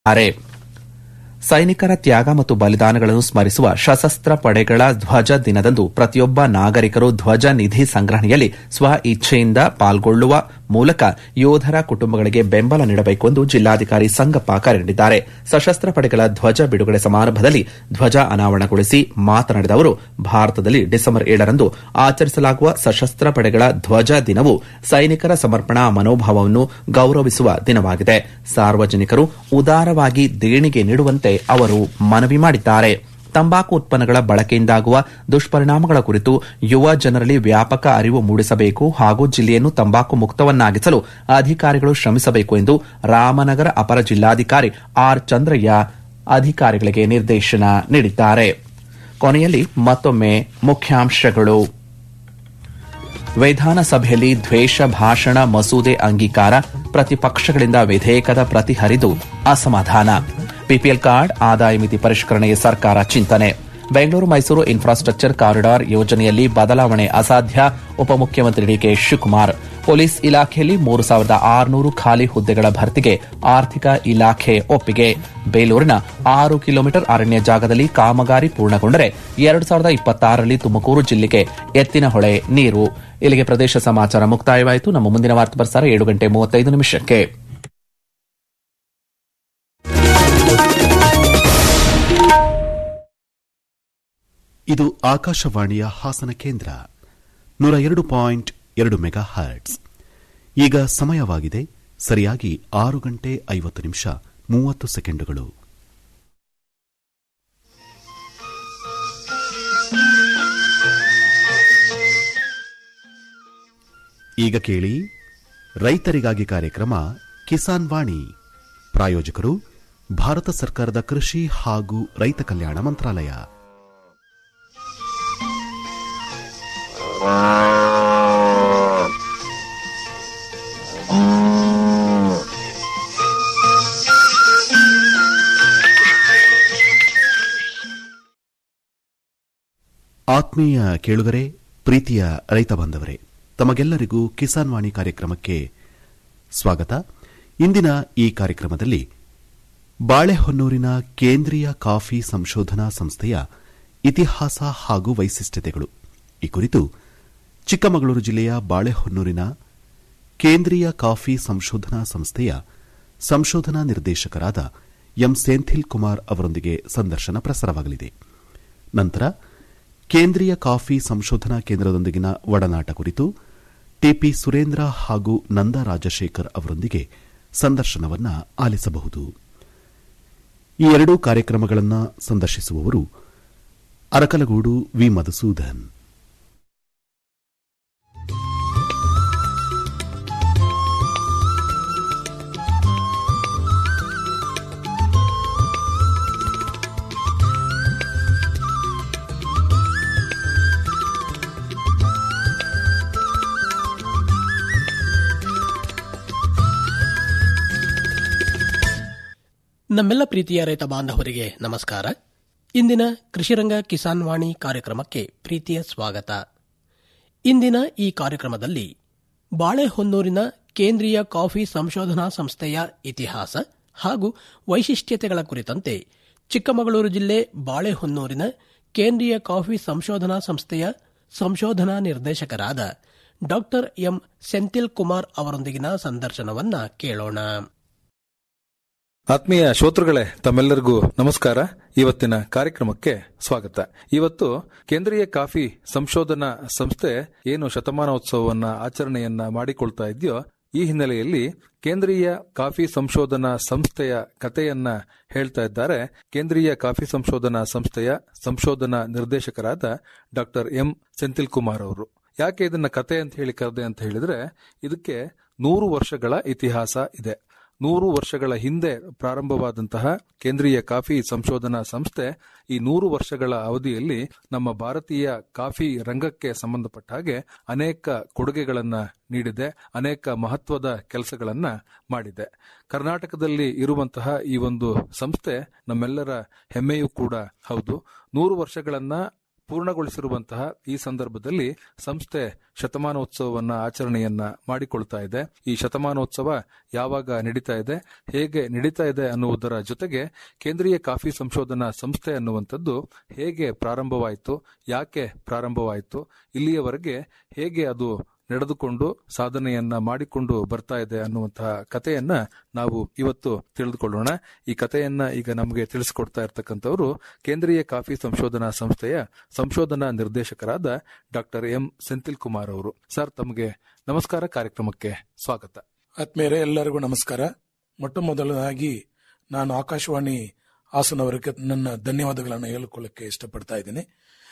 ಾರೆ ಸೈನಿಕರ ತ್ಯಾಗ ಮತ್ತು ಬಲಿದಾನಗಳನ್ನು ಸ್ಮರಿಸುವ ಸಶಸ್ತ್ರ ಪಡೆಗಳ ಧ್ವಜ ದಿನದಂದು ಪ್ರತಿಯೊಬ್ಬ ನಾಗರಿಕರು ಧ್ವಜ ನಿಧಿ ಸಂಗ್ರಹಣೆಯಲ್ಲಿ ಸ್ವ ಇಚ್ಛೆಯಿಂದ ಪಾಲ್ಗೊಳ್ಳುವ ಮೂಲಕ ಯೋಧರ ಕುಟುಂಬಗಳಿಗೆ ಬೆಂಬಲ ನೀಡಬೇಕು ಎಂದು ಜಿಲ್ಲಾಧಿಕಾರಿ ಸಂಗಪ್ಪ ಕರೆ ನೀಡಿದ್ದಾರೆ ಸಶಸ್ತ್ರ ಪಡೆಗಳ ಧ್ವಜ ಬಿಡುಗಡೆ ಸಮಾರಂಭದಲ್ಲಿ ಧ್ವಜ ಅನಾವರಣಗೊಳಿಸಿ ಮಾತನಾಡಿದ ಅವರು ಭಾರತದಲ್ಲಿ ಡಿಸೆಂಬರ್ ಏಳರಂದು ಆಚರಿಸಲಾಗುವ ಸಶಸ್ತ್ರ ಪಡೆಗಳ ಧ್ವಜ ದಿನವು ಸೈನಿಕರ ಸಮರ್ಪಣಾ ಮನೋಭಾವವನ್ನು ಗೌರವಿಸುವ ದಿನವಾಗಿದೆ ಸಾರ್ವಜನಿಕರು ಉದಾರವಾಗಿ ದೇಣಿಗೆ ನೀಡುವಂತೆ ಅವರು ಮನವಿ ಮಾಡಿದ್ದಾರೆ ತಂಬಾಕು ಉತ್ಪನ್ನಗಳ ಬಳಕೆಯಿಂದಾಗುವ ದುಷ್ಪರಿಣಾಮಗಳ ಕುರಿತು ಯುವ ಜನರಲ್ಲಿ ವ್ಯಾಪಕ ಅರಿವು ಮೂಡಿಸಬೇಕು ಹಾಗೂ ಜಿಲ್ಲೆಯನ್ನು ತಂಬಾಕು ಮುಕ್ತವನ್ನಾಗಿಸಲು ಅಧಿಕಾರಿಗಳು ಶ್ರಮಿಸಬೇಕು ಎಂದು ರಾಮನಗರ ಅಪರ ಜಿಲ್ಲಾಧಿಕಾರಿ ಆರ್ ಚಂದ್ರಯ್ಯ ಅಧಿಕಾರಿಗಳಿಗೆ ನಿರ್ದೇಶನ ನೀಡಿದ್ದಾರೆ ಕೊನೆಯಲ್ಲಿ ಮತ್ತೊಮ್ಮೆ ಮುಖ್ಯಾಂಶಗಳು ವಿಧಾನಸಭೆಯಲ್ಲಿ ದ್ವೇಷ ಭಾಷಣ ಮಸೂದೆ ಅಂಗೀಕಾರ ಪ್ರತಿಪಕ್ಷಗಳಿಂದ ವಿಧೇಯಕದ ಪ್ರತಿ ಹರಿದು ಅಸಮಾಧಾನ ಬಿಪಿಎಲ್ ಕಾರ್ಡ್ ಆದಾಯ ಮಿತಿ ಪರಿಷ್ಕರಣೆಗೆ ಸರ್ಕಾರ ಚಿಂತನೆ ಬೆಂಗಳೂರು ಮೈಸೂರು ಇನ್ಫ್ರಾಸ್ಟ್ರಕ್ಚರ್ ಕಾರಿಡಾರ್ ಯೋಜನೆಯಲ್ಲಿ ಬದಲಾವಣೆ ಅಸಾಧ್ಯ ಉಪಮುಖ್ಯಮಂತ್ರಿ ಡಿಕೆ ಶಿವಕುಮಾರ್ ಪೊಲೀಸ್ ಇಲಾಖೆಯಲ್ಲಿ ಮೂರು ಸಾವಿರದ ಆರುನೂರು ಖಾಲಿ ಹುದ್ದೆಗಳ ಭರ್ತಿಗೆ ಆರ್ಥಿಕ ಇಲಾಖೆ ಒಪ್ಪಿಗೆ ಬೇಲೂರಿನ ಆರು ಕಿಲೋಮೀಟರ್ ಅರಣ್ಯ ಜಾಗದಲ್ಲಿ ಕಾಮಗಾರಿ ಪೂರ್ಣಗೊಂಡರೆ ಎರಡು ಸಾವಿರದ ಇಪ್ಪತ್ತಾರರಲ್ಲಿ ತುಮಕೂರು ಜಿಲ್ಲೆಗೆ ಎತ್ತಿನಹೊಳೆ ನೀರು ಇಲ್ಲಿಗೆ ಪ್ರದೇಶ ಸಮಾಚಾರ ಮುಕ್ತಾಯವಾಯಿತು ನಮ್ಮ ಮುಂದಿನ ವಾರ್ತಾ ಪ್ರಸಾರ ಏಳು ಗಂಟೆ ಮೂವತ್ತೈದು ನಿಮಿಷಕ್ಕೆ ಇದು ಆಕಾಶವಾಣಿಯ ಹಾಸನ ಕೇಂದ್ರ ನೂರ ಎರಡು ಪಾಯಿಂಟ್ ಎರಡು ಮೆಗಾ ಹರ್ಟ್ಸ್ ಈಗ ಸಮಯವಾಗಿದೆ ಸರಿಯಾಗಿ ಆರು ಗಂಟೆ ಐವತ್ತು ನಿಮಿಷ ಮೂವತ್ತು ಸೆಕೆಂಡುಗಳು ಈಗ ಕೇಳಿ ರೈತರಿಗಾಗಿ ಕಾರ್ಯಕ್ರಮ ಕಿಸಾನ್ ವಾಣಿ ಪ್ರಾಯೋಜಕರು ಭಾರತ ಸರ್ಕಾರದ ಕೃಷಿ ಹಾಗೂ ರೈತ ಕಲ್ಯಾಣ ಮಂತ್ರಾಲಯ ಆತ್ಮೀಯ ಕೇಳುಗರೆ ಪ್ರೀತಿಯ ರೈತ ಬಾಂಧವರೇ ತಮಗೆಲ್ಲರಿಗೂ ಕಿಸಾನ್ ವಾಣಿ ಕಾರ್ಯಕ್ರಮಕ್ಕೆ ಸ್ವಾಗತ ಇಂದಿನ ಈ ಕಾರ್ಯಕ್ರಮದಲ್ಲಿ ಬಾಳೆಹೊನ್ನೂರಿನ ಕೇಂದ್ರೀಯ ಕಾಫಿ ಸಂಶೋಧನಾ ಸಂಸ್ಥೆಯ ಇತಿಹಾಸ ಹಾಗೂ ವೈಶಿಷ್ಟ್ಯತೆಗಳು ಈ ಕುರಿತು ಚಿಕ್ಕಮಗಳೂರು ಜಿಲ್ಲೆಯ ಬಾಳೆಹೊನ್ನೂರಿನ ಕೇಂದ್ರೀಯ ಕಾಫಿ ಸಂಶೋಧನಾ ಸಂಸ್ಥೆಯ ಸಂಶೋಧನಾ ನಿರ್ದೇಶಕರಾದ ಎಂ ಸೆಂಥಿಲ್ ಕುಮಾರ್ ಅವರೊಂದಿಗೆ ಸಂದರ್ಶನ ಪ್ರಸಾರವಾಗಲಿದೆ ನಂತರ ಕೇಂದ್ರೀಯ ಕಾಫಿ ಸಂಶೋಧನಾ ಕೇಂದ್ರದೊಂದಿಗಿನ ಒಡನಾಟ ಕುರಿತು ಟಿಪಿ ಸುರೇಂದ್ರ ಹಾಗೂ ನಂದಾ ರಾಜಶೇಖರ್ ಅವರೊಂದಿಗೆ ಸಂದರ್ಶನವನ್ನ ಆಲಿಸಬಹುದು ಈ ಎರಡೂ ಕಾರ್ಯಕ್ರಮಗಳನ್ನು ಸಂದರ್ಶಿಸುವವರು ಅರಕಲಗೂಡು ವಿ ಮಧುಸೂದನ್ ನಮ್ಮೆಲ್ಲ ಪ್ರೀತಿಯ ರೈತ ಬಾಂಧವರಿಗೆ ನಮಸ್ಕಾರ ಇಂದಿನ ಕೃಷಿರಂಗ ಕಿಸಾನ್ ವಾಣಿ ಕಾರ್ಯಕ್ರಮಕ್ಕೆ ಪ್ರೀತಿಯ ಸ್ವಾಗತ ಇಂದಿನ ಈ ಕಾರ್ಯಕ್ರಮದಲ್ಲಿ ಬಾಳೆಹೊನ್ನೂರಿನ ಕೇಂದ್ರೀಯ ಕಾಫಿ ಸಂಶೋಧನಾ ಸಂಸ್ಥೆಯ ಇತಿಹಾಸ ಹಾಗೂ ವೈಶಿಷ್ಟ್ಯತೆಗಳ ಕುರಿತಂತೆ ಚಿಕ್ಕಮಗಳೂರು ಜಿಲ್ಲೆ ಬಾಳೆಹೊನ್ನೂರಿನ ಕೇಂದ್ರೀಯ ಕಾಫಿ ಸಂಶೋಧನಾ ಸಂಸ್ಥೆಯ ಸಂಶೋಧನಾ ನಿರ್ದೇಶಕರಾದ ಡಾ ಎಂ ಸೆಂಥಿಲ್ ಕುಮಾರ್ ಅವರೊಂದಿಗಿನ ಸಂದರ್ಶನವನ್ನ ಕೇಳೋಣ ಆತ್ಮೀಯ ಶ್ರೋತೃಗಳೇ ತಮ್ಮೆಲ್ಲರಿಗೂ ನಮಸ್ಕಾರ ಇವತ್ತಿನ ಕಾರ್ಯಕ್ರಮಕ್ಕೆ ಸ್ವಾಗತ ಇವತ್ತು ಕೇಂದ್ರೀಯ ಕಾಫಿ ಸಂಶೋಧನಾ ಸಂಸ್ಥೆ ಏನು ಶತಮಾನೋತ್ಸವವನ್ನ ಆಚರಣೆಯನ್ನ ಮಾಡಿಕೊಳ್ತಾ ಇದೆಯೋ ಈ ಹಿನ್ನೆಲೆಯಲ್ಲಿ ಕೇಂದ್ರೀಯ ಕಾಫಿ ಸಂಶೋಧನಾ ಸಂಸ್ಥೆಯ ಕಥೆಯನ್ನ ಹೇಳ್ತಾ ಇದ್ದಾರೆ ಕೇಂದ್ರೀಯ ಕಾಫಿ ಸಂಶೋಧನಾ ಸಂಸ್ಥೆಯ ಸಂಶೋಧನಾ ನಿರ್ದೇಶಕರಾದ ಡಾಕ್ಟರ್ ಎಂ ಸೆಂಥಿಲ್ ಕುಮಾರ್ ಅವರು ಯಾಕೆ ಇದನ್ನ ಕತೆ ಅಂತ ಹೇಳಿ ಕರೆದೆ ಅಂತ ಹೇಳಿದ್ರೆ ಇದಕ್ಕೆ ನೂರು ವರ್ಷಗಳ ಇತಿಹಾಸ ಇದೆ ನೂರು ವರ್ಷಗಳ ಹಿಂದೆ ಪ್ರಾರಂಭವಾದಂತಹ ಕೇಂದ್ರೀಯ ಕಾಫಿ ಸಂಶೋಧನಾ ಸಂಸ್ಥೆ ಈ ನೂರು ವರ್ಷಗಳ ಅವಧಿಯಲ್ಲಿ ನಮ್ಮ ಭಾರತೀಯ ಕಾಫಿ ರಂಗಕ್ಕೆ ಸಂಬಂಧಪಟ್ಟ ಹಾಗೆ ಅನೇಕ ಕೊಡುಗೆಗಳನ್ನ ನೀಡಿದೆ ಅನೇಕ ಮಹತ್ವದ ಕೆಲಸಗಳನ್ನ ಮಾಡಿದೆ ಕರ್ನಾಟಕದಲ್ಲಿ ಇರುವಂತಹ ಈ ಒಂದು ಸಂಸ್ಥೆ ನಮ್ಮೆಲ್ಲರ ಹೆಮ್ಮೆಯೂ ಕೂಡ ಹೌದು ನೂರು ವರ್ಷಗಳನ್ನ ಪೂರ್ಣಗೊಳಿಸಿರುವಂತಹ ಈ ಸಂದರ್ಭದಲ್ಲಿ ಸಂಸ್ಥೆ ಶತಮಾನೋತ್ಸವವನ್ನ ಆಚರಣೆಯನ್ನ ಮಾಡಿಕೊಳ್ತಾ ಇದೆ ಈ ಶತಮಾನೋತ್ಸವ ಯಾವಾಗ ನಡೀತಾ ಇದೆ ಹೇಗೆ ನಡೀತಾ ಇದೆ ಅನ್ನುವುದರ ಜೊತೆಗೆ ಕೇಂದ್ರೀಯ ಕಾಫಿ ಸಂಶೋಧನಾ ಸಂಸ್ಥೆ ಅನ್ನುವಂಥದ್ದು ಹೇಗೆ ಪ್ರಾರಂಭವಾಯಿತು ಯಾಕೆ ಪ್ರಾರಂಭವಾಯಿತು ಇಲ್ಲಿಯವರೆಗೆ ಹೇಗೆ ಅದು ನಡೆದುಕೊಂಡು ಸಾಧನೆಯನ್ನ ಮಾಡಿಕೊಂಡು ಬರ್ತಾ ಇದೆ ಅನ್ನುವಂತಹ ಕಥೆಯನ್ನ ನಾವು ಇವತ್ತು ತಿಳಿದುಕೊಳ್ಳೋಣ ಈ ಕಥೆಯನ್ನ ಈಗ ನಮಗೆ ತಿಳಿಸಿಕೊಡ್ತಾ ಇರತಕ್ಕಂಥವರು ಕೇಂದ್ರೀಯ ಕಾಫಿ ಸಂಶೋಧನಾ ಸಂಸ್ಥೆಯ ಸಂಶೋಧನಾ ನಿರ್ದೇಶಕರಾದ ಡಾಕ್ಟರ್ ಎಂ ಸೆಂಥಿಲ್ ಕುಮಾರ್ ಅವರು ಸರ್ ತಮಗೆ ನಮಸ್ಕಾರ ಕಾರ್ಯಕ್ರಮಕ್ಕೆ ಸ್ವಾಗತ ಆತ್ಮೇರೆ ಎಲ್ಲರಿಗೂ ನಮಸ್ಕಾರ ಮೊಟ್ಟ ಮೊದಲನಾಗಿ ನಾನು ಆಕಾಶವಾಣಿ ಹಾಸನವರಿಗೆ ನನ್ನ ಧನ್ಯವಾದಗಳನ್ನು ಹೇಳಿಕೊಳ್ಳಕ್ಕೆ ಇಷ್ಟಪಡ್ತಾ ಇದ್ದೀನಿ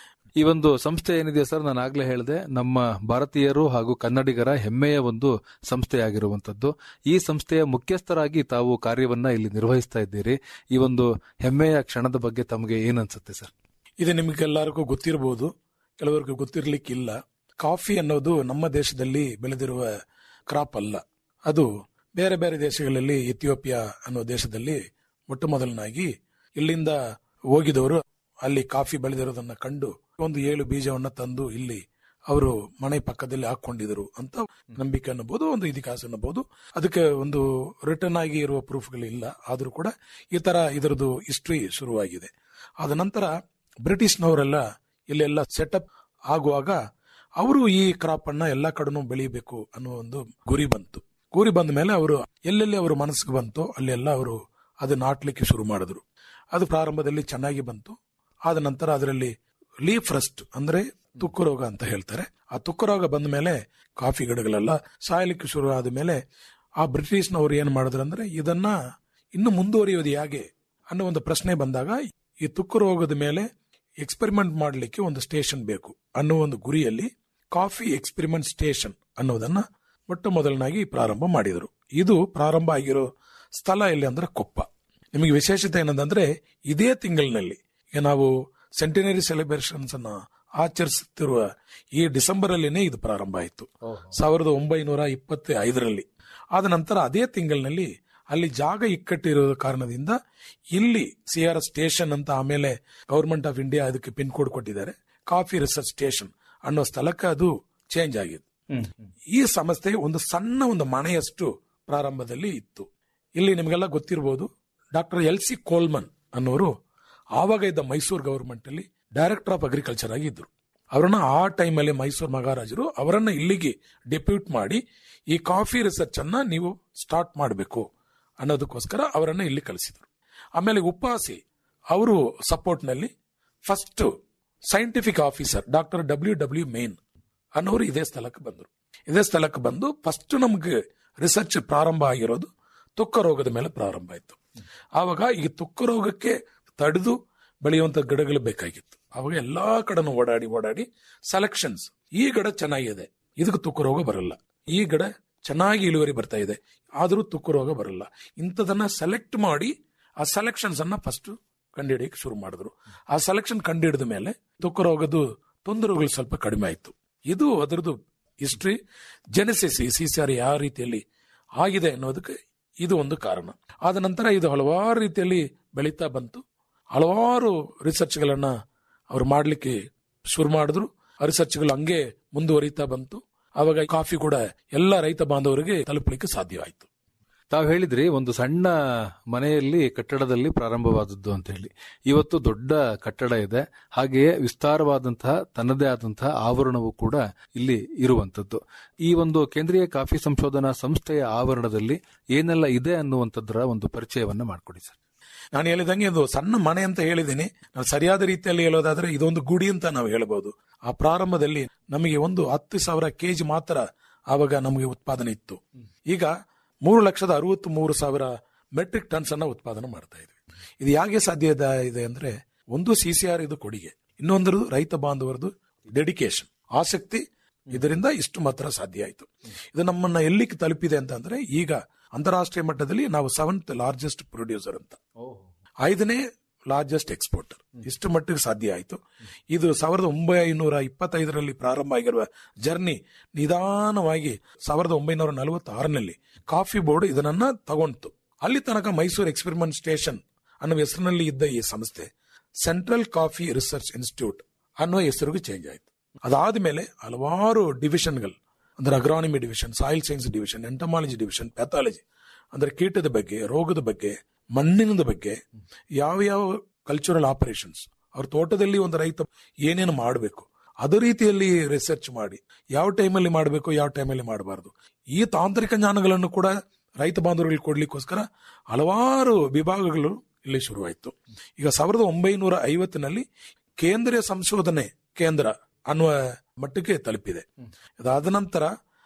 ಈ ಒಂದು ಸಂಸ್ಥೆ ಏನಿದೆ ಸರ್ ನಾನು ಆಗ್ಲೇ ಹೇಳಿದೆ ನಮ್ಮ ಭಾರತೀಯರು ಹಾಗೂ ಕನ್ನಡಿಗರ ಹೆಮ್ಮೆಯ ಒಂದು ಸಂಸ್ಥೆಯಾಗಿರುವಂತದ್ದು ಈ ಸಂಸ್ಥೆಯ ಮುಖ್ಯಸ್ಥರಾಗಿ ತಾವು ಕಾರ್ಯವನ್ನ ಇಲ್ಲಿ ನಿರ್ವಹಿಸ್ತಾ ಇದ್ದೀರಿ ಈ ಒಂದು ಹೆಮ್ಮೆಯ ಕ್ಷಣದ ಬಗ್ಗೆ ತಮಗೆ ಏನನ್ಸುತ್ತೆ ಸರ್ ಇದು ನಿಮಗೆಲ್ಲರಿಗೂ ಗೊತ್ತಿರಬಹುದು ಕೆಲವರಿಗೆ ಗೊತ್ತಿರ್ಲಿಕ್ಕಿಲ್ಲ ಕಾಫಿ ಅನ್ನೋದು ನಮ್ಮ ದೇಶದಲ್ಲಿ ಬೆಳೆದಿರುವ ಕ್ರಾಪ್ ಅಲ್ಲ ಅದು ಬೇರೆ ಬೇರೆ ದೇಶಗಳಲ್ಲಿ ಇಥಿಯೋಪಿಯಾ ಅನ್ನೋ ದೇಶದಲ್ಲಿ ಮೊಟ್ಟ ಮೊದಲನಾಗಿ ಇಲ್ಲಿಂದ ಹೋಗಿದವರು ಅಲ್ಲಿ ಕಾಫಿ ಬೆಳೆದಿರೋದನ್ನ ಕಂಡು ಒಂದು ಏಳು ಬೀಜವನ್ನ ತಂದು ಇಲ್ಲಿ ಅವರು ಮನೆ ಪಕ್ಕದಲ್ಲಿ ಹಾಕೊಂಡಿದ್ರು ಅಂತ ನಂಬಿಕೆ ಅನ್ನಬಹುದು ಒಂದು ಇತಿಹಾಸ ಅನ್ನಬಹುದು ಅದಕ್ಕೆ ಒಂದು ರಿಟರ್ನ್ ಆಗಿ ಇರುವ ಪ್ರೂಫ್ಗಳಿಲ್ಲ ಆದ್ರೂ ಕೂಡ ಈ ತರ ಇದರದ್ದು ಹಿಸ್ಟ್ರಿ ಶುರುವಾಗಿದೆ ಆದ ನಂತರ ಬ್ರಿಟಿಷ್ನವರೆಲ್ಲ ಇಲ್ಲೆಲ್ಲ ಸೆಟಪ್ ಆಗುವಾಗ ಅವರು ಈ ಕ್ರಾಪ್ ಅನ್ನ ಎಲ್ಲಾ ಕಡೆನೂ ಬೆಳಿಬೇಕು ಅನ್ನೋ ಒಂದು ಗುರಿ ಬಂತು ಗುರಿ ಬಂದ ಮೇಲೆ ಅವರು ಎಲ್ಲೆಲ್ಲಿ ಅವರು ಮನಸ್ಸಿಗೆ ಬಂತೋ ಅಲ್ಲೆಲ್ಲ ಅವರು ಅದು ನಾಟ್ಲಿಕ್ಕೆ ಶುರು ಮಾಡಿದ್ರು ಅದು ಪ್ರಾರಂಭದಲ್ಲಿ ಚೆನ್ನಾಗಿ ಬಂತು ಆದ ನಂತರ ಅದರಲ್ಲಿ ಲೀಫ್ ರಸ್ಟ್ ಅಂದ್ರೆ ತುಕ್ಕು ರೋಗ ಅಂತ ಹೇಳ್ತಾರೆ ಆ ತುಕ್ಕು ರೋಗ ಬಂದ ಮೇಲೆ ಕಾಫಿ ಗಿಡಗಳೆಲ್ಲ ಸಾಯಲಿಕ್ಕೆ ಶುರು ಆದ ಮೇಲೆ ಆ ಬ್ರಿಟಿಷ್ನವರು ಏನ್ ಮಾಡಿದ್ರು ಅಂದ್ರೆ ಇದನ್ನ ಇನ್ನು ಮುಂದುವರಿಯೋದು ಹೇಗೆ ಅನ್ನೋ ಒಂದು ಪ್ರಶ್ನೆ ಬಂದಾಗ ಈ ತುಕ್ಕು ರೋಗದ ಮೇಲೆ ಎಕ್ಸ್ಪೆರಿಮೆಂಟ್ ಮಾಡಲಿಕ್ಕೆ ಒಂದು ಸ್ಟೇಷನ್ ಬೇಕು ಅನ್ನೋ ಒಂದು ಗುರಿಯಲ್ಲಿ ಕಾಫಿ ಎಕ್ಸ್ಪೆರಿಮೆಂಟ್ ಸ್ಟೇಷನ್ ಅನ್ನೋದನ್ನ ಮೊಟ್ಟ ಮೊದಲನಾಗಿ ಪ್ರಾರಂಭ ಮಾಡಿದರು ಇದು ಪ್ರಾರಂಭ ಆಗಿರೋ ಸ್ಥಳ ಎಲ್ಲಿ ಅಂದ್ರೆ ಕೊಪ್ಪ ನಿಮಗೆ ವಿಶೇಷತೆ ಏನಂದ್ರೆ ಇದೇ ತಿಂಗಳಿನಲ್ಲಿ ಈಗ ನಾವು ಸೆಂಟಿನರಿ ಸೆಲೆಬ್ರೇಷನ್ಸ್ ಅನ್ನ ಆಚರಿಸುತ್ತಿರುವ ಈ ಡಿಸೆಂಬರ್ ಅಲ್ಲಿನೇ ಇದು ಪ್ರಾರಂಭ ಆಯಿತು ಸಾವಿರದ ಒಂಬೈನೂರ ಇಪ್ಪತ್ತ ಐದರಲ್ಲಿ ಆದ ನಂತರ ಅದೇ ತಿಂಗಳಿನಲ್ಲಿ ಅಲ್ಲಿ ಜಾಗ ಇಕ್ಕಟ್ಟಿರೋ ಕಾರಣದಿಂದ ಇಲ್ಲಿ ಸಿ ಆರ್ ಸ್ಟೇಷನ್ ಅಂತ ಆಮೇಲೆ ಗವರ್ಮೆಂಟ್ ಆಫ್ ಇಂಡಿಯಾ ಅದಕ್ಕೆ ಪಿನ್ ಕೋಡ್ ಕೊಟ್ಟಿದ್ದಾರೆ ಕಾಫಿ ರಿಸರ್ಚ್ ಸ್ಟೇಷನ್ ಅನ್ನೋ ಸ್ಥಳಕ್ಕೆ ಅದು ಚೇಂಜ್ ಆಗಿದೆ ಈ ಸಂಸ್ಥೆ ಒಂದು ಸಣ್ಣ ಒಂದು ಮನೆಯಷ್ಟು ಪ್ರಾರಂಭದಲ್ಲಿ ಇತ್ತು ಇಲ್ಲಿ ನಿಮಗೆಲ್ಲ ಗೊತ್ತಿರಬಹುದು ಡಾಕ್ಟರ್ ಎಲ್ ಸಿ ಕೋಲ್ಮನ್ ಅನ್ನೋರು ಆವಾಗ ಇದ್ದ ಮೈಸೂರು ಗವರ್ಮೆಂಟ್ ಅಲ್ಲಿ ಡೈರೆಕ್ಟರ್ ಆಫ್ ಅಗ್ರಿಕಲ್ಚರ್ ಆಗಿ ಇದ್ರು ಅವರನ್ನ ಆ ಟೈಮಲ್ಲಿ ಮೈಸೂರು ಮಹಾರಾಜರು ಅವರನ್ನ ಇಲ್ಲಿಗೆ ಡೆಪ್ಯೂಟ್ ಮಾಡಿ ಈ ಕಾಫಿ ರಿಸರ್ಚ್ ಅನ್ನ ನೀವು ಸ್ಟಾರ್ಟ್ ಮಾಡಬೇಕು ಅನ್ನೋದಕ್ಕೋಸ್ಕರ ಅವರನ್ನ ಇಲ್ಲಿ ಕಳಿಸಿದ್ರು ಆಮೇಲೆ ಉಪಾಸಿ ಅವರು ಸಪೋರ್ಟ್ ನಲ್ಲಿ first scientific officer doctor W W Mayne ಅನ್ನೋರು ಇದೇ ಸ್ಥಳಕ್ಕೆ ಬಂದರು ಇದೇ ಸ್ಥಳಕ್ಕೆ ಬಂದು ಫಸ್ಟ್ ನಮ್ಗೆ ರಿಸರ್ಚ್ ಪ್ರಾರಂಭ ಆಗಿರೋದು ತುಕ್ಕ ರೋಗದ ಮೇಲೆ ಪ್ರಾರಂಭ ಆಯ್ತು ಆವಾಗ ಈ ತುಕ್ಕ ರೋಗಕ್ಕೆ ತಡೆದು ಬೆಳೆಯುವಂತ ಗಿಡಗಳು ಬೇಕಾಗಿತ್ತು ಅವಾಗ ಎಲ್ಲಾ ಕಡೆನೂ ಓಡಾಡಿ ಓಡಾಡಿ ಸೆಲೆಕ್ಷನ್ಸ್ ಈ ಗಿಡ ಚೆನ್ನಾಗಿದೆ ಇದಕ್ಕೆ ತುಕ್ಕ ರೋಗ ಬರಲ್ಲ ಈ ಗಿಡ ಚೆನ್ನಾಗಿ ಇಳುವರಿ ಬರ್ತಾ ಇದೆ ಆದರೂ ತುಕ್ಕು ರೋಗ ಬರಲ್ಲ ಇಂಥದನ್ನ ಸೆಲೆಕ್ಟ್ ಮಾಡಿ ಆ ಸೆಲೆಕ್ಷನ್ಸ್ ಅನ್ನ ಫಸ್ಟ್ ಕಂಡುಹಿಡಿಯಕ್ಕೆ ಶುರು ಮಾಡಿದ್ರು ಆ ಸೆಲೆಕ್ಷನ್ ಕಂಡುಹಿಡಿದ ಮೇಲೆ ತುಕ್ಕು ರೋಗದ ತೊಂದರೆಗಳು ಸ್ವಲ್ಪ ಕಡಿಮೆ ಆಯ್ತು ಇದು ಅದರದ್ದು ಹಿಸ್ಟ್ರಿ ಜೆನೆಸಿಸ್ ಈ ಸಿ ಸಿ ಆರ್ ಯಾವ ರೀತಿಯಲ್ಲಿ ಆಗಿದೆ ಅನ್ನೋದಕ್ಕೆ ಇದು ಒಂದು ಕಾರಣ ಆದ ನಂತರ ಇದು ಹಲವಾರು ರೀತಿಯಲ್ಲಿ ಬೆಳೀತಾ ಬಂತು ಹಲವಾರು ರಿಸರ್ಚ್ಗಳನ್ನ ಅವ್ರು ಮಾಡ್ಲಿಕ್ಕೆ ಶುರು ಮಾಡಿದ್ರು ಆ ರಿಸರ್ಚ್ಗಳು ಹಂಗೆ ಮುಂದುವರಿತಾ ಬಂತು ಆವಾಗ ಕಾಫಿ ಕೂಡ ಎಲ್ಲ ರೈತ ಬಾಂಧವರಿಗೆ ತಲುಪಲಿಕ್ಕೆ ಸಾಧ್ಯವಾಯಿತು ತಾವು ಹೇಳಿದ್ರಿ ಒಂದು ಸಣ್ಣ ಮನೆಯಲ್ಲಿ ಕಟ್ಟಡದಲ್ಲಿ ಪ್ರಾರಂಭವಾದದ್ದು ಅಂತ ಹೇಳಿ ಇವತ್ತು ದೊಡ್ಡ ಕಟ್ಟಡ ಇದೆ ಹಾಗೆಯೇ ವಿಸ್ತಾರವಾದಂತಹ ತನ್ನದೇ ಆದಂತಹ ಆವರಣವು ಕೂಡ ಇಲ್ಲಿ ಇರುವಂತದ್ದು ಈ ಒಂದು ಕೇಂದ್ರೀಯ ಕಾಫಿ ಸಂಶೋಧನಾ ಸಂಸ್ಥೆಯ ಆವರಣದಲ್ಲಿ ಏನೆಲ್ಲ ಇದೆ ಅನ್ನುವಂಥದ್ರ ಒಂದು ಪರಿಚಯವನ್ನ ಮಾಡಿಕೊಡಿ ಸರ್ ನಾನು ಹೇಳಿದಂಗೆ ಇದು ಸಣ್ಣ ಮನೆ ಅಂತ ಹೇಳಿದ್ದೀನಿ ನಾವು ಸರಿಯಾದ ರೀತಿಯಲ್ಲಿ ಹೇಳೋದಾದ್ರೆ ಇದೊಂದು ಗುಡಿ ಅಂತ ನಾವು ಹೇಳ್ಬೋದು ಆ ಪ್ರಾರಂಭದಲ್ಲಿ ನಮಗೆ ಒಂದು ಹತ್ತು ಸಾವಿರ ಕೆಜಿ ಮಾತ್ರ ಆವಾಗ ನಮಗೆ ಉತ್ಪಾದನೆ ಇತ್ತು ಈಗ ಮೂರು ಲಕ್ಷದ ಅರವತ್ತ್ ಮೂರು ಸಾವಿರ ಮೆಟ್ರಿಕ್ ಟನ್ಸ್ ಅನ್ನ ಉತ್ಪಾದನೆ ಮಾಡ್ತಾ ಇದ್ವಿ ಇದು ಹೇಗೆ ಸಾಧ್ಯ ಇದೆ- ಇದೆ ಅಂದ್ರೆ ಒಂದು ಸಿ ಸಿ ಆರ್ ಇದು ಕೊಡುಗೆ ಇನ್ನೊಂದು ರೈತ ಬಾಂಧವರದು ಡೆಡಿಕೇಶನ್ ಆಸಕ್ತಿ ಇದರಿಂದ ಇಷ್ಟು ಮಾತ್ರ ಸಾಧ್ಯ ಆಯಿತು ಇದು ನಮ್ಮನ್ನ ಎಲ್ಲಿಗೆ ತಲುಪಿದೆ ಅಂತ ಅಂದ್ರೆ ಈಗ ಅಂತಾರಾಷ್ಟ್ರೀಯ ಮಟ್ಟದಲ್ಲಿ ನಾವು ಸೆವೆಂತ್ ಲಾರ್ಜೆಸ್ಟ್ ಪ್ರೊಡ್ಯೂಸರ್ ಅಂತ ಐದನೇ ಲಾರ್ಜೆಸ್ಟ್ ಎಕ್ಸ್ಪೋರ್ಟರ್ ಇಷ್ಟು ಮಟ್ಟಿಗೆ ಸಾಧ್ಯ ಆಯಿತು ಇದು ಸಾವಿರದ ಒಂಬೈನೂರ ಇಪ್ಪತ್ತೈದರಲ್ಲಿ ಪ್ರಾರಂಭ ಆಗಿರುವ ಜರ್ನಿ ನಿಧಾನವಾಗಿ ಸಾವಿರದ ಒಂಬೈನೂರ ನಲವತ್ತಾರನಲ್ಲಿ ಕಾಫಿ ಬೋರ್ಡ್ ಇದನ್ನ ತಗೊಂತು ಅಲ್ಲಿ ತನಕ ಮೈಸೂರು ಎಕ್ಸ್ಪೆರಿಮೆಂಟ್ ಸ್ಟೇಷನ್ ಅನ್ನೋ ಹೆಸರಿನಲ್ಲಿ ಇದ್ದ ಈ ಸಂಸ್ಥೆ ಸೆಂಟ್ರಲ್ ಕಾಫಿ ರಿಸರ್ಚ್ ಇನ್ಸ್ಟಿಟ್ಯೂಟ್ ಅನ್ನೋ ಹೆಸರಿಗೆ ಚೇಂಜ್ ಆಯ್ತು ಅದಾದ್ಮೇಲೆ ಹಲವಾರು ಡಿವಿಷನ್ಗಳು ಅಂದ್ರೆ agronomy division soil science division entomology division pathology ಅಂದ್ರೆ ಕೀಟದ ಬಗ್ಗೆ ರೋಗದ ಬಗ್ಗೆ ಮಣ್ಣಿನದ ಬಗ್ಗೆ ಯಾವ ಯಾವ ಕಲ್ಚರಲ್ ಆಪರೇಷನ್ಸ್ ಅವ್ರ ತೋಟದಲ್ಲಿ ಒಂದು ರೈತ ಏನೇನು ಮಾಡಬೇಕು ಅದೇ ರೀತಿಯಲ್ಲಿ ರಿಸರ್ಚ್ ಮಾಡಿ ಯಾವ ಟೈಮಲ್ಲಿ ಮಾಡಬೇಕು ಯಾವ ಟೈಮಲ್ಲಿ ಮಾಡಬಾರದು ಈ ತಾಂತ್ರಿಕ ಜ್ಞಾನಗಳನ್ನು ಕೂಡ ರೈತ ಬಾಂಧವರಿಗೆ ಕೊಡ್ಲಿಕ್ಕೋಸ್ಕರ ಹಲವಾರು ವಿಭಾಗಗಳು ಇಲ್ಲಿ ಶುರುವಾಯಿತು ಈಗ ಸಾವಿರದ ಒಂಬೈನೂರ ಐವತ್ತಿನಲ್ಲಿ ಕೇಂದ್ರೀಯ ಸಂಶೋಧನೆ ಕೇಂದ್ರ ಅನ್ನುವ ಮಟ್ಟಕ್ಕೆ ತಲುಪಿದೆ ಅದಾದ ನಂತರ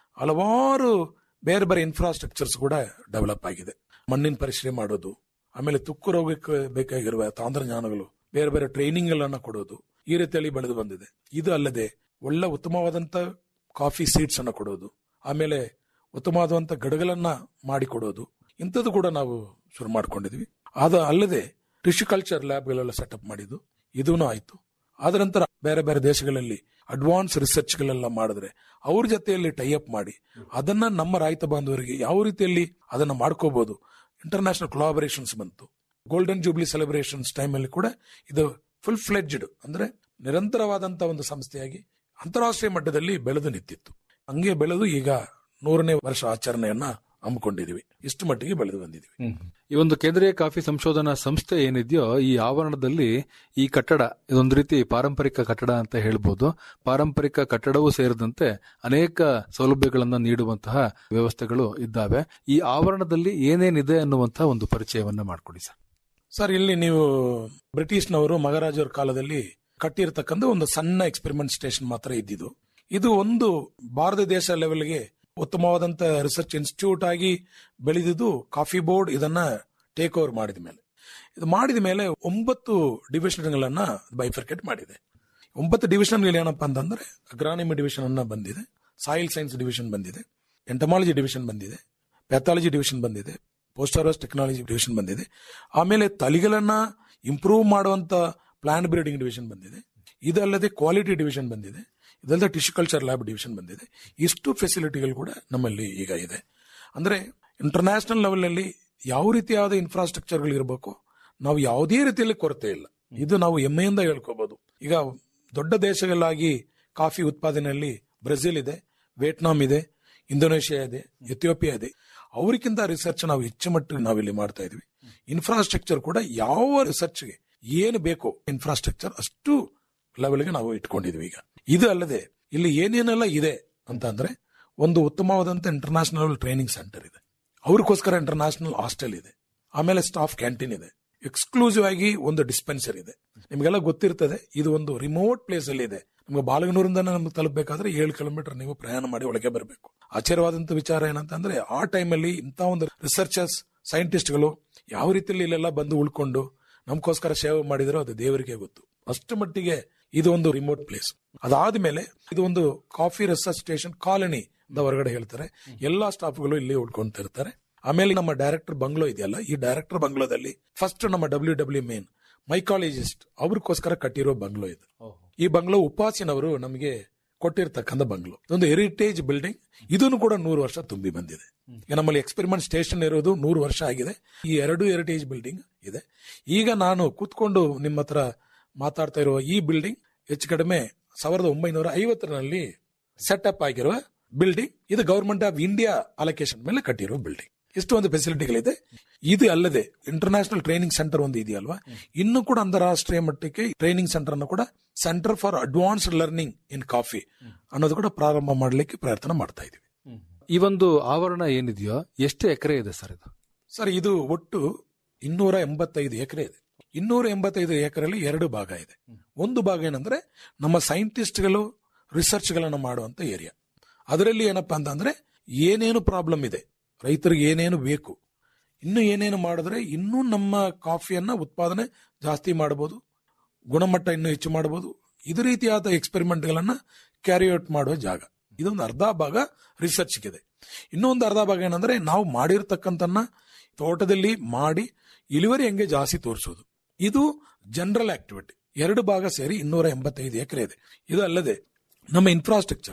ಹಲವಾರು ಬೇರೆ ಬೇರೆ ಇನ್ಫ್ರಾಸ್ಟ್ರಕ್ಚರ್ಸ್ ಕೂಡ ಡೆವಲಪ್ ಆಗಿದೆ ಮಣ್ಣಿನ ಪರೀಕ್ಷೆ ಮಾಡೋದು ಆಮೇಲೆ ತುಕ್ಕು ರೋಗಕ್ಕೆ ಬೇಕಾಗಿರುವ ತಾಂತ್ರಜ್ಞಾನಗಳು ಬೇರೆ ಬೇರೆ ಟ್ರೈನಿಂಗ್ ಗಳನ್ನ ಕೊಡೋದು ಈ ರೀತಿಯಲ್ಲಿ ಬೆಳೆದು ಬಂದಿದೆ ಇದು ಅಲ್ಲದೆ ಒಳ್ಳೆ ಉತ್ತಮವಾದಂತ ಕಾಫಿ ಸೀಡ್ಸ್ ಅನ್ನ ಕೊಡೋದು ಆಮೇಲೆ ಉತ್ತಮವಾದಂತ ಗಡಗಳನ್ನ ಮಾಡಿಕೊಡೋದು ಇಂಥದ್ದು ಕೂಡ ನಾವು ಶುರು ಮಾಡ್ಕೊಂಡಿದ್ವಿ ಅದು ಅಲ್ಲದೆ ಟಿಶ್ಯುಕಲ್ಚರ್ ಲ್ಯಾಬ್ಗಳೆಲ್ಲ ಸೆಟಪ್ ಮಾಡಿದ್ದು ಇದೂ ಆಯ್ತು ಆದ ನಂತರ ಬೇರೆ ಬೇರೆ ದೇಶಗಳಲ್ಲಿ ಅಡ್ವಾನ್ಸ್ ರಿಸರ್ಚ್ ಗಳೆಲ್ಲ ಮಾಡಿದ್ರೆ ಅವ್ರ ಜೊತೆಯಲ್ಲಿ ಟೈಅಪ್ ಮಾಡಿ ಅದನ್ನ ನಮ್ಮ ರೈತ ಬಾಂಧವರಿಗೆ ಯಾವ ರೀತಿಯಲ್ಲಿ ಅದನ್ನ ಮಾಡ್ಕೋಬಹುದು ಇಂಟರ್ನ್ಯಾಷನಲ್ ಕೊಲಾಬರೇಷನ್ಸ್ ಬಂತು ಗೋಲ್ಡನ್ ಜೂಬ್ಲಿ ಸೆಲೆಬ್ರೇಷನ್ಸ್ ಟೈಮಲ್ಲಿ ಕೂಡ ಇದು ಫುಲ್ ಫ್ಲೆಡ್ಜ್ಡ್ ಅಂದ್ರೆ ನಿರಂತರವಾದಂತ ಒಂದು ಸಂಸ್ಥೆಯಾಗಿ ಅಂತಾರಾಷ್ಟ್ರೀಯ ಮಟ್ಟದಲ್ಲಿ ಬೆಳೆದು ನಿಂತಿತ್ತು ಹಂಗೆ ಬೆಳೆದು ಈಗ ನೂರನೇ ವರ್ಷ ಆಚರಣೆಯನ್ನ ಹಮ್ಮಿಕೊಂಡಿದೀವಿ ಇಷ್ಟು ಮಟ್ಟಿಗೆ ಬೆಳೆದು ಬಂದಿದ್ದೀವಿ ಈ ಒಂದು ಕೇಂದ್ರೀಯ ಕಾಫಿ ಸಂಶೋಧನಾ ಸಂಸ್ಥೆ ಏನಿದೆಯೋ ಈ ಆವರಣದಲ್ಲಿ ಈ ಕಟ್ಟಡ ಇದೊಂದು ರೀತಿ ಪಾರಂಪರಿಕ ಕಟ್ಟಡ ಅಂತ ಹೇಳ್ಬೋದು ಪಾರಂಪರಿಕ ಕಟ್ಟಡವೂ ಸೇರಿದಂತೆ ಅನೇಕ ಸೌಲಭ್ಯಗಳನ್ನು ನೀಡುವಂತಹ ವ್ಯವಸ್ಥೆಗಳು ಇದ್ದಾವೆ ಈ ಆವರಣದಲ್ಲಿ ಏನೇನಿದೆ ಅನ್ನುವಂತಹ ಒಂದು ಪರಿಚಯವನ್ನ ಮಾಡಿಕೊಡಿ ಸರ್ ಸರ್ ಇಲ್ಲಿ ನೀವು ಬ್ರಿಟಿಷ್ನವರು ಮಹಾರಾಜರ ಕಾಲದಲ್ಲಿ ಕಟ್ಟಿರ್ತಕ್ಕಂಥ ಒಂದು ಸಣ್ಣ ಎಕ್ಸ್ಪೆರಿಮೆಂಟ್ ಸ್ಟೇಷನ್ ಮಾತ್ರ ಇದ್ದಿದ್ದು ಇದು ಒಂದು ಭಾರತ ದೇಶ ಲೆವೆಲ್ಗೆ ಉತ್ತಮವಾದಂತ ರಿಸರ್ಚ್ ಇನ್ಸ್ಟಿಟ್ಯೂಟ್ ಆಗಿ ಬೆಳೆದಿದ್ದು ಕಾಫಿ ಬೋರ್ಡ್ ಇದನ್ನ ಟೇಕ್ ಓವರ್ ಮಾಡಿದ ಮೇಲೆ ಇದು ಮಾಡಿದ ಮೇಲೆ ಒಂಬತ್ತು ಡಿವಿಷನ್ಗಳನ್ನ ಬೈಫರ್ಕೇಟ್ ಮಾಡಿದೆ ಒಂಬತ್ತು ಡಿವಿಷನ್ ಏನಪ್ಪಾ ಅಂತಂದ್ರೆ ಅಗ್ರಾನಮಿ ಡಿವಿಷನ್ ಅನ್ನ ಬಂದಿದೆ ಸಾಯಿಲ್ ಸೈನ್ಸ್ ಡಿವಿಷನ್ ಬಂದಿದೆ ಎಂಟಮಾಲಜಿ ಡಿವಿಷನ್ ಬಂದಿದೆ ಪ್ಯಾಥಾಲಜಿ ಡಿವಿಷನ್ ಬಂದಿದೆ ಪೋಸ್ಟ್ ಹಾರ್ವೆಸ್ಟ್ ಟೆಕ್ನಾಲಜಿ ಡಿವಿಷನ್ ಬಂದಿದೆ ಆಮೇಲೆ ತಳಿಗಳನ್ನ ಇಂಪ್ರೂವ್ ಮಾಡುವಂತ ಪ್ಲಾನ್ ಬ್ರೀಡಿಂಗ್ ಡಿವಿಷನ್ ಬಂದಿದೆ ಇದಲ್ಲದೆ ಕ್ವಾಲಿಟಿ ಡಿವಿಷನ್ ಬಂದಿದೆ ಇದಲ್ಲದೆ ಟಿಶ್ಯೂ ಕಲ್ಚರ್ ಲ್ಯಾಬ್ ಡಿವಿಷನ್ ಬಂದಿದೆ ಇಷ್ಟು ಫೆಸಿಲಿಟಿಗಳು ಕೂಡ ನಮ್ಮಲ್ಲಿ ಈಗ ಇದೆ ಅಂದ್ರೆ ಇಂಟರ್ನ್ಯಾಷನಲ್ ಲೆವೆಲ್ ಅಲ್ಲಿ ಯಾವ ರೀತಿಯಾದ ಇನ್ಫ್ರಾಸ್ಟ್ರಕ್ಚರ್ಗಳು ಇರಬೇಕು ನಾವು ಯಾವುದೇ ರೀತಿಯಲ್ಲಿ ಕೊರತೆ ಇಲ್ಲ ಇದು ನಾವು ಹೆಮ್ಮೆಯಿಂದ ಹೇಳ್ಕೋಬಹುದು ಈಗ ದೊಡ್ಡ ದೇಶಗಳಾಗಿ ಕಾಫಿ ಉತ್ಪಾದನೆಯಲ್ಲಿ ಬ್ರೆಜಿಲ್ ಇದೆ ವಿಯೆಟ್ನಾಂ ಇದೆ ಇಂಡೋನೇಷಿಯಾ ಇದೆ ಎಥಿಯೋಪಿಯಾ ಇದೆ ಅವರಿಗಿಂತ ರಿಸರ್ಚ್ ನಾವು ಹೆಚ್ಚು ಮಟ್ಟಿಗೆ ನಾವಿಲ್ಲಿ ಮಾಡ್ತಾ ಇದೀವಿ ಇನ್ಫ್ರಾಸ್ಟ್ರಕ್ಚರ್ ಕೂಡ ಯಾವ ರಿಸರ್ಚ್ಗೆ ಏನು ಬೇಕು ಇನ್ಫ್ರಾಸ್ಟ್ರಕ್ಚರ್ ಅಷ್ಟು ಲೆವೆಲ್ಗೆ ನಾವು ಇಟ್ಕೊಂಡಿದ್ವಿ ಈಗ ಇದು ಅಲ್ಲದೆ ಇಲ್ಲಿ ಏನೇನೆಲ್ಲ ಇದೆ ಅಂತ ಅಂದ್ರೆ ಒಂದು ಉತ್ತಮವಾದಂತ ಇಂಟರ್ನ್ಯಾಷನಲ್ ಟ್ರೈನಿಂಗ್ ಸೆಂಟರ್ ಇದೆ ಅವ್ರಿಗೋಸ್ಕರ ಇಂಟರ್ನ್ಯಾಷನಲ್ ಹಾಸ್ಟೆಲ್ ಇದೆ ಆಮೇಲೆ ಸ್ಟಾಫ್ ಕ್ಯಾಂಟೀನ್ ಇದೆ ಎಕ್ಸ್ಕ್ಲೂಸಿವ್ ಆಗಿ ಒಂದು ಡಿಸ್ಪೆನ್ಸರ್ ಇದೆ ನಿಮಗೆಲ್ಲ ಗೊತ್ತಿರ್ತದೆ ಇದು ಒಂದು ರಿಮೋಟ್ ಪ್ಲೇಸ್ ಅಲ್ಲಿ ಇದೆ ನಮ್ಗೆ ಬಾಲಗನೂರಿಂದ ನಮ್ಗೆ ತಲುಪಬೇಕಾದ್ರೆ ಏಳು ಕಿಲೋಮೀಟರ್ ನೀವು ಪ್ರಯಾಣ ಮಾಡಿ ಒಳಗೆ ಬರಬೇಕು ಆಶ್ಚರ್ಯವಾದಂತ ವಿಚಾರ ಏನಂತಂದ್ರೆ ಆ ಟೈಮಲ್ಲಿ ಇಂಥ ಒಂದು ರಿಸರ್ಚರ್ಸ್ ಸೈಂಟಿಸ್ಟ್ಗಳು ಯಾವ ರೀತಿಯಲ್ಲಿ ಇಲ್ಲೆಲ್ಲ ಬಂದು ಉಳ್ಕೊಂಡು ನಮಗೋಸ್ಕರ ಸೇವೆ ಮಾಡಿದ್ರು ಅದು ದೇವರಿಗೆ ಗೊತ್ತು ಅಷ್ಟು ಮಟ್ಟಿಗೆ ಇದು ಒಂದು ರಿಮೋಟ್ ಪ್ಲೇಸ್ ಅದಾದ್ಮೇಲೆ ಇದು ಒಂದು ಕಾಫಿ ರಿಸರ್ಚ್ ಸ್ಟೇಷನ್ ಕಾಲನಿ ಅಂತ ಹೊರಗಡೆ ಹೇಳ್ತಾರೆ ಎಲ್ಲಾ ಸ್ಟಾಫ್ಗಳು ಇಲ್ಲಿ ಉಳ್ಕೊಂತ ಇರ್ತಾರೆ ಆಮೇಲೆ ನಮ್ಮ ಡೈರೆಕ್ಟರ್ ಬಂಗ್ಲೋ ಇದೆಯಲ್ಲ ಈ ಡೈರೆಕ್ಟರ್ ಬಂಗ್ಲೋದಲ್ಲಿ ಫಸ್ಟ್ ನಮ್ಮ ಡಬ್ಲ್ಯೂ ಡಬ್ಲ್ಯೂ ಮೇನ್ ಮೈಕಾಲಜಿಸ್ಟ್ ಅವ್ರಿಗೋಸ್ಕರ ಕಟ್ಟಿರೋ ಬಂಗ್ಲೋ ಇದು ಈ ಬಂಗ್ಲೋ ಉಪಾಸಿನವರು ನಮಗೆ ಕೊಟ್ಟಿರ್ತಕ್ಕಂಥ ಬಂಗ್ಲೋ ಇದೊಂದು ಹೆರಿಟೇಜ್ ಬಿಲ್ಡಿಂಗ್ ಇದನ್ನು ಕೂಡ ನೂರು ವರ್ಷ ತುಂಬಿ ಬಂದಿದೆ ಈಗ ನಮ್ಮಲ್ಲಿ ಎಕ್ಸ್ಪೆರಿಮೆಂಟ್ ಸ್ಟೇಷನ್ ಇರೋದು ನೂರು ವರ್ಷ ಆಗಿದೆ ಈ ಎರಡು ಹೆರಿಟೇಜ್ ಬಿಲ್ಡಿಂಗ್ ಇದೆ ಈಗ ನಾನು ಕೂತ್ಕೊಂಡು ನಿಮ್ಮ ಹತ್ರ ಮಾತಾಡ್ತಾ ಇರುವ ಈ ಬಿಲ್ಡಿಂಗ್ ಹೆಚ್ಚು ಕಡಿಮೆ ಸಾವಿರದ ಒಂಬೈನೂರ ಐವತ್ತರಲ್ಲಿ ಸೆಟಪ್ ಆಗಿರುವ ಬಿಲ್ಡಿಂಗ್ ಇದು ಗವರ್ಮೆಂಟ್ ಆಫ್ ಇಂಡಿಯಾ ಅಲೋಕೇಶನ್ ಮೇಲೆ ಕಟ್ಟಿರೋ ಬಿಲ್ಡಿಂಗ್ ಇಷ್ಟು ಒಂದು ಫೆಸಿಲಿಟಿಗಳಿದೆ ಇದು ಅಲ್ಲದೆ ಇಂಟರ್ನ್ಯಾಷನಲ್ ಟ್ರೈನಿಂಗ್ ಸೆಂಟರ್ ಒಂದು ಇದೆಯಲ್ವಾ ಇನ್ನು ಕೂಡ ಅಂತಾರಾಷ್ಟ್ರೀಯ ಮಟ್ಟಕ್ಕೆ ಟ್ರೈನಿಂಗ್ ಸೆಂಟರ್ ಅನ್ನು ಕೂಡ centre for advanced learning in coffee ಅನ್ನೋದು ಕೂಡ ಪ್ರಾರಂಭ ಮಾಡಲಿಕ್ಕೆ ಪ್ರಯತ್ನ ಮಾಡ್ತಾ ಇದೀವಿ ಈ ಒಂದು ಆವರಣ ಏನಿದೆಯೋ ಎಷ್ಟು ಎಕರೆ ಇದೆ ಸರ್ ಇದು ಸರ್ ಇದು ಒಟ್ಟು ಇನ್ನೂರ ಎಂಬತ್ತೈದು ಎಕರೆ ಇದೆ ಇನ್ನೂರ ಎಂಬತ್ತೈದು ಎಕರೆಯಲ್ಲಿ ಎರಡು ಭಾಗ ಇದೆ ಒಂದು ಭಾಗ ಏನಂದ್ರೆ ನಮ್ಮ ಸೈಂಟಿಸ್ಟ್ಗಳು ರಿಸರ್ಚ್ ಗಳನ್ನ ಮಾಡುವಂತ ಏರಿಯಾ ಅದರಲ್ಲಿ ಏನಪ್ಪಾ ಅಂತಂದ್ರೆ ಏನೇನು ಪ್ರಾಬ್ಲಮ್ ಇದೆ ರೈತರಿಗೆ ಏನೇನು ಬೇಕು ಇನ್ನು ಏನೇನು ಮಾಡಿದ್ರೆ ಇನ್ನೂ ನಮ್ಮ ಕಾಫಿಯನ್ನ ಉತ್ಪಾದನೆ ಜಾಸ್ತಿ ಮಾಡಬಹುದು ಗುಣಮಟ್ಟ ಇನ್ನೂ ಹೆಚ್ಚು ಮಾಡಬಹುದು ಇದು ರೀತಿಯಾದ ಎಕ್ಸ್ಪೆರಿಮೆಂಟ್ ಗಳನ್ನ ಕ್ಯಾರಿ ಔಟ್ ಮಾಡುವ ಜಾಗ ಇದೊಂದು ಅರ್ಧ ಭಾಗ ರಿಸರ್ಚ್ ಇದೆ ಇನ್ನೊಂದು ಅರ್ಧ ಭಾಗ ಏನಂದ್ರೆ ನಾವು ಮಾಡಿರ್ತಕ್ಕಂಥನ್ನ ತೋಟದಲ್ಲಿ ಮಾಡಿ ಇಳುವರಿ ಹೆಂಗೆ ಜಾಸ್ತಿ ತೋರಿಸೋದು ಇದು ಜನರಲ್ ಆಕ್ಟಿವಿಟಿ ಎರಡು ಭಾಗ ಸೇರಿ ಇನ್ನೂರ ಎಂಬತ್ತೈದು ಎಕರೆ ಇದೆ ಇದು ಅಲ್ಲದೆ ನಮ್ಮ ಇನ್ಫ್ರಾಸ್ಟ್ರಕ್ಚರ್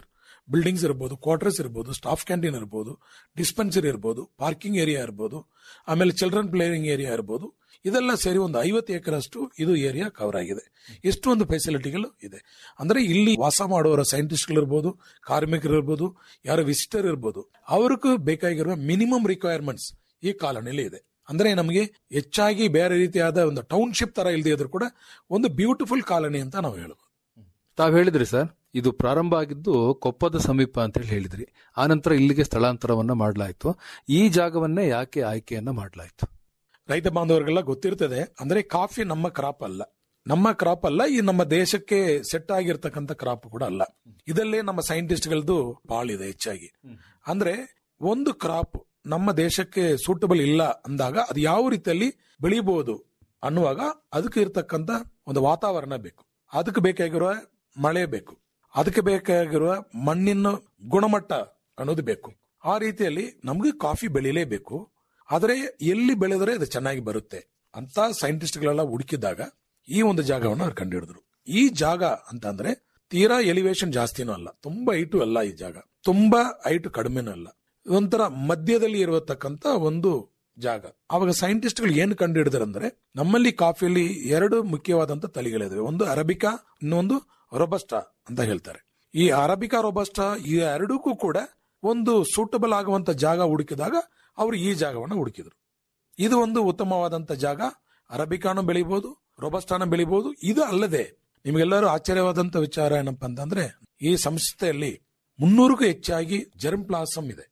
ಬಿಲ್ಡಿಂಗ್ಸ್ ಇರ್ಬೋದು ಕ್ವಾರ್ಟರ್ಸ್ ಇರ್ಬೋದು ಸ್ಟಾಫ್ ಕ್ಯಾಂಟೀನ್ ಇರ್ಬೋದು ಡಿಸ್ಪೆನ್ಸರಿ ಇರ್ಬೋದು ಪಾರ್ಕಿಂಗ್ ಏರಿಯಾ ಇರ್ಬೋದು ಆಮೇಲೆ ಚಿಲ್ಡ್ರನ್ ಪ್ಲೇಯಿಂಗ್ ಏರಿಯಾ ಇರ್ಬೋದು ಇದೆಲ್ಲ ಸೇರಿ ಒಂದು ಐವತ್ತು ಎಕರಷ್ಟು ಇದು ಏರಿಯಾ ಕವರ್ ಆಗಿದೆ ಇಷ್ಟೊಂದು ಫೆಸಿಲಿಟಿಗಳು ಇದೆ ಅಂದ್ರೆ ಇಲ್ಲಿ ವಾಸ ಮಾಡುವವರ ಸೈಂಟಿಸ್ಟ್ಗಳು ಇರ್ಬೋದು ಕಾರ್ಮಿಕರು ಇರ್ಬೋದು ಯಾರೋ ವಿಸಿಟರ್ ಇರ್ಬೋದು ಅವ್ರಿಗೂ ಬೇಕಾಗಿರುವ ಮಿನಿಮಮ್ ರಿಕ್ವೈರ್ಮೆಂಟ್ಸ್ ಈ ಕಾಲೋನಿಯಲ್ಲಿ ಇದೆ ಅಂದ್ರೆ ನಮಗೆ ಹೆಚ್ಚಾಗಿ ಬೇರೆ ರೀತಿಯಾದ ಒಂದು ಟೌನ್ಶಿಪ್ ತರ ಇಲ್ಲದೆ ಇದ್ರೂ ಕೂಡ ಒಂದು ಬ್ಯೂಟಿಫುಲ್ ಕಾಲೋನಿ ಅಂತ ನಾವು ಹೇಳ್ಬೋದು ತಾವ್ ಹೇಳಿದ್ರಿ ಸರ್ ಇದು ಪ್ರಾರಂಭ ಆಗಿದ್ದು ಕೊಪ್ಪದ ಸಮೀಪ ಅಂತ ಹೇಳಿ ಹೇಳಿದ್ರಿ ಆನಂತರ ಇಲ್ಲಿಗೆ ಸ್ಥಳಾಂತರವನ್ನ ಮಾಡಲಾಯ್ತು ಈ ಜಾಗವನ್ನೇ ಯಾಕೆ ಆಯ್ಕೆಯನ್ನ ಮಾಡಲಾಯ್ತು ರೈತ ಬಾಂಧವರಿಗೆಲ್ಲ ಗೊತ್ತಿರ್ತದೆ ಅಂದ್ರೆ ಕಾಫಿ ನಮ್ಮ ಕ್ರಾಪ್ ಅಲ್ಲ ನಮ್ಮ ಕ್ರಾಪ್ ಅಲ್ಲ ಈ ನಮ್ಮ ದೇಶಕ್ಕೆ ಸೆಟ್ ಆಗಿರ್ತಕ್ಕಂಥ ಕ್ರಾಪ್ ಕೂಡ ಅಲ್ಲ ಇದಲ್ಲೇ ನಮ್ಮ ಸೈಂಟಿಸ್ಟ್ಗಳದ್ದು ಬಾಳಿದೆ ಹೆಚ್ಚಾಗಿ ಅಂದ್ರೆ ಒಂದು ಕ್ರಾಪ್ ನಮ್ಮ ದೇಶಕ್ಕೆ ಸೂಟಬಲ್ ಇಲ್ಲ ಅಂದಾಗ ಅದು ಯಾವ ರೀತಿಯಲ್ಲಿ ಬೆಳಿಬಹುದು ಅನ್ನುವಾಗ ಅದಕ್ಕೆ ಇರ್ತಕ್ಕಂಥ ಒಂದು ವಾತಾವರಣ ಬೇಕು ಅದಕ್ಕೆ ಬೇಕಾಗಿರುವ ಮಳೆ ಬೇಕು ಅದಕ್ಕೆ ಬೇಕಾಗಿರುವ ಮಣ್ಣಿನ ಗುಣಮಟ್ಟ ಅನ್ನೋದು ಬೇಕು ಆ ರೀತಿಯಲ್ಲಿ ನಮ್ಗೆ ಕಾಫಿ ಬೆಳಿಲೇಬೇಕು ಆದರೆ ಎಲ್ಲಿ ಬೆಳೆದರೆ ಅದು ಚೆನ್ನಾಗಿ ಬರುತ್ತೆ ಅಂತ ಸೈಂಟಿಸ್ಟ್ಗಳೆಲ್ಲ ಹುಡುಕಿದಾಗ ಈ ಒಂದು ಜಾಗವನ್ನು ಅವ್ರು ಕಂಡುಹಿಡಿದ್ರು ಈ ಜಾಗ ಅಂತ ಅಂದ್ರೆ ತೀರಾ ಎಲಿವೇಶನ್ ಜಾಸ್ತಿನೂ ಅಲ್ಲ ತುಂಬಾ ಹೈಟು ಅಲ್ಲ ಈ ಜಾಗ ತುಂಬಾ ಹೈಟ್ ಕಡಿಮೆನೂ ಅಲ್ಲ ಒಂಥರ ಮಧ್ಯದಲ್ಲಿ ಇರತಕ್ಕಂತ ಒಂದು ಜಾಗ ಅವಾಗ ಸೈಂಟಿಸ್ಟ್ಗಳು ಏನು ಕಂಡುಹಿಡಿದ್ರಂದ್ರೆ ನಮ್ಮಲ್ಲಿ ಕಾಫಿಯಲ್ಲಿ ಎರಡು ಮುಖ್ಯವಾದಂತ ತಳಿಗಳಿವೆ ಒಂದು ಅರಬಿಕಾ ಇನ್ನೊಂದು ರೊಬಸ್ಟಾ ಅಂತ ಹೇಳ್ತಾರೆ ಈ ಅರಬಿಕಾ ರೊಬಸ್ಟಾ ಈ ಎರಡಕ್ಕೂ ಕೂಡ ಒಂದು ಸೂಟಬಲ್ ಆಗುವಂತ ಜಾಗ ಹುಡುಕಿದಾಗ ಅವರು ಈ ಜಾಗವನ್ನು ಹುಡುಕಿದ್ರು ಇದು ಒಂದು ಉತ್ತಮವಾದಂತ ಜಾಗ ಅರಬಿಕಾನು ಬೆಳಿಬಹುದು ರೊಬಸ್ಟಾನ ಬೆಳಿಬಹುದು ಇದು ಅಲ್ಲದೆ ನಿಮಗೆಲ್ಲರೂ ಆಶ್ಚರ್ಯವಾದಂತ ವಿಚಾರ ಏನಪ್ಪಾ ಅಂತಂದ್ರೆ ಈ ಸಂಸ್ಥೆಯಲ್ಲಿ ಮುನ್ನೂರಕ್ಕೂ ಹೆಚ್ಚಾಗಿ ಜರ್ಮ್ ಪ್ಲಾಸಮ್ ಇದೆ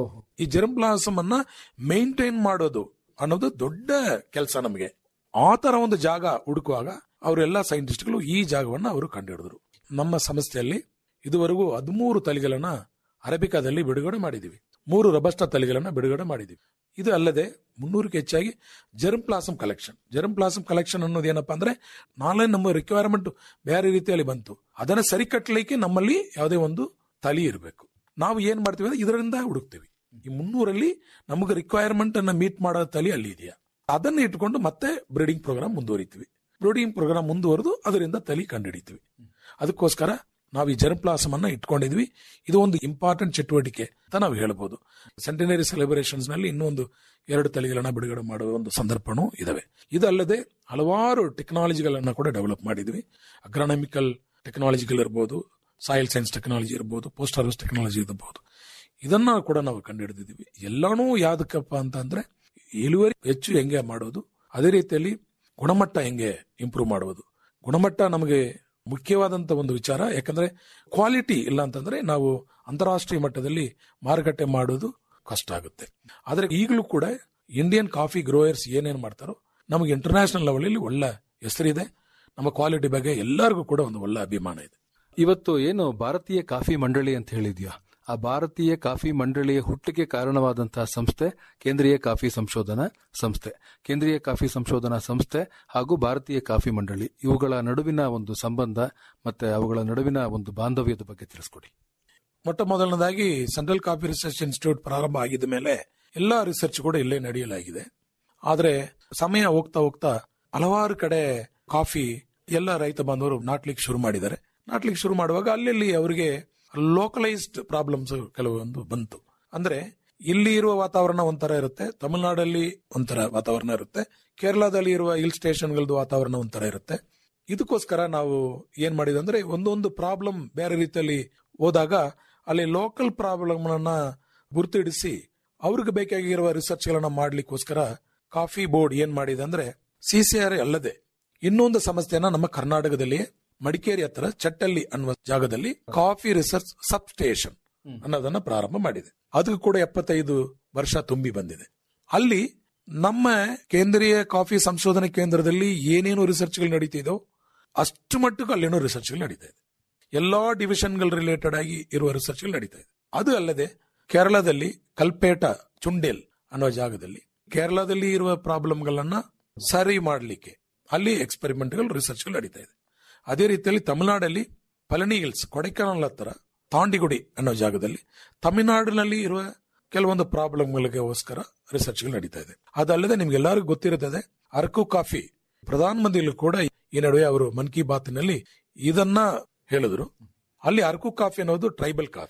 ಈ ಜರ್ಮ್ ಪ್ಲಾಸಮ್ ಅನ್ನ ಮೇಂಟೈನ್ ಮಾಡೋದು ಅನ್ನೋದು ದೊಡ್ಡ ಕೆಲಸ ನಮಗೆ ಆ ತರ ಒಂದು ಜಾಗ ಹುಡುಕುವಾಗ ಅವರೆಲ್ಲ ಸೈಂಟಿಸ್ಟ್ಗಳು ಈ ಜಾಗವನ್ನ ಅವರು ಕಂಡುಹಿಡಿದ್ರು ನಮ್ಮ ಸಂಸ್ಥೆಯಲ್ಲಿ ಇದುವರೆಗೂ ಹದಿಮೂರು ತಳಿಗಳನ್ನ ಅರಬಿಕಾದಲ್ಲಿ ಬಿಡುಗಡೆ ಮಾಡಿದೀವಿ ಮೂರು ರಬಸ್ಟಾ ತಳಿಗಳನ್ನ ಬಿಡುಗಡೆ ಮಾಡಿದೀವಿ ಇದು ಅಲ್ಲದೆ ಮುನ್ನೂರಕ್ಕೆ ಹೆಚ್ಚಾಗಿ germplasm collection germplasm collection ಅನ್ನೋದು ಏನಪ್ಪಾ ಅಂದ್ರೆ ನಾಳೆ ನಮ್ಮ ರಿಕ್ವೈರ್ಮೆಂಟ್ ಬೇರೆ ರೀತಿಯಲ್ಲಿ ಬಂತು ಅದನ್ನ ಸರಿಕಟ್ಟಲಿಕ್ಕೆ ನಮ್ಮಲ್ಲಿ ಯಾವುದೇ ಒಂದು ತಳಿ ಇರಬೇಕು ನಾವು ಏನ್ ಮಾಡ್ತೀವಿ ಅಂದ್ರೆ ಇದರಿಂದ ಹುಡುಕ್ತೀವಿ ಈ ಮುನ್ನೂರಲ್ಲಿ ನಮಗೆ ರಿಕ್ವೈರ್ಮೆಂಟ್ ಅನ್ನ ಮೀಟ್ ಮಾಡೋ ತಳಿ ಅಲ್ಲಿ ಇದೆಯಾ ಅದನ್ನ ಇಟ್ಕೊಂಡು ಮತ್ತೆ ಬ್ರೀಡಿಂಗ್ ಪ್ರೋಗ್ರಾಮ್ ಮುಂದುವರಿತೀವಿ ಬ್ರೀಡಿಂಗ್ ಪ್ರೋಗ್ರಾಮ್ ಮುಂದುವರೆದು ಅದರಿಂದ ತಳಿ ಕಂಡುಹಿಡಿತೀವಿ ಅದಕ್ಕೋಸ್ಕರ ನಾವು ಈ ಜರ್ಮ್ ಪ್ಲಾಸಮ್ ಅನ್ನ ಇಟ್ಕೊಂಡಿದ್ವಿ ಇದು ಒಂದು ಇಂಪಾರ್ಟೆಂಟ್ ಚಟುವಟಿಕೆ ಅಂತ ನಾವು ಹೇಳ್ಬೋದು ಸೆಂಟಿನರಿ ಸೆಲೆಬ್ರೇಷನ್ಸ್ ನಲ್ಲಿ ಇನ್ನೊಂದು ಎರಡು ತಳಿಗಳನ್ನ ಬಿಡುಗಡೆ ಮಾಡುವ ಒಂದು ಸಂದರ್ಭನೂ ಇದಾವೆ ಇದಲ್ಲದೆ ಹಲವಾರು ಟೆಕ್ನಾಲಜಿಗಳನ್ನ ಕೂಡ ಡೆವಲಪ್ ಮಾಡಿದ್ವಿ ಅಗ್ರಾನಮಿಕಲ್ ಟೆಕ್ನಾಲಜಿಗಳಿರ್ಬೋದು ಸಾಯಿಲ್ ಸೈನ್ಸ್ ಟೆಕ್ನಾಲಜಿ ಇರ್ಬೋದು ಪೋಸ್ಟ್ ಹಾರ್ವೆಸ್ಟ್ ಟೆಕ್ನಾಲಜಿ ಇರಬಹುದು ಇದನ್ನ ಕೂಡ ನಾವು ಕಂಡುಹಿಡಿದಿದ್ದೀವಿ ಎಲ್ಲಾನು ಯಾವ್ದಕ್ಕಪ್ಪ ಅಂತ ಅಂದ್ರೆ ಇಳುವರಿ ಹೆಚ್ಚು ಹೆಂಗೆ ಮಾಡೋದು ಅದೇ ರೀತಿಯಲ್ಲಿ ಗುಣಮಟ್ಟ ಹೆಂಗೆ ಇಂಪ್ರೂವ್ ಮಾಡುವುದು ಗುಣಮಟ್ಟ ನಮಗೆ ಮುಖ್ಯವಾದಂತ ಒಂದು ವಿಚಾರ ಯಾಕಂದ್ರೆ ಕ್ವಾಲಿಟಿ ಇಲ್ಲ ಅಂತಂದ್ರೆ ನಾವು ಅಂತಾರಾಷ್ಟ್ರೀಯ ಮಟ್ಟದಲ್ಲಿ ಮಾರುಕಟ್ಟೆ ಮಾಡೋದು ಕಷ್ಟ ಆಗುತ್ತೆ ಆದ್ರೆ ಈಗಲೂ ಕೂಡ ಇಂಡಿಯನ್ ಕಾಫಿ ಗ್ರೋಯರ್ಸ್ ಏನೇನ್ ಮಾಡ್ತಾರೋ ನಮಗೆ ಇಂಟರ್ನ್ಯಾಷನಲ್ ಲೆವೆಲ್ ಅಲ್ಲಿ ಒಳ್ಳೆ ಹೆಸರಿದೆ ನಮ್ಮ ಕ್ವಾಲಿಟಿ ಬಗ್ಗೆ ಎಲ್ಲರಿಗೂ ಕೂಡ ಒಂದು ಒಳ್ಳೆ ಅಭಿಮಾನ ಇದೆ ಇವತ್ತು ಏನು ಭಾರತೀಯ ಕಾಫಿ ಮಂಡಳಿ ಅಂತ ಹೇಳಿದ್ಯಾ ಆ ಭಾರತೀಯ ಕಾಫಿ ಮಂಡಳಿಯ ಹುಟ್ಟಿಗೆ ಕಾರಣವಾದಂತಹ ಸಂಸ್ಥೆ ಕೇಂದ್ರೀಯ ಕಾಫಿ ಸಂಶೋಧನಾ ಸಂಸ್ಥೆ ಕೇಂದ್ರೀಯ ಕಾಫಿ ಸಂಶೋಧನಾ ಸಂಸ್ಥೆ ಹಾಗೂ ಭಾರತೀಯ ಕಾಫಿ ಮಂಡಳಿ ಇವುಗಳ ನಡುವಿನ ಒಂದು ಸಂಬಂಧ ಮತ್ತೆ ಅವುಗಳ ನಡುವಿನ ಒಂದು ಬಾಂಧವ್ಯದ ಬಗ್ಗೆ ತಿಳಿಸ್ಕೊಡಿ ಮೊಟ್ಟ ಮೊದಲನೇದಾಗಿ ಸೆಂಟ್ರಲ್ ಕಾಫಿ ರಿಸರ್ಚ್ ಇನ್ಸ್ಟಿಟ್ಯೂಟ್ ಪ್ರಾರಂಭ ಆಗಿದ ಮೇಲೆ ಎಲ್ಲಾ ರಿಸರ್ಚ್ ಕೂಡ ಇಲ್ಲೇ ನಡೆಯಲಾಗಿದೆ ಆದ್ರೆ ಸಮಯ ಹೋಗ್ತಾ ಹೋಗ್ತಾ ಹಲವಾರು ಕಡೆ ಕಾಫಿ ಎಲ್ಲ ರೈತ ಬಾಂಧವರು ನಾಟ್ಲಿಕ್ಕೆ ಶುರು ಮಾಡಿದ್ದಾರೆ ನಾಟ್ಲಿಕ್ಕೆ ಶುರು ಮಾಡುವಾಗ ಅಲ್ಲಲ್ಲಿ ಅವರಿಗೆ ಲೋಕಲೈಸ್ಡ್ ಪ್ರಾಬ್ಲಮ್ಸ್ ಕೆಲವೊಂದು ಬಂತು ಅಂದ್ರೆ ಇಲ್ಲಿ ಇರುವ ವಾತಾವರಣ ಒಂಥರ ಇರುತ್ತೆ ತಮಿಳುನಾಡಲ್ಲಿ ಒಂಥರ ವಾತಾವರಣ ಇರುತ್ತೆ ಕೇರಳದಲ್ಲಿ ಇರುವ ಹಿಲ್ ಸ್ಟೇಷನ್ಗಳದ್ದು ವಾತಾವರಣ ಒಂಥರ ಇರುತ್ತೆ ಇದಕ್ಕೋಸ್ಕರ ನಾವು ಏನ್ ಮಾಡಿದ್ವಿ ಅಂದ್ರೆ ಒಂದೊಂದು ಪ್ರಾಬ್ಲಮ್ ಬೇರೆ ರೀತಿಯಲ್ಲಿ ಹೋದಾಗ ಅಲ್ಲಿ ಲೋಕಲ್ ಪ್ರಾಬ್ಲಮ್ ಅನ್ನ ಗುರುತಿಡಿಸಿ ಅವ್ರಿಗೆ ಬೇಕಾಗಿರುವ ರಿಸರ್ಚ್ ಗಳನ್ನ ಮಾಡ್ಲಿಕ್ಕೋಸ್ಕರ ಕಾಫಿ ಬೋರ್ಡ್ ಏನ್ ಮಾಡಿದೆ ಅಂದ್ರೆ ಸಿಸಿಆರ್ ಅಲ್ಲದೆ ಇನ್ನೊಂದು ಸಂಸ್ಥೆಯನ್ನ ನಮ್ಮ ಕರ್ನಾಟಕದಲ್ಲಿ ಮಡಿಕೇರಿ ಹತ್ರ ಚಟ್ಟಲ್ಲಿ ಅನ್ನುವ ಜಾಗದಲ್ಲಿ ಕಾಫಿ ರಿಸರ್ಚ್ ಸಬ್ ಸ್ಟೇಷನ್ ಅನ್ನೋದನ್ನ ಪ್ರಾರಂಭ ಮಾಡಿದೆ ಅದಕ್ಕೂ ಕೂಡ ಎಪ್ಪತ್ತೈದು ವರ್ಷ ತುಂಬಿ ಬಂದಿದೆ ಅಲ್ಲಿ ನಮ್ಮ ಕೇಂದ್ರೀಯ ಕಾಫಿ ಸಂಶೋಧನಾ ಕೇಂದ್ರದಲ್ಲಿ ಏನೇನು ರಿಸರ್ಚ್ಗಳು ನಡೀತಿದೋ ಅಷ್ಟು ಮಟ್ಟಕ್ಕೂ ಅಲ್ಲೇನೋ ರಿಸರ್ಚ್ಗಳು ನಡೀತಾ ಇದೆ ಎಲ್ಲಾ ಡಿವಿಷನ್ಗಳು ರಿಲೇಟೆಡ್ ಆಗಿ ಇರುವ ರಿಸರ್ಚ್ಗಳು ನಡೀತಾ ಇದೆ ಅದು ಅಲ್ಲದೆ ಕೇರಳದಲ್ಲಿ ಕಲ್ಪೇಟ ಚುಂಡೇಲ್ ಅನ್ನೋ ಜಾಗದಲ್ಲಿ ಕೇರಳದಲ್ಲಿ ಇರುವ ಪ್ರಾಬ್ಲಮ್ಗಳನ್ನ ಸರಿ ಮಾಡಲಿಕ್ಕೆ ಅಲ್ಲಿ ಎಕ್ಸ್ಪೆರಿಮೆಂಟ್ಗಳು ರಿಸರ್ಚ್ಗಳು ನಡೀತಾ ಇದೆ ಅದೇ ರೀತಿಯಲ್ಲಿ ತಮಿಳುನಾಡಲ್ಲಿ ಪಳನಿ ಹಿಲ್ಸ್ ಕೊಡೈಕನಾಲ್ ಹತ್ರ ತಾಂಡಿಗುಡಿ ಅನ್ನೋ ಜಾಗದಲ್ಲಿ ತಮಿಳುನಾಡಿನಲ್ಲಿ ಇರುವ ಕೆಲವೊಂದು ಪ್ರಾಬ್ಲಮ್ಗಳಿಗೋಸ್ಕರ ರಿಸರ್ಚ್ಗಳು ನಡೀತಾ ಇದೆ ಅದಲ್ಲದೆ ನಿಮ್ಗೆಲ್ಲರಿಗೂ ಗೊತ್ತಿರುತ್ತದೆ ಅರಕು ಕಾಫಿ ಪ್ರಧಾನಮಂತ್ರಿಗಳು ಕೂಡ ಈ ನಡುವೆ ಅವರು ಮನ್ ಕಿ ಬಾತ್ ನಲ್ಲಿ ಇದನ್ನ ಹೇಳಿದ್ರು ಅಲ್ಲಿ ಅರಕು ಕಾಫಿ ಅನ್ನೋದು ಟ್ರೈಬಲ್ ಕಾಫಿ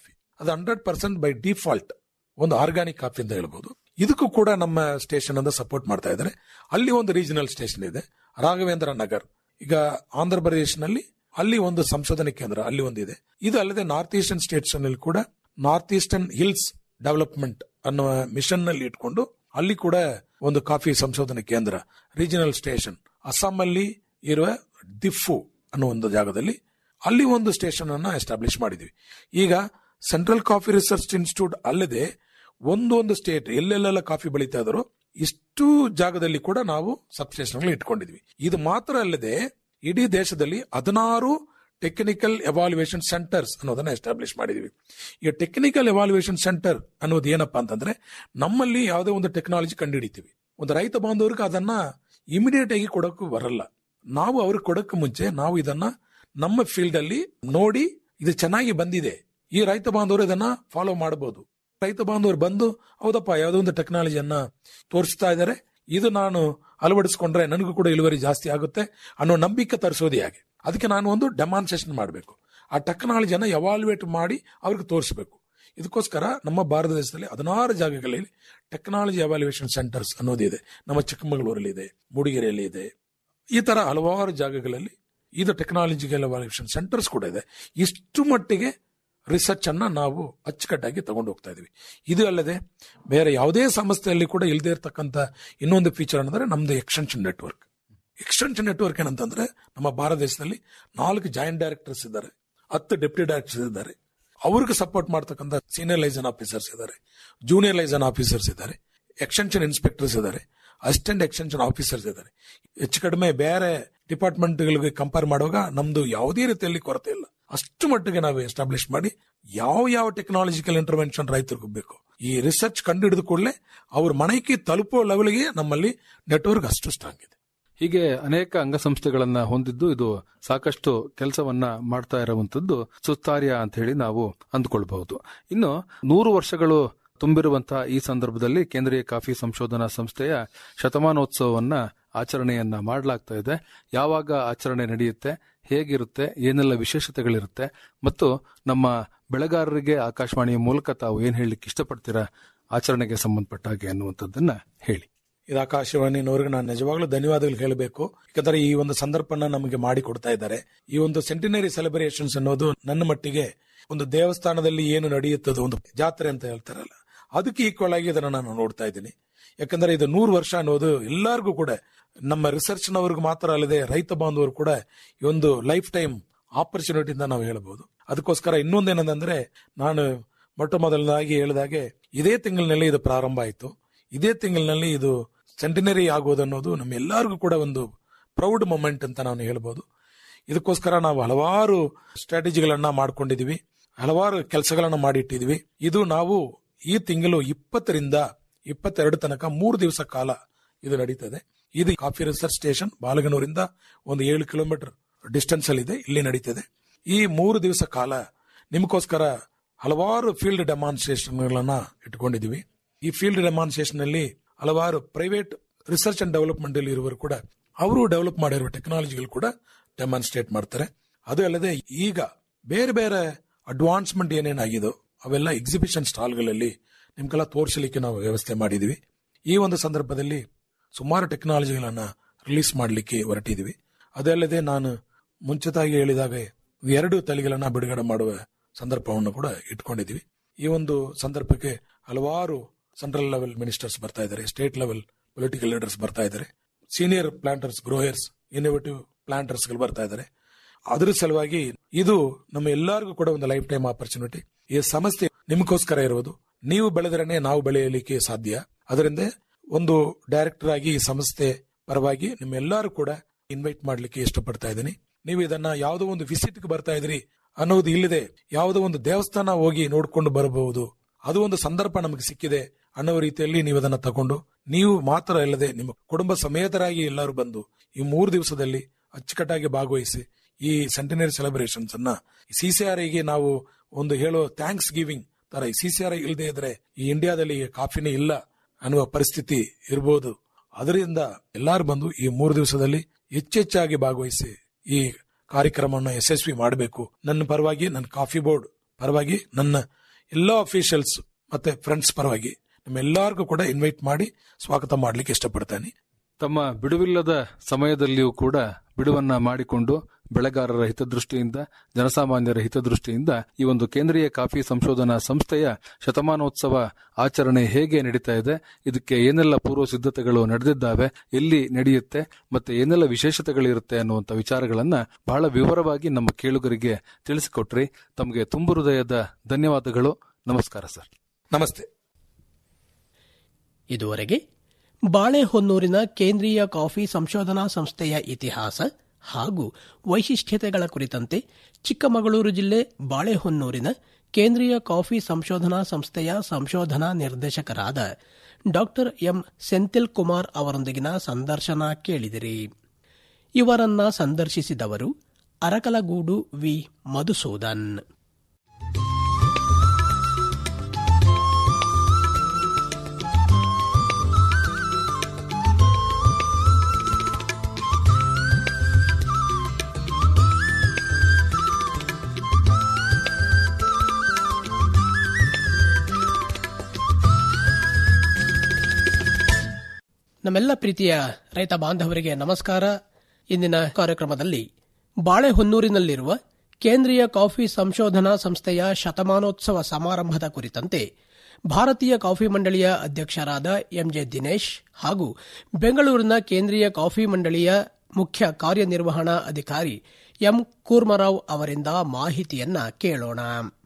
ಅದು ಹಂಡ್ರೆಡ್ ಪರ್ಸೆಂಟ್ ಬೈ ಡಿಫಾಲ್ಟ್ ಒಂದು ಆರ್ಗಾನಿಕ್ ಕಾಫಿ ಅಂತ ಹೇಳ್ಬೋದು ಇದಕ್ಕೂ ಕೂಡ ನಮ್ಮ ಸ್ಟೇಷನ್ ಅಂತ ಸಪೋರ್ಟ್ ಮಾಡ್ತಾ ಇದ್ದಾರೆ ಅಲ್ಲಿ ಒಂದು ರೀಜನಲ್ ಸ್ಟೇಷನ್ ಇದೆ ರಾಘವೇಂದ್ರ ನಗರ್ ಈಗ ಆಂಧ್ರ ಪ್ರದೇಶನಲ್ಲಿ ಅಲ್ಲಿ ಒಂದು ಸಂಶೋಧನೆ ಕೇಂದ್ರ ಅಲ್ಲಿ ಒಂದಿದೆ ಇದು ಅಲ್ಲದೆ ನಾರ್ತ್ ಈಸ್ಟರ್ನ್ ಸ್ಟೇಟ್ಸ್ ನಲ್ಲಿ ಕೂಡ ನಾರ್ತ್ ಈಸ್ಟರ್ನ್ ಹಿಲ್ಸ್ ಡೆವಲಪ್ಮೆಂಟ್ ಅನ್ನುವ ಮಿಷನ್ ನಲ್ಲಿ ಇಟ್ಕೊಂಡು ಅಲ್ಲಿ ಕೂಡ ಒಂದು ಕಾಫಿ ಸಂಶೋಧನೆ ಕೇಂದ್ರ ರೀಜನಲ್ ಸ್ಟೇಷನ್ ಅಸ್ಸಾಂ ಅಲ್ಲಿ ಇರುವ ದಿಫು ಅನ್ನೋ ಒಂದು ಜಾಗದಲ್ಲಿ ಅಲ್ಲಿ ಒಂದು ಸ್ಟೇಷನ್ ಅನ್ನ ಎಸ್ಟಾಬ್ಲಿಷ್ ಮಾಡಿದ್ವಿ ಈಗ ಸೆಂಟ್ರಲ್ ಕಾಫಿ ರಿಸರ್ಚ್ ಇನ್ಸ್ಟಿಟ್ಯೂಟ್ ಅಲ್ಲದೆ ಒಂದೊಂದು ಸ್ಟೇಟ್ ಎಲ್ಲೆಲ್ಲೆಲ್ಲ ಕಾಫಿ ಬೆಳೀತಾ ಇದಾರೋ ಇಷ್ಟು ಜಾಗದಲ್ಲಿ ಕೂಡ ನಾವು ಸಬ್ ಸ್ಟೇಷನ್ ಇಟ್ಕೊಂಡಿದ್ವಿ ಇದು ಮಾತ್ರ ಅಲ್ಲದೆ ಇಡೀ ದೇಶದಲ್ಲಿ ಹದಿನಾರು ಟೆಕ್ನಿಕಲ್ ಎವಾಲ್ಯುಯೇಷನ್ ಸೆಂಟರ್ಸ್ ಅನ್ನೋದನ್ನ ಎಸ್ಟಾಬ್ಲಿಷ್ ಮಾಡಿದ್ವಿ ಈ ಟೆಕ್ನಿಕಲ್ ಎವಾಲ್ಯುಯೇಷನ್ ಸೆಂಟರ್ ಅನ್ನೋದು ಏನಪ್ಪಾ ಅಂತಂದ್ರೆ ನಮ್ಮಲ್ಲಿ ಯಾವುದೇ ಒಂದು ಟೆಕ್ನಾಲಜಿ ಕಂಡುಹಿಡಿತೀವಿ ಒಂದು ರೈತ ಬಾಂಧವರಿಗೆ ಅದನ್ನ ಇಮಿಡಿಯೇಟ್ ಆಗಿ ಕೊಡೋಕ್ಕೂ ಬರಲ್ಲ ನಾವು ಅವ್ರಿಗೆ ಕೊಡೋಕೆ ಮುಂಚೆ ನಾವು ಇದನ್ನ ನಮ್ಮ ಫೀಲ್ಡ್ ಅಲ್ಲಿ ನೋಡಿ ಇದು ಚೆನ್ನಾಗಿ ಬಂದಿದೆ ಈ ರೈತ ಬಾಂಧವರು ಇದನ್ನ ಫಾಲೋ ಮಾಡಬಹುದು ರೈತ ಬಾಂಧವರು ಬಂದು ಹೌದಪ್ಪ ಯಾವುದೋ ಒಂದು ಟೆಕ್ನಾಲಜಿಯನ್ನ ತೋರಿಸ್ತಾ ಇದ್ದಾರೆ ಇದು ನಾನು ಅಳವಡಿಸ್ಕೊಂಡ್ರೆ ನನಗೂ ಕೂಡ ಇಳುವರಿ ಜಾಸ್ತಿ ಆಗುತ್ತೆ ಅನ್ನೋ ನಂಬಿಕೆ ತರಿಸೋದು ಹೇಗೆ ಅದಕ್ಕೆ ನಾನು ಒಂದು ಡೆಮಾನ್ಸ್ಟ್ರೇಷನ್ ಮಾಡಬೇಕು ಆ ಟೆಕ್ನಾಲಜಿಯನ್ನ ಎವಾಲ್ಯುಯೇಟ್ ಮಾಡಿ ಅವ್ರಿಗೆ ತೋರಿಸಬೇಕು ಇದಕ್ಕೋಸ್ಕರ ನಮ್ಮ ಭಾರತ ದೇಶದಲ್ಲಿ ಹದಿನಾರು ಜಾಗಗಳಲ್ಲಿ ಟೆಕ್ನಾಲಜಿ ಎವಾಲ್ಯುಯೇಷನ್ ಸೆಂಟರ್ಸ್ ಅನ್ನೋದಿದೆ ನಮ್ಮ ಚಿಕ್ಕಮಗಳೂರಲ್ಲಿ ಇದೆ ಮೂಡಿಗೆರೆಯಲ್ಲಿ ಇದೆ ಈ ತರ ಹಲವಾರು ಜಾಗಗಳಲ್ಲಿ ಇದು ಟೆಕ್ನಾಲಜಿಕಲ್ ಎವಾಲ್ಯುಯೇಷನ್ ಸೆಂಟರ್ಸ್ ಕೂಡ ಇದೆ ಇಷ್ಟು ಮಟ್ಟಿಗೆ ರಿಸರ್ಚ್ ಅನ್ನ ನಾವು ಅಚ್ಚುಕಟ್ಟಾಗಿ ತಗೊಂಡು ಹೋಗ್ತಾ ಇದೀವಿ ಇದು ಅಲ್ಲದೆ ಬೇರೆ ಯಾವುದೇ ಸಂಸ್ಥೆಯಲ್ಲಿ ಕೂಡ ಇಲ್ಲದೆ ಇರತಕ್ಕಂತ ಇನ್ನೊಂದು ಫೀಚರ್ ಅಂದ್ರೆ ನಮ್ದು ಎಕ್ಸ್ಟೆನ್ಷನ್ ನೆಟ್ವರ್ಕ್ ಎಕ್ಸ್ಟೆನ್ಷನ್ ನೆಟ್ವರ್ಕ್ ಏನಂತಂದ್ರೆ ನಮ್ಮ ಭಾರತ ದೇಶದಲ್ಲಿ ನಾಲ್ಕು ಜಾಯಿಂಟ್ ಡೈರೆಕ್ಟರ್ಸ್ ಇದ್ದಾರೆ ಹತ್ತು ಡೆಪ್ಯೂಟಿ ಡೈರೆಕ್ಟರ್ಸ್ ಇದ್ದಾರೆ ಅವ್ರಿಗೆ ಸಪೋರ್ಟ್ ಮಾಡ್ತಕ್ಕಂಥ ಸೀನಿಯರ್ ಲೈಸನ್ ಆಫೀಸರ್ಸ್ ಇದ್ದಾರೆ ಜೂನಿಯರ್ ಲೈಸನ್ ಆಫೀಸರ್ಸ್ ಇದ್ದಾರೆ ಎಕ್ಸ್ಟೆನ್ಷನ್ ಇನ್ಸ್ಪೆಕ್ಟರ್ಸ್ ಇದ್ದಾರೆ ಅಸಿಸ್ಟೆಂಟ್ ಎಕ್ಸ್ಟೆನ್ಷನ್ ಆಫೀಸರ್ಸ್ ಇದ್ದಾರೆ ಹೆಚ್ಚು ಕಡಿಮೆ ಬೇರೆ ಡಿಪಾರ್ಟ್ಮೆಂಟ್ಗಳಿಗೆ ಕಂಪೇರ್ ಮಾಡುವಾಗ ನಮ್ದು ಯಾವುದೇ ರೀತಿಯಲ್ಲಿ ಕೊರತೆ ಇಲ್ಲ ಅಷ್ಟು ಮಟ್ಟಿಗೆ ನಾವು ಎಸ್ಟಾಬ್ಲಿಷ್ ಮಾಡಿ ಯಾವ ಯಾವ ಟೆಕ್ನಾಲಜಿಕಲ್ ಇಂಟರ್ವೆನ್ಷನ್ ರೈತರಿಗೂ ಬೇಕು ಈ ರಿಸರ್ಚ್ ಕಂಡು ಹಿಡಿದ ಕೂಡಲೇ ಅವ್ರ ಮನೆಗೆ ತಲುಪೋ ಲೆವೆಲ್ಗೆ ನಮ್ಮಲ್ಲಿ ನೆಟ್ವರ್ಕ್ ಅಷ್ಟು ಸ್ಟ್ರಾಂಗ್ ಇದೆ ಹೀಗೆ ಅನೇಕ ಅಂಗಸಂಸ್ಥೆಗಳನ್ನ ಹೊಂದಿದ್ದು ಇದು ಸಾಕಷ್ಟು ಕೆಲಸವನ್ನ ಮಾಡ್ತಾ ಇರುವಂತದ್ದು ಸುತ್ತಾರ್ಯ ಅಂತ ಹೇಳಿ ನಾವು ಅಂದ್ಕೊಳ್ಬಹುದು ಇನ್ನು ನೂರು ವರ್ಷಗಳು ತುಂಬಿರುವಂತಹ ಈ ಸಂದರ್ಭದಲ್ಲಿ ಕೇಂದ್ರೀಯ ಕಾಫಿ ಸಂಶೋಧನಾ ಸಂಸ್ಥೆಯ ಶತಮಾನೋತ್ಸವವನ್ನ ಆಚರಣೆಯನ್ನ ಮಾಡಲಾಗ್ತಾ ಇದೆ ಯಾವಾಗ ಆಚರಣೆ ನಡೆಯುತ್ತೆ ಹೇಗಿರುತ್ತೆ ಏನೆಲ್ಲ ವಿಶೇಷತೆಗಳಿರುತ್ತೆ ಮತ್ತು ನಮ್ಮ ಬೆಳೆಗಾರರಿಗೆ ಆಕಾಶವಾಣಿಯ ಮೂಲಕ ತಾವು ಏನ್ ಹೇಳಲಿಕ್ಕೆ ಇಷ್ಟಪಡ್ತೀರಾ ಆಚರಣೆಗೆ ಸಂಬಂಧಪಟ್ಟ ಹಾಗೆ ಅನ್ನುವಂಥದ್ದನ್ನ ಹೇಳಿ ಇದು ಆಕಾಶವಾಣಿನವ್ರಿಗೆ ನಾನು ನಿಜವಾಗ್ಲೂ ಧನ್ಯವಾದಗಳು ಹೇಳಬೇಕು ಯಾಕಂದ್ರೆ ಈ ಒಂದು ಸಂದರ್ಭನ ನಮಗೆ ಮಾಡಿ ಕೊಡ್ತಾ ಇದ್ದಾರೆ ಈ ಒಂದು ಸೆಂಟಿನರಿ ಸೆಲೆಬ್ರೇಷನ್ಸ್ ಅನ್ನೋದು ನನ್ನ ಮಟ್ಟಿಗೆ ಒಂದು ದೇವಸ್ಥಾನದಲ್ಲಿ ಏನು ನಡೆಯುತ್ತದೋ ಒಂದು ಜಾತ್ರೆ ಅಂತ ಹೇಳ್ತಾರಲ್ಲ ಅದಕ್ಕೆ ಈಕ್ವಲ್ ಆಗಿ ಇದನ್ನ ನಾನು ನೋಡ್ತಾ ಇದ್ದೀನಿ ಯಾಕಂದ್ರೆ ಇದು ನೂರು ವರ್ಷ ಅನ್ನೋದು ಎಲ್ಲರಿಗೂ ಕೂಡ ನಮ್ಮ ರಿಸರ್ಚ್ ನವ್ರಿಗೆ ಮಾತ್ರ ಅಲ್ಲದೆ ರೈತ ಬಾಂಧವರು ಕೂಡ ಈ ಒಂದು ಲೈಫ್ ಟೈಮ್ ಆಪರ್ಚುನಿಟಿ ಅಂತ ನಾವು ಹೇಳ್ಬೋದು ಅದಕ್ಕೋಸ್ಕರ ಇನ್ನೊಂದೇನಂದ್ರೆ ನಾನು ಮೊಟ್ಟ ಮೊದಲನಾಗಿ ಹೇಳಿದಾಗೆ ಇದೇ ತಿಂಗಳಿನಲ್ಲಿ ಇದು ಪ್ರಾರಂಭ ಆಯಿತು ಇದೇ ತಿಂಗಳಿನಲ್ಲಿ ಇದು ಸೆಂಟಿನರಿ ಆಗೋದು ಅನ್ನೋದು ನಮ್ಮ ಎಲ್ಲರಿಗೂ ಕೂಡ ಒಂದು ಪ್ರೌಡ್ ಮೊಮೆಂಟ್ ಅಂತ ನಾನು ಹೇಳ್ಬೋದು ಇದಕ್ಕೋಸ್ಕರ ನಾವು ಹಲವಾರು ಸ್ಟ್ರಾಟಜಿಗಳನ್ನ ಮಾಡ್ಕೊಂಡಿದೀವಿ ಹಲವಾರು ಕೆಲಸಗಳನ್ನ ಮಾಡಿಟ್ಟಿದೀವಿ ಇದು ನಾವು ಈ ತಿಂಗಳು ಇಪ್ಪತ್ತರಿಂದ ಇಪ್ಪತ್ತೆರಡು ತನಕ ಮೂರು ದಿವಸ ಕಾಲ ಇದು ನಡೀತದೆ ಇದು ಕಾಫಿ ರಿಸರ್ಚ್ ಸ್ಟೇಷನ್ ಬಾಲಗನೂರಿಂದ ಒಂದು ಏಳು ಕಿಲೋಮೀಟರ್ ಡಿಸ್ಟೆನ್ಸ್ ಅಲ್ಲಿ ಇದೆ ಇಲ್ಲಿ ನಡೀತದೆ ಈ ಮೂರು ದಿವಸ ಕಾಲ ನಿಮಗೋಸ್ಕರ ಹಲವಾರು ಫೀಲ್ಡ್ ಡೆಮಾನ್ಸ್ಟ್ರೇಷನ್ಗಳನ್ನ ಇಟ್ಕೊಂಡಿದೀವಿ ಈ ಫೀಲ್ಡ್ ಡೆಮಾನ್ಸ್ಟ್ರೇಷನ್ ಅಲ್ಲಿ ಹಲವಾರು ಪ್ರೈವೇಟ್ ರಿಸರ್ಚ್ ಅಂಡ್ ಡೆವಲಪ್ಮೆಂಟ್ ಅಲ್ಲಿ ಇರುವರು ಕೂಡ ಅವರು ಡೆವಲಪ್ ಮಾಡಿರುವ ಟೆಕ್ನಾಲಜಿಗಳು ಕೂಡ ಡೆಮಾನ್ಸ್ಟ್ರೇಟ್ ಮಾಡ್ತಾರೆ ಅದು ಅಲ್ಲದೆ ಈಗ ಬೇರೆ ಬೇರೆ ಅಡ್ವಾನ್ಸ್ಮೆಂಟ್ ಏನೇನಾಗಿದೋ ಅವೆಲ್ಲ ಎಕ್ಸಿಬಿಷನ್ ಸ್ಟಾಲ್ಗಳಲ್ಲಿ ನಿಮ್ಗೆಲ್ಲ ತೋರಿಸಲಿಕ್ಕೆ ನಾವು ವ್ಯವಸ್ಥೆ ಮಾಡಿದೀವಿ ಈ ಒಂದು ಸಂದರ್ಭದಲ್ಲಿ ಸುಮಾರು ಟೆಕ್ನಾಲಜಿಗಳನ್ನ ರಿಲೀಸ್ ಮಾಡಲಿಕ್ಕೆ ಹೊರಟಿದೀವಿ ಅದಲ್ಲದೆ ನಾನು ಮುಂಚಿತವಾಗಿ ಹೇಳಿದಾಗ ಎರಡು ತಳಿಗಳನ್ನ ಬಿಡುಗಡೆ ಮಾಡುವ ಸಂದರ್ಭವನ್ನು ಕೂಡ ಇಟ್ಕೊಂಡಿದೀವಿ ಈ ಒಂದು ಸಂದರ್ಭಕ್ಕೆ ಹಲವಾರು ಸೆಂಟ್ರಲ್ ಲೆವೆಲ್ ಮಿನಿಸ್ಟರ್ಸ್ ಬರ್ತಾ ಇದ್ದಾರೆ ಸ್ಟೇಟ್ ಲೆವೆಲ್ ಪೊಲಿಟಿಕಲ್ ಲೀಡರ್ಸ್ ಬರ್ತಾ ಇದ್ದಾರೆ senior planters growers innovative planters ಗಳು ಬರ್ತಾ ಇದ್ದಾರೆ ಅದರ ಸಲುವಾಗಿ ಇದು ನಮ್ಮ ಎಲ್ಲರಿಗೂ ಕೂಡ ಒಂದು ಲೈಫ್ ಟೈಮ್ ಆಪರ್ಚುನಿಟಿ ಈ ಸಮಸ್ಯೆ ನಿಮಗೋಸ್ಕರ ಇರುವುದು ನೀವು ಬೆಳೆದರನೆ ನಾವು ಬೆಳೆಯಲಿಕ್ಕೆ ಸಾಧ್ಯ ಅದರಿಂದ ಒಂದು ಡೈರೆಕ್ಟರ್ ಆಗಿ ಈ ಸಂಸ್ಥೆ ಪರವಾಗಿ ನಿಮ್ಮೆಲ್ಲರೂ ಕೂಡ ಇನ್ವೈಟ್ ಮಾಡ್ಲಿಕ್ಕೆ ಇಷ್ಟಪಡ್ತಾ ಇದ್ದೀನಿ ನೀವು ಇದನ್ನ ಯಾವುದೋ ಒಂದು ವಿಸಿಟ್ ಬರ್ತಾ ಇದ್ರಿ ಅನ್ನೋದು ಇಲ್ಲದೆ ಯಾವುದೋ ಒಂದು ದೇವಸ್ಥಾನ ಹೋಗಿ ನೋಡ್ಕೊಂಡು ಬರಬಹುದು ಅದು ಒಂದು ಸಂದರ್ಭ ನಮಗೆ ಸಿಕ್ಕಿದೆ ಅನ್ನೋ ರೀತಿಯಲ್ಲಿ ನೀವು ಅದನ್ನ ತಗೊಂಡು ನೀವು ಮಾತ್ರ ಇಲ್ಲದೆ ನಿಮ್ಮ ಕುಟುಂಬ ಸಮೇತರಾಗಿ ಎಲ್ಲರೂ ಬಂದು ಈ ಮೂರು ದಿವಸದಲ್ಲಿ ಅಚ್ಚುಕಟ್ಟಾಗಿ ಭಾಗವಹಿಸಿ ಈ ಸೆಂಟಿನರಿ ಸೆಲೆಬ್ರೇಷನ್ಸ್ ಅನ್ನ ಸಿಸಿಆರ್ಐಗೆ ನಾವು ಒಂದು ಹೇಳೋ ಥ್ಯಾಂಕ್ಸ್ ಗಿವಿಂಗ್ ತರ ಈ ಸಿಸಿಆರ್ಐ ಇಲ್ಲದೆ ಇದ್ರೆ ಈ ಇಂಡಿಯಾದಲ್ಲಿ ಕಾಫಿನೇ ಇಲ್ಲ ಅನ್ನುವ ಪರಿಸ್ಥಿತಿ ಇರಬಹುದು ಅದರಿಂದ ಎಲ್ಲರೂ ಬಂದು ಈ ಮೂರು ದಿವಸದಲ್ಲಿ ಹೆಚ್ಚೆಚ್ಚಾಗಿ ಭಾಗವಹಿಸಿ ಈ ಕಾರ್ಯಕ್ರಮವನ್ನು ಯಶಸ್ವಿ ಮಾಡಬೇಕು ನನ್ನ ಪರವಾಗಿ ನನ್ನ ಕಾಫಿ ಬೋರ್ಡ್ ಪರವಾಗಿ ನನ್ನ ಎಲ್ಲ ಅಫಿಷಿಯಲ್ಸ್ ಮತ್ತೆ ಫ್ರೆಂಡ್ಸ್ ಪರವಾಗಿ ನಮ್ಮೆಲ್ಲರಿಗೂ ಕೂಡ ಇನ್ವೈಟ್ ಮಾಡಿ ಸ್ವಾಗತ ಮಾಡ್ಲಿಕ್ಕೆ ಇಷ್ಟಪಡ್ತೇನೆ ತಮ್ಮ ಬಿಡುವಿಲ್ಲದ ಸಮಯದಲ್ಲಿಯೂ ಕೂಡ ಬಿಡುವನ್ನ ಮಾಡಿಕೊಂಡು ಬೆಳೆಗಾರರ ಹಿತದೃಷ್ಟಿಯಿಂದ ಜನಸಾಮಾನ್ಯರ ಹಿತದೃಷ್ಟಿಯಿಂದ ಈ ಒಂದು ಕೇಂದ್ರೀಯ ಕಾಫಿ ಸಂಶೋಧನಾ ಸಂಸ್ಥೆಯ ಶತಮಾನೋತ್ಸವ ಆಚರಣೆ ಹೇಗೆ ನಡೀತಾ ಇದೆ ಇದಕ್ಕೆ ಏನೆಲ್ಲ ಪೂರ್ವ ಸಿದ್ಧತೆಗಳು ನಡೆದಿದ್ದಾವೆ ಎಲ್ಲಿ ನಡೆಯುತ್ತೆ ಮತ್ತೆ ಏನೆಲ್ಲ ವಿಶೇಷತೆಗಳಿರುತ್ತೆ ಅನ್ನುವಂಥ ವಿಚಾರಗಳನ್ನ ಬಹಳ ವಿವರವಾಗಿ ನಮ್ಮ ಕೇಳುಗರಿಗೆ ತಿಳಿಸಿಕೊಟ್ರಿ ತಮಗೆ ತುಂಬು ಹೃದಯದ ಧನ್ಯವಾದಗಳು ನಮಸ್ಕಾರ ಸರ್ ನಮಸ್ತೆ ಇದುವರೆಗೆ ಬಾಳೆಹೊನ್ನೂರಿನ ಕೇಂದ್ರೀಯ ಕಾಫಿ ಸಂಶೋಧನಾ ಸಂಸ್ಥೆಯ ಇತಿಹಾಸ ಹಾಗೂ ವೈಶಿಷ್ಟ್ಯತೆಗಳ ಕುರಿತಂತೆ ಚಿಕ್ಕಮಗಳೂರು ಜಿಲ್ಲೆ ಬಾಳೆಹೊನ್ನೂರಿನ ಕೇಂದ್ರೀಯ ಕಾಫಿ ಸಂಶೋಧನಾ ಸಂಸ್ಥೆಯ ಸಂಶೋಧನಾ ನಿರ್ದೇಶಕರಾದ ಡಾ ಎಂ ಸೆಂಥಿಲ್ ಕುಮಾರ್ ಅವರೊಂದಿಗಿನ ಸಂದರ್ಶನ ಕೇಳಿದಿರಿ ಇವರನ್ನ ಸಂದರ್ಶಿಸಿದವರು ಅರಕಲಗೂಡು ವಿ ಮಧುಸೂದನ್ ನಮ್ಮೆಲ್ಲ ಪ್ರೀತಿಯ ರೈತ ಬಾಂಧವರಿಗೆ ನಮಸ್ಕಾರ ಇಂದಿನ ಕಾರ್ಯಕ್ರಮದಲ್ಲಿ ಬಾಳೆಹೊನ್ನೂರಿನಲ್ಲಿರುವ ಕೇಂದ್ರೀಯ ಕಾಫಿ ಸಂಶೋಧನಾ ಸಂಸ್ಥೆಯ ಶತಮಾನೋತ್ಸವ ಸಮಾರಂಭದ ಕುರಿತಂತೆ ಭಾರತೀಯ ಕಾಫಿ ಮಂಡಳಿಯ ಅಧ್ಯಕ್ಷರಾದ ಎಂಜೆ ದಿನೇಶ್ ಹಾಗೂ ಬೆಂಗಳೂರಿನ ಕೇಂದ್ರೀಯ ಕಾಫಿ ಮಂಡಳಿಯ ಮುಖ್ಯ ಕಾರ್ಯನಿರ್ವಹಣಾ ಅಧಿಕಾರಿ ಎಂ ಕೂರ್ಮರಾವ್ ಅವರಿಂದ ಮಾಹಿತಿಯನ್ನ ಕೇಳೋಣ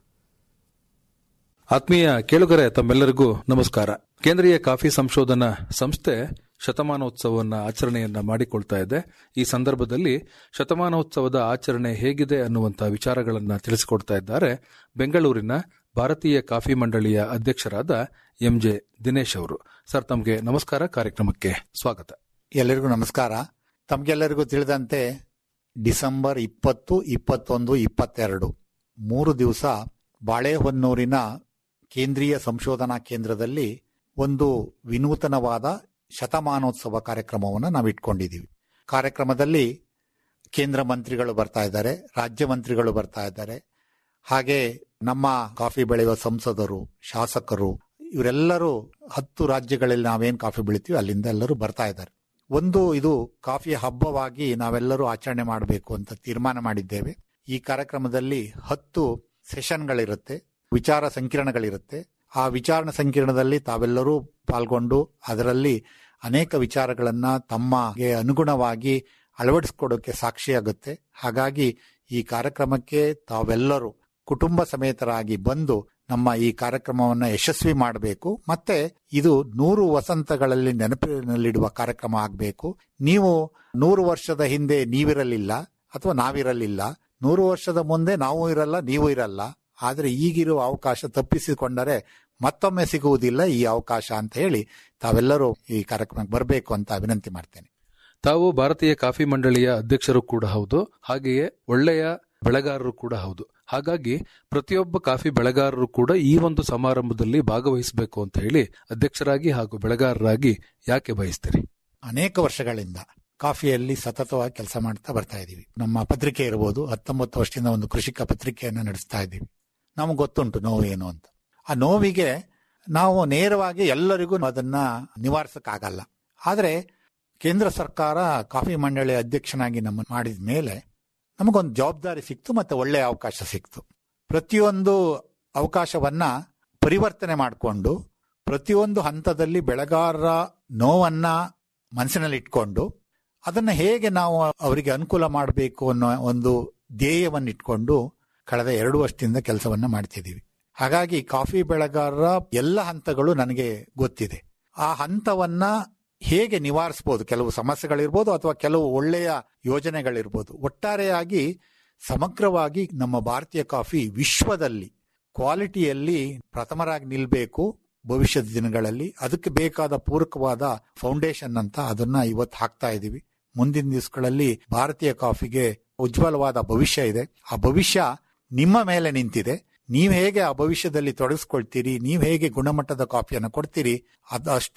ಆತ್ಮೀಯ ಕೇಳುಗರೆ ತಮ್ಮೆಲ್ಲರಿಗೂ ನಮಸ್ಕಾರ ಕೇಂದ್ರೀಯ ಕಾಫಿ ಸಂಶೋಧನಾ ಸಂಸ್ಥೆ ಶತಮಾನೋತ್ಸವವನ್ನ ಆಚರಣೆಯನ್ನ ಮಾಡಿಕೊಳ್ತಾ ಇದೆ ಈ ಸಂದರ್ಭದಲ್ಲಿ ಶತಮಾನೋತ್ಸವದ ಆಚರಣೆ ಹೇಗಿದೆ ಅನ್ನುವಂತಹ ವಿಚಾರಗಳನ್ನ ತಿಳಿಸಿಕೊಡ್ತಾ ಇದ್ದಾರೆ ಬೆಂಗಳೂರಿನ ಭಾರತೀಯ ಕಾಫಿ ಮಂಡಳಿಯ ಅಧ್ಯಕ್ಷರಾದ ಎಂಜೆ ದಿನೇಶ್ ಅವರು ಸರ್ ತಮಗೆ ನಮಸ್ಕಾರ ಕಾರ್ಯಕ್ರಮಕ್ಕೆ ಸ್ವಾಗತ ಎಲ್ಲರಿಗೂ ನಮಸ್ಕಾರ ತಮಗೆಲ್ಲರಿಗೂ ತಿಳಿದಂತೆ ಡಿಸೆಂಬರ್ ಇಪ್ಪತ್ತು ಇಪ್ಪತ್ತೊಂದು ಇಪ್ಪತ್ತೆರಡು ಮೂರು ದಿವಸ ಬಾಳೆಹೊನ್ನೂರಿನ ಕೇಂದ್ರೀಯ ಸಂಶೋಧನಾ ಕೇಂದ್ರದಲ್ಲಿ ಒಂದು ವಿನೂತನವಾದ ಶತಮಾನೋತ್ಸವ ಕಾರ್ಯಕ್ರಮವನ್ನು ನಾವು ಇಟ್ಕೊಂಡಿದ್ದೀವಿ ಕಾರ್ಯಕ್ರಮದಲ್ಲಿ ಕೇಂದ್ರ ಮಂತ್ರಿಗಳು ಬರ್ತಾ ಇದ್ದಾರೆ ರಾಜ್ಯ ಮಂತ್ರಿಗಳು ಬರ್ತಾ ಇದ್ದಾರೆ ಹಾಗೆ ನಮ್ಮ ಕಾಫಿ ಬೆಳೆಯುವ ಸಂಸದರು ಶಾಸಕರು ಇವರೆಲ್ಲರೂ ಹತ್ತು ರಾಜ್ಯಗಳಲ್ಲಿ ನಾವೇನ್ ಕಾಫಿ ಬೆಳಿತೀವಿ ಅಲ್ಲಿಂದ ಎಲ್ಲರೂ ಬರ್ತಾ ಇದ್ದಾರೆ ಒಂದು ಇದು ಕಾಫಿ ಹಬ್ಬವಾಗಿ ನಾವೆಲ್ಲರೂ ಆಚರಣೆ ಮಾಡಬೇಕು ಅಂತ ತೀರ್ಮಾನ ಮಾಡಿದ್ದೇವೆ ಈ ಕಾರ್ಯಕ್ರಮದಲ್ಲಿ ಹತ್ತು ಸೆಷನ್ಗಳಿರುತ್ತೆ ವಿಚಾರ ಸಂಕಿರಣಗಳಿರುತ್ತೆ ಆ ವಿಚಾರ ಸಂಕಿರಣದಲ್ಲಿ ತಾವೆಲ್ಲರೂ ಪಾಲ್ಗೊಂಡು ಅದರಲ್ಲಿ ಅನೇಕ ವಿಚಾರಗಳನ್ನ ತಮಗೆ ಅನುಗುಣವಾಗಿ ಅಳವಡಿಸ್ಕೊಡೋಕೆ ಸಾಕ್ಷಿಯಾಗುತ್ತೆ ಹಾಗಾಗಿ ಈ ಕಾರ್ಯಕ್ರಮಕ್ಕೆ ತಾವೆಲ್ಲರೂ ಕುಟುಂಬ ಸಮೇತರಾಗಿ ಬಂದು ನಮ್ಮ ಈ ಕಾರ್ಯಕ್ರಮವನ್ನ ಯಶಸ್ವಿ ಮಾಡಬೇಕು ಮತ್ತೆ ಇದು ನೂರು ವಸಂತಗಳಲ್ಲಿ ನೆನಪಿನಲ್ಲಿಡುವ ಕಾರ್ಯಕ್ರಮ ಆಗಬೇಕು ನೀವು ನೂರು ವರ್ಷದ ಹಿಂದೆ ನೀವಿರಲಿಲ್ಲ ಅಥವಾ ನಾವಿರಲಿಲ್ಲ ನೂರು ವರ್ಷದ ಮುಂದೆ ನಾವು ಇರಲ್ಲ ನೀವು ಇರಲ್ಲ ಆದರೆ ಈಗಿರುವ ಅವಕಾಶ ತಪ್ಪಿಸಿಕೊಂಡರೆ ಮತ್ತೊಮ್ಮೆ ಸಿಗುವುದಿಲ್ಲ ಈ ಅವಕಾಶ ಅಂತ ಹೇಳಿ ತಾವೆಲ್ಲರೂ ಈ ಕಾರ್ಯಕ್ರಮಕ್ಕೆ ಬರಬೇಕು ಅಂತ ವಿನಂತಿ ಮಾಡ್ತೇನೆ ತಾವು ಭಾರತೀಯ ಕಾಫಿ ಮಂಡಳಿಯ ಅಧ್ಯಕ್ಷರು ಕೂಡ ಹೌದು ಹಾಗೆಯೇ ಒಳ್ಳೆಯ ಬೆಳೆಗಾರರು ಕೂಡ ಹೌದು ಹಾಗಾಗಿ ಪ್ರತಿಯೊಬ್ಬ ಕಾಫಿ ಬೆಳೆಗಾರರು ಕೂಡ ಈ ಒಂದು ಸಮಾರಂಭದಲ್ಲಿ ಭಾಗವಹಿಸಬೇಕು ಅಂತ ಹೇಳಿ ಅಧ್ಯಕ್ಷರಾಗಿ ಹಾಗೂ ಬೆಳೆಗಾರರಾಗಿ ಯಾಕೆ ಬಯಸ್ತೀರಿ ಅನೇಕ ವರ್ಷಗಳಿಂದ ಕಾಫಿಯಲ್ಲಿ ಸತತವಾಗಿ ಕೆಲಸ ಮಾಡ್ತಾ ಬರ್ತಾ ಇದ್ದೀವಿ ನಮ್ಮ ಪತ್ರಿಕೆ ಇರಬಹುದು ಹತ್ತೊಂಬತ್ತು ವರ್ಷದಿಂದ ಒಂದು ಕೃಷಿಕ ಪತ್ರಿಕೆಯನ್ನು ನಡೆಸ್ತಾ ಇದ್ದೀವಿ ನಮಗೆ ಗೊತ್ತುಂಟು ನೋವು ಏನು ಅಂತ ಆ ನೋವಿಗೆ ನಾವು ನೇರವಾಗಿ ಎಲ್ಲರಿಗೂ ಅದನ್ನ ನಿವಾರಿಸಕ್ಕಾಗಲ್ಲ ಆದ್ರೆ ಕೇಂದ್ರ ಸರ್ಕಾರ ಕಾಫಿ ಮಂಡಳಿ ಅಧ್ಯಕ್ಷನಾಗಿ ನಮ್ಮನ್ನು ಮಾಡಿದ ಮೇಲೆ ನಮಗೊಂದು ಜವಾಬ್ದಾರಿ ಸಿಕ್ತು ಮತ್ತೆ ಒಳ್ಳೆಯ ಅವಕಾಶ ಸಿಕ್ತು ಪ್ರತಿಯೊಂದು ಅವಕಾಶವನ್ನ ಪರಿವರ್ತನೆ ಮಾಡಿಕೊಂಡು ಪ್ರತಿಯೊಂದು ಹಂತದಲ್ಲಿ ಬೆಳೆಗಾರರ ನೋವನ್ನ ಮನಸ್ಸಿನಲ್ಲಿ ಇಟ್ಕೊಂಡು ಅದನ್ನ ಹೇಗೆ ನಾವು ಅವರಿಗೆ ಅನುಕೂಲ ಮಾಡಬೇಕು ಅನ್ನೋ ಒಂದು ಧ್ಯೇಯವನ್ನು ಇಟ್ಕೊಂಡು ಕಳೆದ ಎರಡು ವರ್ಷದಿಂದ ಕೆಲಸವನ್ನ ಮಾಡ್ತಿದ್ದೀವಿ ಹಾಗಾಗಿ ಕಾಫಿ ಬೆಳೆಗಾರರ ಎಲ್ಲ ಹಂತಗಳು ನನಗೆ ಗೊತ್ತಿದೆ ಆ ಹಂತವನ್ನ ಹೇಗೆ ನಿವಾರಿಸಬಹುದು ಕೆಲವು ಸಮಸ್ಯೆಗಳಿರ್ಬೋದು ಅಥವಾ ಕೆಲವು ಒಳ್ಳೆಯ ಯೋಜನೆಗಳಿರ್ಬೋದು ಒಟ್ಟಾರೆಯಾಗಿ ಸಮಗ್ರವಾಗಿ ನಮ್ಮ ಭಾರತೀಯ ಕಾಫಿ ವಿಶ್ವದಲ್ಲಿ ಕ್ವಾಲಿಟಿಯಲ್ಲಿ ಪ್ರಥಮರಾಗಿ ನಿಲ್ಬೇಕು ಭವಿಷ್ಯದ ದಿನಗಳಲ್ಲಿ ಅದಕ್ಕೆ ಬೇಕಾದ ಪೂರಕವಾದ ಫೌಂಡೇಶನ್ ಅಂತ ಅದನ್ನ ಇವತ್ತು ಹಾಕ್ತಾ ಇದೀವಿ ಮುಂದಿನ ದಿವಸಗಳಲ್ಲಿ ಭಾರತೀಯ ಕಾಫಿಗೆ ಉಜ್ವಲವಾದ ಭವಿಷ್ಯ ಇದೆ ಆ ಭವಿಷ್ಯ ನಿಮ್ಮ ಮೇಲೆ ನಿಂತಿದೆ ನೀವು ಹೇಗೆ ಆ ಭವಿಷ್ಯದಲ್ಲಿ ತೊಡಗಿಸ್ಕೊಳ್ತೀರಿ ನೀವು ಹೇಗೆ ಗುಣಮಟ್ಟದ ಕಾಫಿಯನ್ನು ಕೊಡ್ತೀರಿ ಅದಷ್ಟು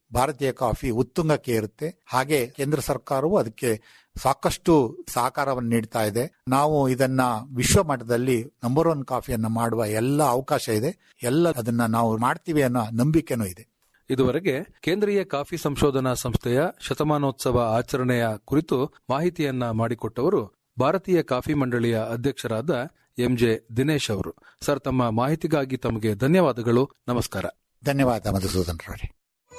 ಭಾರತೀಯ ಕಾಫಿ ಉತ್ತುಂಗಕ್ಕೆ ಇರುತ್ತೆ ಹಾಗೆ ಕೇಂದ್ರ ಸರ್ಕಾರವು ಅದಕ್ಕೆ ಸಾಕಷ್ಟು ಸಹಕಾರವನ್ನು ನೀಡ್ತಾ ಇದೆ ನಾವು ಇದನ್ನ ವಿಶ್ವ ಮಟ್ಟದಲ್ಲಿ ನಂಬರ್ ಒನ್ ಕಾಫಿಯನ್ನ ಮಾಡುವ ಎಲ್ಲ ಅವಕಾಶ ಇದೆ ಎಲ್ಲ ಅದನ್ನ ನಾವು ಮಾಡ್ತೀವಿ ಅನ್ನೋ ನಂಬಿಕೆನೂ ಇದೆ ಇದುವರೆಗೆ ಕೇಂದ್ರೀಯ ಕಾಫಿ ಸಂಶೋಧನಾ ಸಂಸ್ಥೆಯ ಶತಮಾನೋತ್ಸವ ಆಚರಣೆಯ ಕುರಿತು ಮಾಹಿತಿಯನ್ನ ಮಾಡಿಕೊಟ್ಟವರು ಭಾರತೀಯ ಕಾಫಿ ಮಂಡಳಿಯ ಅಧ್ಯಕ್ಷರಾದ ಎಂಜೆ ದಿನೇಶ್ ಅವರು ಸರ್ ತಮ್ಮ ಮಾಹಿತಿಗಾಗಿ ತಮಗೆ ಧನ್ಯವಾದಗಳು ನಮಸ್ಕಾರ ಧನ್ಯವಾದ ಮಧುಸೂದನ್ ರವರೇ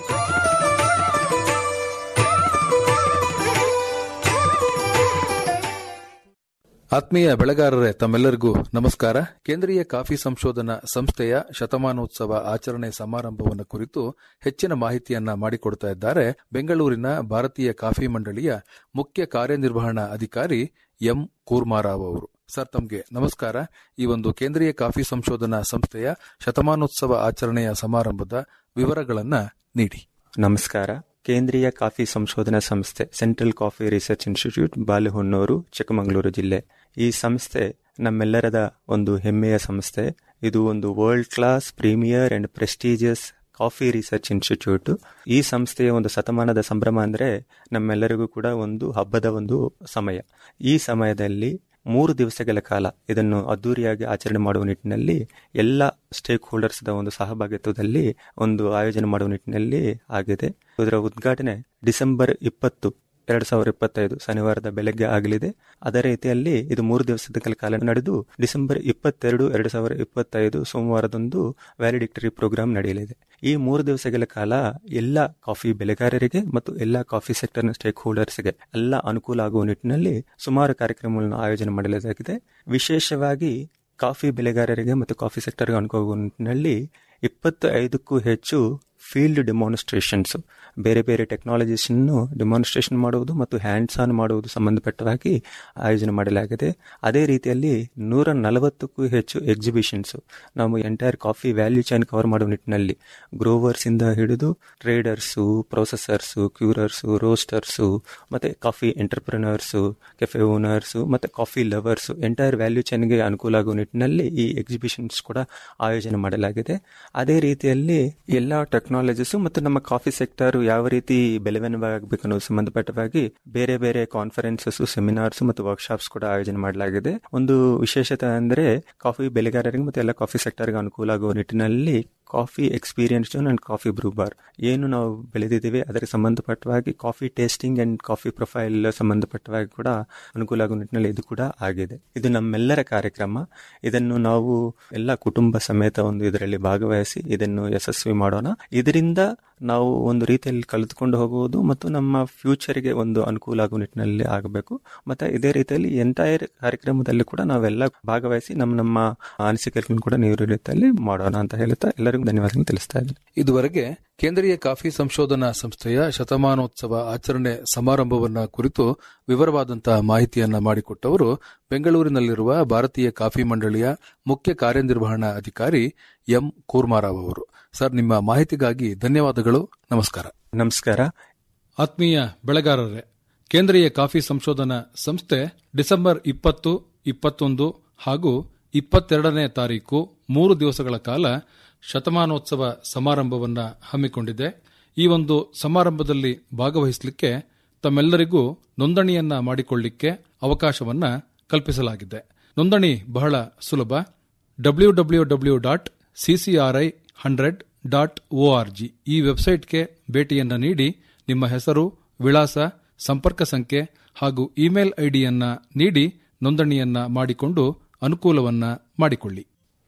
ಆತ್ಮೀಯ ಬೆಳೆಗಾರರೇ ತಮ್ಮೆಲ್ಲರಿಗೂ ನಮಸ್ಕಾರ ಕೇಂದ್ರೀಯ ಕಾಫಿ ಸಂಶೋಧನಾ ಸಂಸ್ಥೆಯ ಶತಮಾನೋತ್ಸವ ಆಚರಣೆ ಸಮಾರಂಭವನ್ನು ಕುರಿತು ಹೆಚ್ಚಿನ ಮಾಹಿತಿಯನ್ನ ಮಾಡಿಕೊಡ್ತಾ ಇದ್ದಾರೆ ಬೆಂಗಳೂರಿನ ಭಾರತೀಯ ಕಾಫಿ ಮಂಡಳಿಯ ಮುಖ್ಯ ಕಾರ್ಯನಿರ್ವಹಣಾ ಅಧಿಕಾರಿ ಎಂ ಕೂರ್ಮಾರಾವ್ ಅವರು ಸರ್ ತಮಗೆ ನಮಸ್ಕಾರ ಈ ಒಂದು ಕೇಂದ್ರೀಯ ಕಾಫಿ ಸಂಶೋಧನಾ ಸಂಸ್ಥೆಯ ಶತಮಾನೋತ್ಸವ ಆಚರಣೆಯ ಸಮಾರಂಭದ ವಿವರಗಳನ್ನ ನೀಡಿ ನಮಸ್ಕಾರ ಕೇಂದ್ರೀಯ ಕಾಫಿ ಸಂಶೋಧನಾ ಸಂಸ್ಥೆ central coffee research institute Balehonnur Chikkamagaluru ಜಿಲ್ಲೆ ಈ ಸಂಸ್ಥೆ ನಮ್ಮೆಲ್ಲರದ ಒಂದು ಹೆಮ್ಮೆಯ ಸಂಸ್ಥೆ ಇದು ಒಂದು world class premier and prestigious coffee research institute ಈ ಸಂಸ್ಥೆಯ ಒಂದು ಶತಮಾನದ ಸಂಭ್ರಮ ಅಂದ್ರೆ ನಮ್ಮೆಲ್ಲರಿಗೂ ಕೂಡ ಒಂದು ಹಬ್ಬದ ಒಂದು ಸಮಯ ಈ ಸಮಯದಲ್ಲಿ ಮೂರು ದಿವಸಗಳ ಕಾಲ ಇದನ್ನು ಅದ್ದೂರಿಯಾಗಿ ಆಚರಣೆ ಮಾಡುವ ನಿಟ್ಟಿನಲ್ಲಿ ಎಲ್ಲ ಸ್ಟೇಕ್ ಹೋಲ್ಡರ್ಸ್ದ ಒಂದು ಸಹಭಾಗಿತ್ವದಲ್ಲಿ ಒಂದು ಆಯೋಜನೆ ಮಾಡುವ ನಿಟ್ಟಿನಲ್ಲಿ ಆಗಿದೆ ಇದರ ಉದ್ಘಾಟನೆ ಡಿಸೆಂಬರ್ ಇಪ್ಪತ್ತು ಎರಡು ಸಾವಿರದ ಇಪ್ಪತ್ತೈದು ಶನಿವಾರದ ಬೆಳಗ್ಗೆ ಆಗಲಿದೆ ಅದೇ ರೀತಿಯಲ್ಲಿ ಇದು ಮೂರು ದಿವಸದ ಕಾಲ ನಡೆದು ಡಿಸೆಂಬರ್ ಇಪ್ಪತ್ತೆರಡು ಎರಡು ಸಾವಿರದ ಇಪ್ಪತ್ತೈದು ಸೋಮವಾರದಂದು ವ್ಯಾಲಿಡಿಕ್ಟರಿ ಪ್ರೋಗ್ರಾಂ ನಡೆಯಲಿದೆ ಈ ಮೂರು ದಿವಸಗಳ ಕಾಲ ಎಲ್ಲ ಕಾಫಿ ಬೆಳೆಗಾರರಿಗೆ ಮತ್ತು ಎಲ್ಲ ಕಾಫಿ ಸೆಕ್ಟರ್ನ ಸ್ಟೇಕ್ ಹೋಲ್ಡರ್ಸ್ಗೆ ಎಲ್ಲ ಅನುಕೂಲ ಆಗುವ ನಿಟ್ಟಿನಲ್ಲಿ ಸುಮಾರು ಕಾರ್ಯಕ್ರಮಗಳನ್ನು ಆಯೋಜನೆ ಮಾಡಲಾಗಿದೆ ವಿಶೇಷವಾಗಿ ಕಾಫಿ ಬೆಳೆಗಾರರಿಗೆ ಮತ್ತು ಕಾಫಿ ಸೆಕ್ಟರ್ಗೆ ಅನುಕೂಲ ಆಗುವ ನಿಟ್ಟಿನಲ್ಲಿ ಇಪ್ಪತ್ತ ಐದಕ್ಕೂ ಹೆಚ್ಚು ಫೀಲ್ಡ್ ಡೆಮಾನ್ಸ್ಟ್ರೇಷನ್ಸ್ ಬೇರೆ ಬೇರೆ ಟೆಕ್ನಾಲಜೀಸ್ ಡೆಮಾನ್ಸ್ಟ್ರೇಷನ್ ಮಾಡುವುದು ಮತ್ತು ಹ್ಯಾಂಡ್ಸ್ ಆನ್ ಮಾಡುವುದು ಸಂಬಂಧಪಟ್ಟವಾಗಿ ಆಯೋಜನೆ ಮಾಡಲಾಗಿದೆ ಅದೇ ರೀತಿಯಲ್ಲಿ ನೂರ ನಲವತ್ತಕ್ಕೂ ಹೆಚ್ಚು ಎಕ್ಸಿಬಿಷನ್ಸ್ ನಾವು entire coffee value chain cover ಮಾಡುವ ನಿಟ್ಟಿನಲ್ಲಿ ಗ್ರೋವರ್ಸ್ ಇಂದ ಹಿಡಿದು ಟ್ರೇಡರ್ಸು ಪ್ರೊಸೆಸರ್ಸು ಕ್ಯೂರರ್ಸು ರೋಸ್ಟರ್ಸು ಮತ್ತೆ ಕಾಫಿ ಎಂಟರ್ಪ್ರಿನರ್ಸು ಕೆಫೆ ಓನರ್ಸು ಮತ್ತೆ ಕಾಫಿ ಲವರ್ಸು ಎಂಟೈರ್ ವ್ಯಾಲ್ಯೂ ಚೈನ್ಗೆ ಅನುಕೂಲ ಆಗುವ ನಿಟ್ಟಿನಲ್ಲಿ ಈ ಎಕ್ಸಿಬಿಷನ್ಸ್ ಕೂಡ ಆಯೋಜನೆ ಮಾಡಲಾಗಿದೆ ಅದೇ ರೀತಿಯಲ್ಲಿ ಎಲ್ಲ ಟೆಕ್ನಾಲಜೀಸ್ ಮತ್ತು ನಮ್ಮ ಕಾಫಿ ಸೆಕ್ಟರ್ ಯಾವ ರೀತಿ ಬೆಳವಣಿಗೆ ಅನ್ನೋದು ಸಂಬಂಧಪಟ್ಟವಾಗಿ ಬೇರೆ ಬೇರೆ ಕಾನ್ಫರೆನ್ಸಸ್ ಸೆಮಿನಾರ್ಸ್ ಮತ್ತು ವರ್ಕ್ಶಾಪ್ಸ್ ಕೂಡ ಆಯೋಜನೆ ಮಾಡಲಾಗಿದೆ ಒಂದು ವಿಶೇಷತೆ ಅಂದ್ರೆ ಕಾಫಿ ಬೆಳೆಗಾರರಿಗೆ ಮತ್ತು ಎಲ್ಲ ಕಾಫಿ ಸೆಕ್ಟರ್ಗೆ ಅನುಕೂಲ ಆಗುವ ನಿಟ್ಟಿನಲ್ಲಿ coffee experience and coffee brew bar ಏನು ನಾವು ಬೆಳೆದಿದ್ದೀವಿ ಅದಕ್ಕೆ ಸಂಬಂಧಪಟ್ಟವಾಗಿ coffee tasting and coffee profile ಸಂಬಂಧಪಟ್ಟವಾಗಿ ಕೂಡ ಅನುಕೂಲ ಆಗುವ ನಿಟ್ಟಿನಲ್ಲಿ ಇದು ಕೂಡ ಆಗಿದೆ ಇದು ನಮ್ಮೆಲ್ಲರ ಕಾರ್ಯಕ್ರಮ ಇದನ್ನು ನಾವು ಎಲ್ಲ ಕುಟುಂಬ ಸಮೇತ ಒಂದು ಇದರಲ್ಲಿ ಭಾಗವಹಿಸಿ ಇದನ್ನು ಯಶಸ್ವಿ ಮಾಡೋಣ ಇದರಿಂದ ನಾವು ಒಂದು ರೀತಿಯಲ್ಲಿ ಕಲಿತುಕೊಂಡು ಹೋಗುವುದು ಮತ್ತು ನಮ್ಮ ಫ್ಯೂಚರ್ಗೆ ಒಂದು ಅನುಕೂಲ ಆಗುವ ನಿಟ್ಟಿನಲ್ಲಿ ಆಗಬೇಕು ಮತ್ತೆ ಇದೇ ರೀತಿಯಲ್ಲಿ ಎಂಟೈರ್ ಕಾರ್ಯಕ್ರಮದಲ್ಲಿ ಕೂಡ ನಾವೆಲ್ಲ ಭಾಗವಹಿಸಿ ನಮ್ಮ ನಮ್ಮ ಅನಿಸಿಕೆಗಳನ್ನು ಕೂಡ ನೀವು ರೀತಿಯಲ್ಲಿ ಮಾಡೋಣ ಅಂತ ಹೇಳುತ್ತಾ ಎಲ್ಲರಿಗೂ ಧನ್ಯವಾದಗಳು ತಿಳಿಸ್ತಾ ಇದ್ದೀನಿ ಇದುವರೆಗೆ ಕೇಂದ್ರೀಯ ಕಾಫಿ ಸಂಶೋಧನಾ ಸಂಸ್ಥೆಯ ಶತಮಾನೋತ್ಸವ ಆಚರಣೆ ಸಮಾರಂಭವನ್ನ ಕುರಿತು ವಿವರವಾದಂತಹ ಮಾಹಿತಿಯನ್ನ ಮಾಡಿಕೊಟ್ಟವರು ಬೆಂಗಳೂರಿನಲ್ಲಿರುವ ಭಾರತೀಯ ಕಾಫಿ ಮಂಡಳಿಯ ಮುಖ್ಯ ಕಾರ್ಯನಿರ್ವಹಣಾ ಅಧಿಕಾರಿ ಎಂ ಕೂರ್ಮಾರಾವ್ ಅವರು ಸರ್ ನಿಮ್ಮ ಮಾಹಿತಿಗಾಗಿ ಧನ್ಯವಾದಗಳು ನಮಸ್ಕಾರ ನಮಸ್ಕಾರ ಆತ್ಮೀಯ ಬೆಳೆಗಾರರೇ ಕೇಂದ್ರೀಯ ಕಾಫಿ ಸಂಶೋಧನಾ ಸಂಸ್ಥೆ ಡಿಸೆಂಬರ್ ಇಪ್ಪತ್ತು ಇಪ್ಪತ್ತೊಂದು ಹಾಗೂ ಇಪ್ಪತ್ತೆರಡನೇ ತಾರೀಕು ಮೂರು ದಿವಸಗಳ ಕಾಲ ಶತಮಾನೋತ್ಸವ ಸಮಾರಂಭವನ್ನ ಹಮ್ಮಿಕೊಂಡಿದೆ ಈ ಒಂದು ಸಮಾರಂಭದಲ್ಲಿ ಭಾಗವಹಿಸಲಿಕ್ಕೆ ತಮ್ಮೆಲ್ಲರಿಗೂ ನೋಂದಣಿಯನ್ನ ಮಾಡಿಕೊಳ್ಳಿಕ್ಕೆ ಅವಕಾಶವನ್ನ ಕಲ್ಪಿಸಲಾಗಿದೆ ನೋಂದಣಿ ಬಹಳ ಸುಲಭ W W W dot CCRI hundred dot O R G ಈ ವೆಬ್ಸೈಟ್ಗೆ ಭೇಟಿಯನ್ನ ನೀಡಿ ನಿಮ್ಮ ಹೆಸರು ವಿಳಾಸ ಸಂಪರ್ಕ ಸಂಖ್ಯೆ ಹಾಗೂ ಇಮೇಲ್ ಐಡಿಯನ್ನ ನೀಡಿ ನೋಂದಣಿಯನ್ನ ಮಾಡಿಕೊಂಡು ಅನುಕೂಲವನ್ನ ಮಾಡಿಕೊಳ್ಳಿ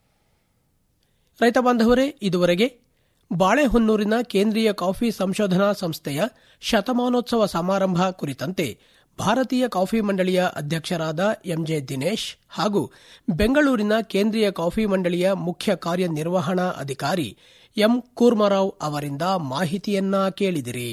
ರೈತ ಬಾಂಧವರೇ ಇದುವರೆಗೆ ಬಾಳೆಹೊನ್ನೂರಿನ ಕೇಂದ್ರೀಯ ಕಾಫಿ ಸಂಶೋಧನಾ ಸಂಸ್ಥೆಯ ಶತಮಾನೋತ್ಸವ ಸಮಾರಂಭ ಕುರಿತಂತೆ ಭಾರತೀಯ ಕಾಫಿ ಮಂಡಳಿಯ ಅಧ್ಯಕ್ಷರಾದ ಎಂಜೆ ದಿನೇಶ್ ಹಾಗೂ ಬೆಂಗಳೂರಿನ ಕೇಂದ್ರೀಯ ಕಾಫಿ ಮಂಡಳಿಯ ಮುಖ್ಯ ಕಾರ್ಯನಿರ್ವಹಣಾ ಅಧಿಕಾರಿ ಎಂ ಕೂರ್ಮಾರಾವ್ ಅವರಿಂದ ಮಾಹಿತಿಯನ್ನ ಕೇಳಿದಿರಿ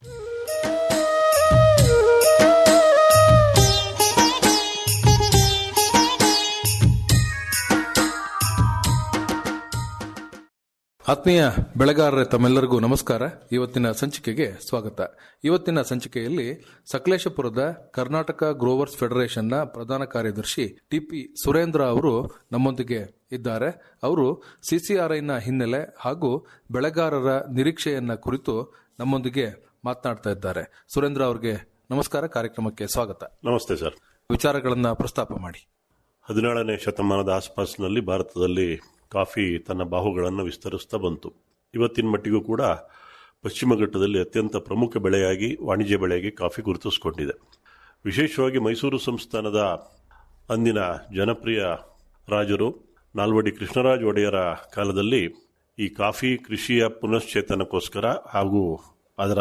ಆತ್ಮೀಯ ಬೆಳೆಗಾರರೇ ತಮ್ಮೆಲ್ಲರಿಗೂ ನಮಸ್ಕಾರ ಇವತ್ತಿನ ಸಂಚಿಕೆಗೆ ಸ್ವಾಗತ ಇವತ್ತಿನ ಸಂಚಿಕೆಯಲ್ಲಿ ಸಕಲೇಶಪುರದ ಕರ್ನಾಟಕ ಗ್ರೋವರ್ಸ್ ಫೆಡರೇಷನ್ನ ಪ್ರಧಾನ ಕಾರ್ಯದರ್ಶಿ ಟಿಪಿ ಸುರೇಂದ್ರ ಅವರು ನಮ್ಮೊಂದಿಗೆ ಇದ್ದಾರೆ ಅವರು ಸಿಸಿಆರ್ಐನ ಹಿನ್ನೆಲೆ ಹಾಗೂ ಬೆಳೆಗಾರರ ನಿರೀಕ್ಷೆಯನ್ನ ಕುರಿತು ನಮ್ಮೊಂದಿಗೆ ಮಾತನಾಡ್ತಾ ಇದ್ದಾರೆ ಸುರೇಂದ್ರ ಅವರಿಗೆ ನಮಸ್ಕಾರ ಕಾರ್ಯಕ್ರಮಕ್ಕೆ ಸ್ವಾಗತ ನಮಸ್ತೆ ಸರ್ ವಿಚಾರಗಳನ್ನ ಪ್ರಸ್ತಾಪ ಮಾಡಿ ಹದಿನೇಳನೇ ಶತಮಾನದ ಆಸ್ಪಾಸ್ನಲ್ಲಿ ಭಾರತದಲ್ಲಿ ಕಾಫಿ ತನ್ನ ಬಾಹುಗಳನ್ನು ವಿಸ್ತರಿಸ್ತಾ ಬಂತು ಇವತ್ತಿನ ಮಟ್ಟಿಗೂ ಕೂಡ ಪಶ್ಚಿಮ ಘಟ್ಟದಲ್ಲಿ ಅತ್ಯಂತ ಪ್ರಮುಖ ಬೆಳೆಯಾಗಿ ವಾಣಿಜ್ಯ ಬೆಳೆಯಾಗಿ ಕಾಫಿ ಗುರುತಿಸಿಕೊಂಡಿದೆ ವಿಶೇಷವಾಗಿ ಮೈಸೂರು ಸಂಸ್ಥಾನದ ಅಂದಿನ ಜನಪ್ರಿಯ ರಾಜರು ನಾಲ್ವಡಿ ಕೃಷ್ಣರಾಜ ಒಡೆಯರ ಕಾಲದಲ್ಲಿ ಈ ಕಾಫಿ ಕೃಷಿಯ ಪುನಶ್ಚೇತನಕ್ಕೋಸ್ಕರ ಹಾಗೂ ಅದರ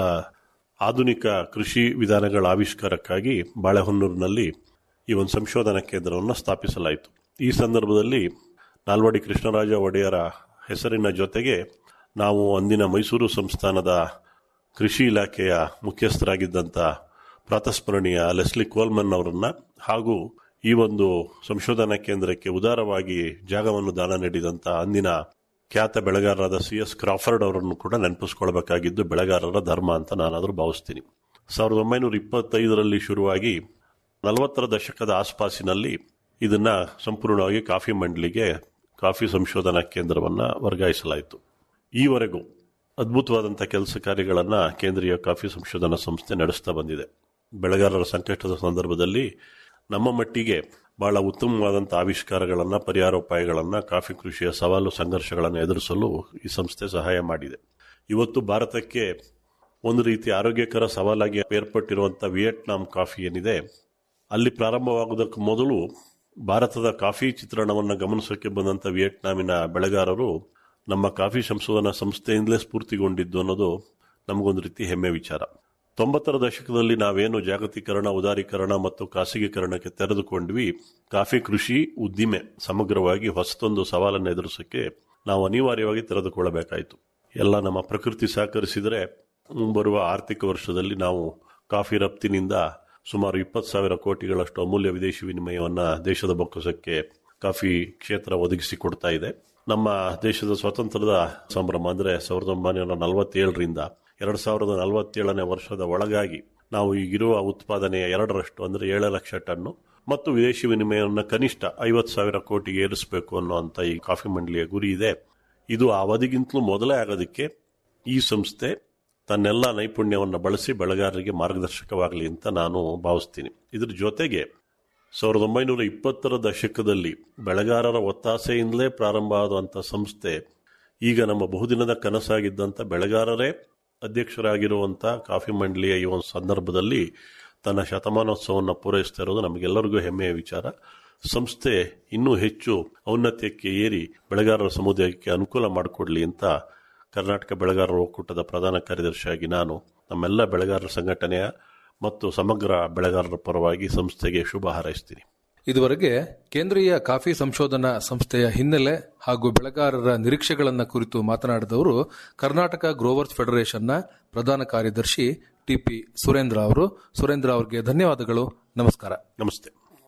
ಆಧುನಿಕ ಕೃಷಿ ವಿಧಾನಗಳ ಆವಿಷ್ಕಾರಕ್ಕಾಗಿ ಬಾಳೆಹೊನ್ನೂರಿನಲ್ಲಿ ಈ ಒಂದು ಸಂಶೋಧನಾ ಕೇಂದ್ರವನ್ನು ಸ್ಥಾಪಿಸಲಾಯಿತು ಈ ಸಂದರ್ಭದಲ್ಲಿ ನಾಲ್ವಡಿ ಕೃಷ್ಣರಾಜ ಒಡೆಯರ ಹೆಸರಿನ ಜೊತೆಗೆ ನಾವು ಅಂದಿನ ಮೈಸೂರು ಸಂಸ್ಥಾನದ ಕೃಷಿ ಇಲಾಖೆಯ ಮುಖ್ಯಸ್ಥರಾಗಿದ್ದಂಥ ಪ್ರಾತಸ್ಮರಣೀಯ ಲೆಸ್ಲಿ ಕೋಲ್ಮನ್ ಅವರನ್ನ ಹಾಗೂ ಈ ಒಂದು ಸಂಶೋಧನಾ ಕೇಂದ್ರಕ್ಕೆ ಉದಾರವಾಗಿ ಜಾಗವನ್ನು ದಾನ ನೀಡಿದಂಥ ಅಂದಿನ ಖ್ಯಾತ ಬೆಳೆಗಾರರಾದ ಸಿ ಎಸ್ ಕ್ರಾಫರ್ಡ್ ಅವರನ್ನು ಕೂಡ ನೆನಪಿಸ್ಕೊಳ್ಬೇಕಾಗಿದ್ದು ಬೆಳೆಗಾರರ ಧರ್ಮ ಅಂತ ನಾನಾದರೂ ಭಾವಿಸ್ತೀನಿ ಸಾವಿರದ ಒಂಬೈನೂರ ಇಪ್ಪತ್ತೈದರಲ್ಲಿ ಶುರುವಾಗಿ ನಲವತ್ತರ ದಶಕದ ಆಸ್ಪಾಸಿನಲ್ಲಿ ಇದನ್ನ ಸಂಪೂರ್ಣವಾಗಿ ಕಾಫಿ ಮಂಡಳಿಗೆ ಕಾಫಿ ಸಂಶೋಧನಾ ಕೇಂದ್ರವನ್ನ ವರ್ಗಾಯಿಸಲಾಯಿತು ಈವರೆಗೂ ಅದ್ಭುತವಾದಂಥ ಕೆಲಸ ಕಾರ್ಯಗಳನ್ನು ಕೇಂದ್ರೀಯ ಕಾಫಿ ಸಂಶೋಧನಾ ಸಂಸ್ಥೆ ನಡೆಸ್ತಾ ಬಂದಿದೆ ಬೆಳೆಗಾರರ ಸಂಕಷ್ಟದ ಸಂದರ್ಭದಲ್ಲಿ ನಮ್ಮ ಮಟ್ಟಿಗೆ ಬಹಳ ಉತ್ತಮವಾದಂಥ ಆವಿಷ್ಕಾರಗಳನ್ನು ಪರಿಹಾರೋಪಾಯಗಳನ್ನು ಕಾಫಿ ಕೃಷಿಯ ಸವಾಲು ಸಂಘರ್ಷಗಳನ್ನು ಎದುರಿಸಲು ಈ ಸಂಸ್ಥೆ ಸಹಾಯ ಮಾಡಿದೆ ಇವತ್ತು ಭಾರತಕ್ಕೆ ಒಂದು ರೀತಿ ಆರೋಗ್ಯಕರ ಸವಾಲಾಗಿ ಏರ್ಪಟ್ಟಿರುವಂಥ ವಿಯೆಟ್ನಾಂ ಕಾಫಿ ಏನಿದೆ ಅಲ್ಲಿ ಪ್ರಾರಂಭವಾಗುವುದಕ್ಕೆ ಮೊದಲು ಭಾರತದ ಕಾಫಿ ಚಿತ್ರಣವನ್ನು ಗಮನಿಸೋಕೆ ಬಂದಂಥ ವಿಯೆಟ್ನಾಮಿನ ಬೆಳೆಗಾರರು ನಮ್ಮ ಕಾಫಿ ಸಂಶೋಧನಾ ಸಂಸ್ಥೆಯಿಂದಲೇ ಸ್ಫೂರ್ತಿಗೊಂಡಿದ್ದು ಅನ್ನೋದು ನಮಗೊಂದು ರೀತಿ ಹೆಮ್ಮೆ ವಿಚಾರ ತೊಂಬತ್ತರ ದಶಕದಲ್ಲಿ ನಾವೇನು ಜಾಗತೀಕರಣ ಉದಾರೀಕರಣ ಮತ್ತು ಖಾಸಗೀಕರಣಕ್ಕೆ ತೆರೆದುಕೊಂಡ್ವಿ ಕಾಫಿ ಕೃಷಿ ಉದ್ದಿಮೆ ಸಮಗ್ರವಾಗಿ ಹೊಸತೊಂದು ಸವಾಲನ್ನು ಎದುರಿಸೋಕೆ ನಾವು ಅನಿವಾರ್ಯವಾಗಿ ತೆರೆದುಕೊಳ್ಳಬೇಕಾಯಿತು ಎಲ್ಲ ನಮ್ಮ ಪ್ರಕೃತಿ ಸಹಕರಿಸಿದರೆ ಮುಂಬರುವ ಆರ್ಥಿಕ ವರ್ಷದಲ್ಲಿ ನಾವು ಕಾಫಿ ರಫ್ತಿನಿಂದ ಸುಮಾರು ಇಪ್ಪತ್ತು ಸಾವಿರ ಕೋಟಿಗಳಷ್ಟು ಅಮೂಲ್ಯ ವಿದೇಶಿ ವಿನಿಮಯವನ್ನ ದೇಶದ ಬೊಕ್ಕಸಕ್ಕೆ ಕಾಫಿ ಕ್ಷೇತ್ರ ಒದಗಿಸಿಕೊಡ್ತಾ ಇದೆ ನಮ್ಮ ದೇಶದ ಸ್ವಾತಂತ್ರ್ಯದ ಸಂಭ್ರಮ ಅಂದ್ರೆ ಸಾವಿರದ ಒಂಬೈನೂರ ನಲವತ್ತೇಳರಿಂದ ಎರಡ್ ಸಾವಿರದ ನಲವತ್ತೇಳನೇ ವರ್ಷದ ಒಳಗಾಗಿ ನಾವು ಈಗಿರುವ ಉತ್ಪಾದನೆಯ ಎರಡರಷ್ಟು ಅಂದ್ರೆ ಏಳು ಲಕ್ಷ ಟನ್ನು ಮತ್ತು ವಿದೇಶಿ ವಿನಿಮಯವನ್ನು ಕನಿಷ್ಠ ಐವತ್ತು ಸಾವಿರ ಕೋಟಿಗೆ ಏರಿಸಬೇಕು ಅನ್ನುವಂಥ ಈ ಕಾಫಿ ಮಂಡಳಿಯ ಗುರಿ ಇದೆ ಇದು ಆ ಅವಧಿಗಿಂತಲೂ ಮೊದಲೇ ಆಗೋದಕ್ಕೆ ಈ ಸಂಸ್ಥೆ ತನ್ನೆಲ್ಲ ನೈಪುಣ್ಯವನ್ನು ಬಳಸಿ ಬೆಳೆಗಾರರಿಗೆ ಮಾರ್ಗದರ್ಶಕವಾಗಲಿ ಅಂತ ನಾನು ಭಾವಿಸ್ತೀನಿ ಇದ್ರ ಜೊತೆಗೆ ಸಾವಿರದ ಒಂಬೈನೂರ ಇಪ್ಪತ್ತರ ದಶಕದಲ್ಲಿ ಬೆಳೆಗಾರರ ಒತ್ತಾಸೆಯಿಂದಲೇ ಪ್ರಾರಂಭ ಆದಂಥ ಸಂಸ್ಥೆ ಈಗ ನಮ್ಮ ಬಹುದಿನದ ಕನಸಾಗಿದ್ದಂಥ ಬೆಳೆಗಾರರೇ ಅಧ್ಯಕ್ಷರಾಗಿರುವಂಥ ಕಾಫಿ ಮಂಡಳಿಯ ಈ ಒಂದು ಸಂದರ್ಭದಲ್ಲಿ ತನ್ನ ಶತಮಾನೋತ್ಸವವನ್ನು ಪೂರೈಸ್ತಾ ಇರೋದು ನಮಗೆಲ್ಲರಿಗೂ ಹೆಮ್ಮೆಯ ವಿಚಾರ ಸಂಸ್ಥೆ ಇನ್ನೂ ಹೆಚ್ಚು ಔನ್ನತ್ಯಕ್ಕೆ ಏರಿ ಬೆಳೆಗಾರರ ಸಮುದಾಯಕ್ಕೆ ಅನುಕೂಲ ಮಾಡಿಕೊಡ್ಲಿ ಅಂತ ಕರ್ನಾಟಕ ಬೆಳೆಗಾರರ ಒಕ್ಕೂಟದ ಪ್ರಧಾನ ಕಾರ್ಯದರ್ಶಿಯಾಗಿ ನಾನು ನಮ್ಮೆಲ್ಲ ಬೆಳೆಗಾರರ ಸಂಘಟನೆಯ ಮತ್ತು ಸಮಗ್ರ ಬೆಳೆಗಾರರ ಪರವಾಗಿ ಸಂಸ್ಥೆಗೆ ಶುಭ ಹಾರೈಸ್ತೀನಿ ಇದುವರೆಗೆ ಕೇಂದ್ರೀಯ ಕಾಫಿ ಸಂಶೋಧನಾ ಸಂಸ್ಥೆಯ ಹಿನ್ನೆಲೆ ಹಾಗೂ ಬೆಳೆಗಾರರ ನಿರೀಕ್ಷೆಗಳನ್ನ ಕುರಿತು ಮಾತನಾಡಿದವರು ಕರ್ನಾಟಕ ಗ್ರೋವರ್ಸ್ ಫೆಡರೇಷನ್ನ ಪ್ರಧಾನ ಕಾರ್ಯದರ್ಶಿ ಟಿಪಿ ಸುರೇಂದ್ರ ಅವರು ಸುರೇಂದ್ರ ಅವರಿಗೆ ಧನ್ಯವಾದಗಳು ನಮಸ್ಕಾರ ನಮಸ್ತೆ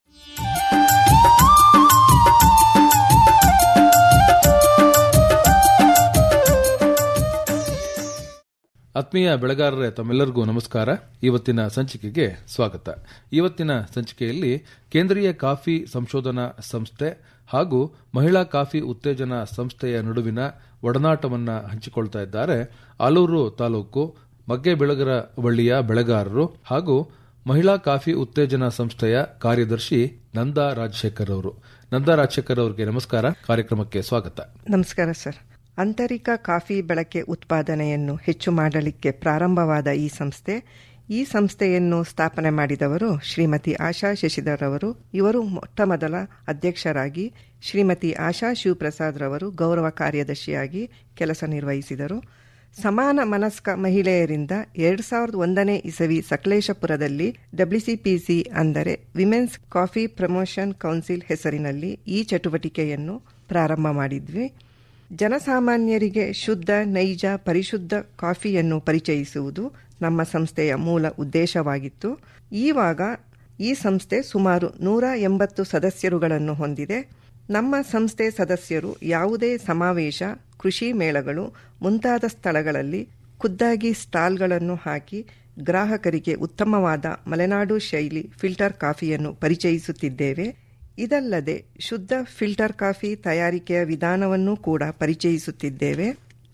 ಆತ್ಮೀಯ ಬೆಳೆಗಾರರೇ ತಮ್ಮೆಲ್ಲರಿಗೂ ನಮಸ್ಕಾರ ಇವತ್ತಿನ ಸಂಚಿಕೆಗೆ ಸ್ವಾಗತ ಇವತ್ತಿನ ಸಂಚಿಕೆಯಲ್ಲಿ ಕೇಂದ್ರೀಯ ಕಾಫಿ ಸಂಶೋಧನಾ ಸಂಸ್ಥೆ ಹಾಗೂ ಮಹಿಳಾ ಕಾಫಿ ಉತ್ತೇಜನ ಸಂಸ್ಥೆಯ ನಡುವಿನ ಒಡನಾಟವನ್ನ ಹಂಚಿಕೊಳ್ತಾ ಇದ್ದಾರೆ ಆಲೂರು ತಾಲೂಕು ಮಗ್ಗೆ ಬೆಳಗರ ಬಳ್ಳಿಯ ಬೆಳೆಗಾರರು ಹಾಗೂ ಮಹಿಳಾ ಕಾಫಿ ಉತ್ತೇಜನ ಸಂಸ್ಥೆಯ ಕಾರ್ಯದರ್ಶಿ ನಂದಾ ರಾಜಶೇಖರ್ ಅವರು ನಂದಾ ರಾಜಶೇಖರ್ ಅವರಿಗೆ ನಮಸ್ಕಾರ ಕಾರ್ಯಕ್ರಮಕ್ಕೆ ಸ್ವಾಗತ ನಮಸ್ಕಾರ ಸರ್ ಆಂತರಿಕ ಕಾಫಿ ಬಳಕೆ ಉತ್ಪಾದನೆಯನ್ನು ಹೆಚ್ಚು ಮಾಡಲಿಕ್ಕೆ ಪ್ರಾರಂಭವಾದ ಈ ಸಂಸ್ಥೆ ಈ ಸಂಸ್ಥೆಯನ್ನು ಸ್ಥಾಪನೆ ಮಾಡಿದವರು ಶ್ರೀಮತಿ ಆಶಾ ಶಶಿಧರ್ ಅವರು ಇವರು ಮೊಟ್ಟಮೊದಲ ಅಧ್ಯಕ್ಷರಾಗಿ ಶ್ರೀಮತಿ ಆಶಾ ಶಿವಪ್ರಸಾದ್ ರವರು ಗೌರವ ಕಾರ್ಯದರ್ಶಿಯಾಗಿ ಕೆಲಸ ನಿರ್ವಹಿಸಿದರು ಸಮಾನ ಮನಸ್ಕ ಮಹಿಳೆಯರಿಂದ ಎರಡ್ ಸಾವಿರದ ಒಂದನೇ ಇಸವಿ ಸಕಲೇಶಪುರದಲ್ಲಿ ಡಬ್ಲ್ಯೂಸಿಪಿಸಿ ಅಂದರೆ ವಿಮೆನ್ಸ್ ಕಾಫಿ ಪ್ರಮೋಷನ್ ಕೌನ್ಸಿಲ್ ಹೆಸರಿನಲ್ಲಿ ಈ ಚಟುವಟಿಕೆಯನ್ನು ಪ್ರಾರಂಭ ಮಾಡಿದ್ವಿ ಜನಸಾಮಾನ್ಯರಿಗೆ ಶುದ್ಧ ನೈಜ ಪರಿಶುದ್ಧ ಕಾಫಿಯನ್ನು ಪರಿಚಯಿಸುವುದು ನಮ್ಮ ಸಂಸ್ಥೆಯ ಮೂಲ ಉದ್ದೇಶವಾಗಿತ್ತು ಈವಾಗ ಈ ಸಂಸ್ಥೆ ಸುಮಾರು ನೂರ ಎಂಬತ್ತು ಸದಸ್ಯರುಗಳನ್ನು ಹೊಂದಿದೆ ನಮ್ಮ ಸಂಸ್ಥೆ ಸದಸ್ಯರು ಯಾವುದೇ ಸಮಾವೇಶ ಕೃಷಿ ಮೇಳಗಳು ಮುಂತಾದ ಸ್ಥಳಗಳಲ್ಲಿ ಖುದ್ದಾಗಿ ಸ್ಟಾಲ್ಗಳನ್ನು ಹಾಕಿ ಗ್ರಾಹಕರಿಗೆ ಉತ್ತಮವಾದ ಮಲೆನಾಡು ಶೈಲಿ ಫಿಲ್ಟರ್ ಕಾಫಿಯನ್ನು ಪರಿಚಯಿಸುತ್ತಿದ್ದೇವೆ ಇದಲ್ಲದೆ ಶುದ್ಧ ಫಿಲ್ಟರ್ ಕಾಫಿ ತಯಾರಿಕೆಯ ವಿಧಾನವನ್ನು ಕೂಡ ಪರಿಚಯಿಸುತ್ತಿದ್ದೇವೆ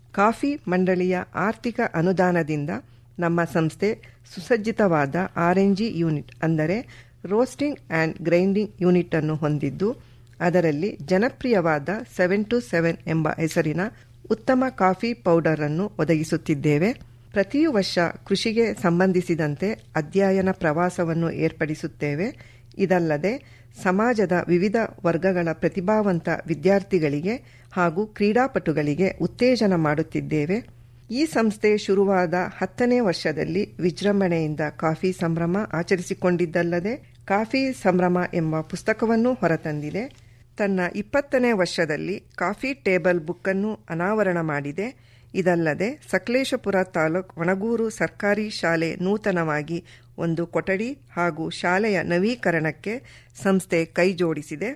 ಕಾಫಿ ಮಂಡಳಿಯ ಆರ್ಥಿಕ ಅನುದಾನದಿಂದ ನಮ್ಮ ಸಂಸ್ಥೆ ಸುಸಜ್ಜಿತವಾದ ಆರ್ಎನ್ಜಿ ಯೂನಿಟ್ ಅಂದರೆ ರೋಸ್ಟಿಂಗ್ ಆ್ಯಂಡ್ ಗ್ರೈಂಡಿಂಗ್ ಯೂನಿಟ್ ಅನ್ನು ಹೊಂದಿದ್ದು ಅದರಲ್ಲಿ ಜನಪ್ರಿಯವಾದ ಸೆವೆನ್ ಟು ಸೆವೆನ್ ಎಂಬ ಹೆಸರಿನ ಉತ್ತಮ ಕಾಫಿ ಪೌಡರ್ ಅನ್ನು ಒದಗಿಸುತ್ತಿದ್ದೇವೆ ಪ್ರತಿ ವರ್ಷ ಕೃಷಿಗೆ ಸಂಬಂಧಿಸಿದಂತೆ ಅಧ್ಯಯನ ಪ್ರವಾಸವನ್ನು ಏರ್ಪಡಿಸುತ್ತೇವೆ ಇದಲ್ಲದೆ ಸಮಾಜದ ವಿವಿಧ ವರ್ಗಗಳ ಪ್ರತಿಭಾವಂತ ವಿದ್ಯಾರ್ಥಿಗಳಿಗೆ ಹಾಗೂ ಕ್ರೀಡಾಪಟುಗಳಿಗೆ ಉತ್ತೇಜನ ಮಾಡುತ್ತಿದ್ದೇವೆ ಈ ಸಂಸ್ಥೆ ಶುರುವಾದ ಹತ್ತನೇ ವರ್ಷದಲ್ಲಿ ವಿಜೃಂಭಣೆಯಿಂದ ಕಾಫಿ ಸಂಭ್ರಮ ಆಚರಿಸಿಕೊಂಡಿದ್ದಲ್ಲದೆ ಕಾಫಿ ಸಂಭ್ರಮ ಎಂಬ ಪುಸ್ತಕವನ್ನೂ ಹೊರತಂದಿದೆ ತನ್ನ ಇಪ್ಪತ್ತನೇ ವರ್ಷದಲ್ಲಿ ಕಾಫಿ ಟೇಬಲ್ ಬುಕ್ ಅನ್ನು ಅನಾವರಣ ಮಾಡಿದೆ ಇದಲ್ಲದೆ ಸಕಲೇಶಪುರ ತಾಲೂಕ್ ಒಣಗೂರು ಸರ್ಕಾರಿ ಶಾಲೆ ನೂತನವಾಗಿ ಒಂದು ಕೊಠಡಿ ಹಾಗೂ ಶಾಲೆಯ ನವೀಕರಣಕ್ಕೆ ಸಂಸ್ಥೆ ಕೈಜೋಡಿಸಿದೆ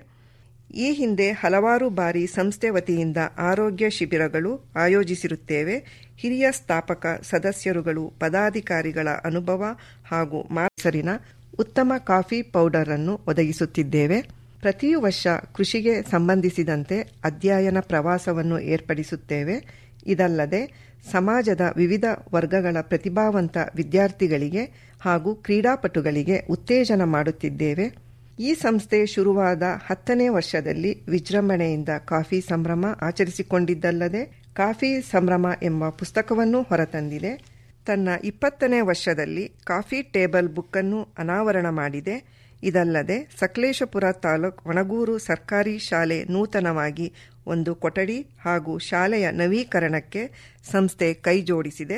ಈ ಹಿಂದೆ ಹಲವಾರು ಬಾರಿ ಸಂಸ್ಥೆ ವತಿಯಿಂದ ಆರೋಗ್ಯ ಶಿಬಿರಗಳು ಆಯೋಜಿಸಿರುತ್ತೇವೆ ಹಿರಿಯ ಸ್ಥಾಪಕ ಸದಸ್ಯರುಗಳು ಪದಾಧಿಕಾರಿಗಳ ಅನುಭವ ಹಾಗೂ ಮಾಸರಿನ ಉತ್ತಮ ಕಾಫಿ ಪೌಡರ್ ಅನ್ನು ಒದಗಿಸುತ್ತಿದ್ದೇವೆ ಪ್ರತಿ ವರ್ಷ ಕೃಷಿಗೆ ಸಂಬಂಧಿಸಿದಂತೆ ಅಧ್ಯಯನ ಪ್ರವಾಸವನ್ನು ಏರ್ಪಡಿಸುತ್ತೇವೆ ಇದಲ್ಲದೆ ಸಮಾಜದ ವಿವಿಧ ವರ್ಗಗಳ ಪ್ರತಿಭಾವಂತ ವಿದ್ಯಾರ್ಥಿಗಳಿಗೆ ಹಾಗೂ ಕ್ರೀಡಾಪಟುಗಳಿಗೆ ಉತ್ತೇಜನ ಮಾಡುತ್ತಿದ್ದೇವೆ ಈ ಸಂಸ್ಥೆ ಶುರುವಾದ ಹತ್ತನೇ ವರ್ಷದಲ್ಲಿ ವಿಜೃಂಭಣೆಯಿಂದ ಕಾಫಿ ಸಂಭ್ರಮ ಆಚರಿಸಿಕೊಂಡಿದ್ದಲ್ಲದೆ ಕಾಫಿ ಸಂಭ್ರಮ ಎಂಬ ಪುಸ್ತಕವನ್ನೂ ಹೊರತಂದಿದೆ ತನ್ನ ಇಪ್ಪತ್ತನೇ ವರ್ಷದಲ್ಲಿ ಕಾಫಿ ಟೇಬಲ್ ಬುಕ್ ಅನ್ನು ಅನಾವರಣ ಮಾಡಿದೆ ಇದಲ್ಲದೆ ಸಕಲೇಶಪುರ ತಾಲೂಕ್ ಒಣಗೂರು ಸರ್ಕಾರಿ ಶಾಲೆ ನೂತನವಾಗಿ ಒಂದು ಕೊಠಡಿ ಹಾಗೂ ಶಾಲೆಯ ನವೀಕರಣಕ್ಕೆ ಸಂಸ್ಥೆ ಕೈಜೋಡಿಸಿದೆ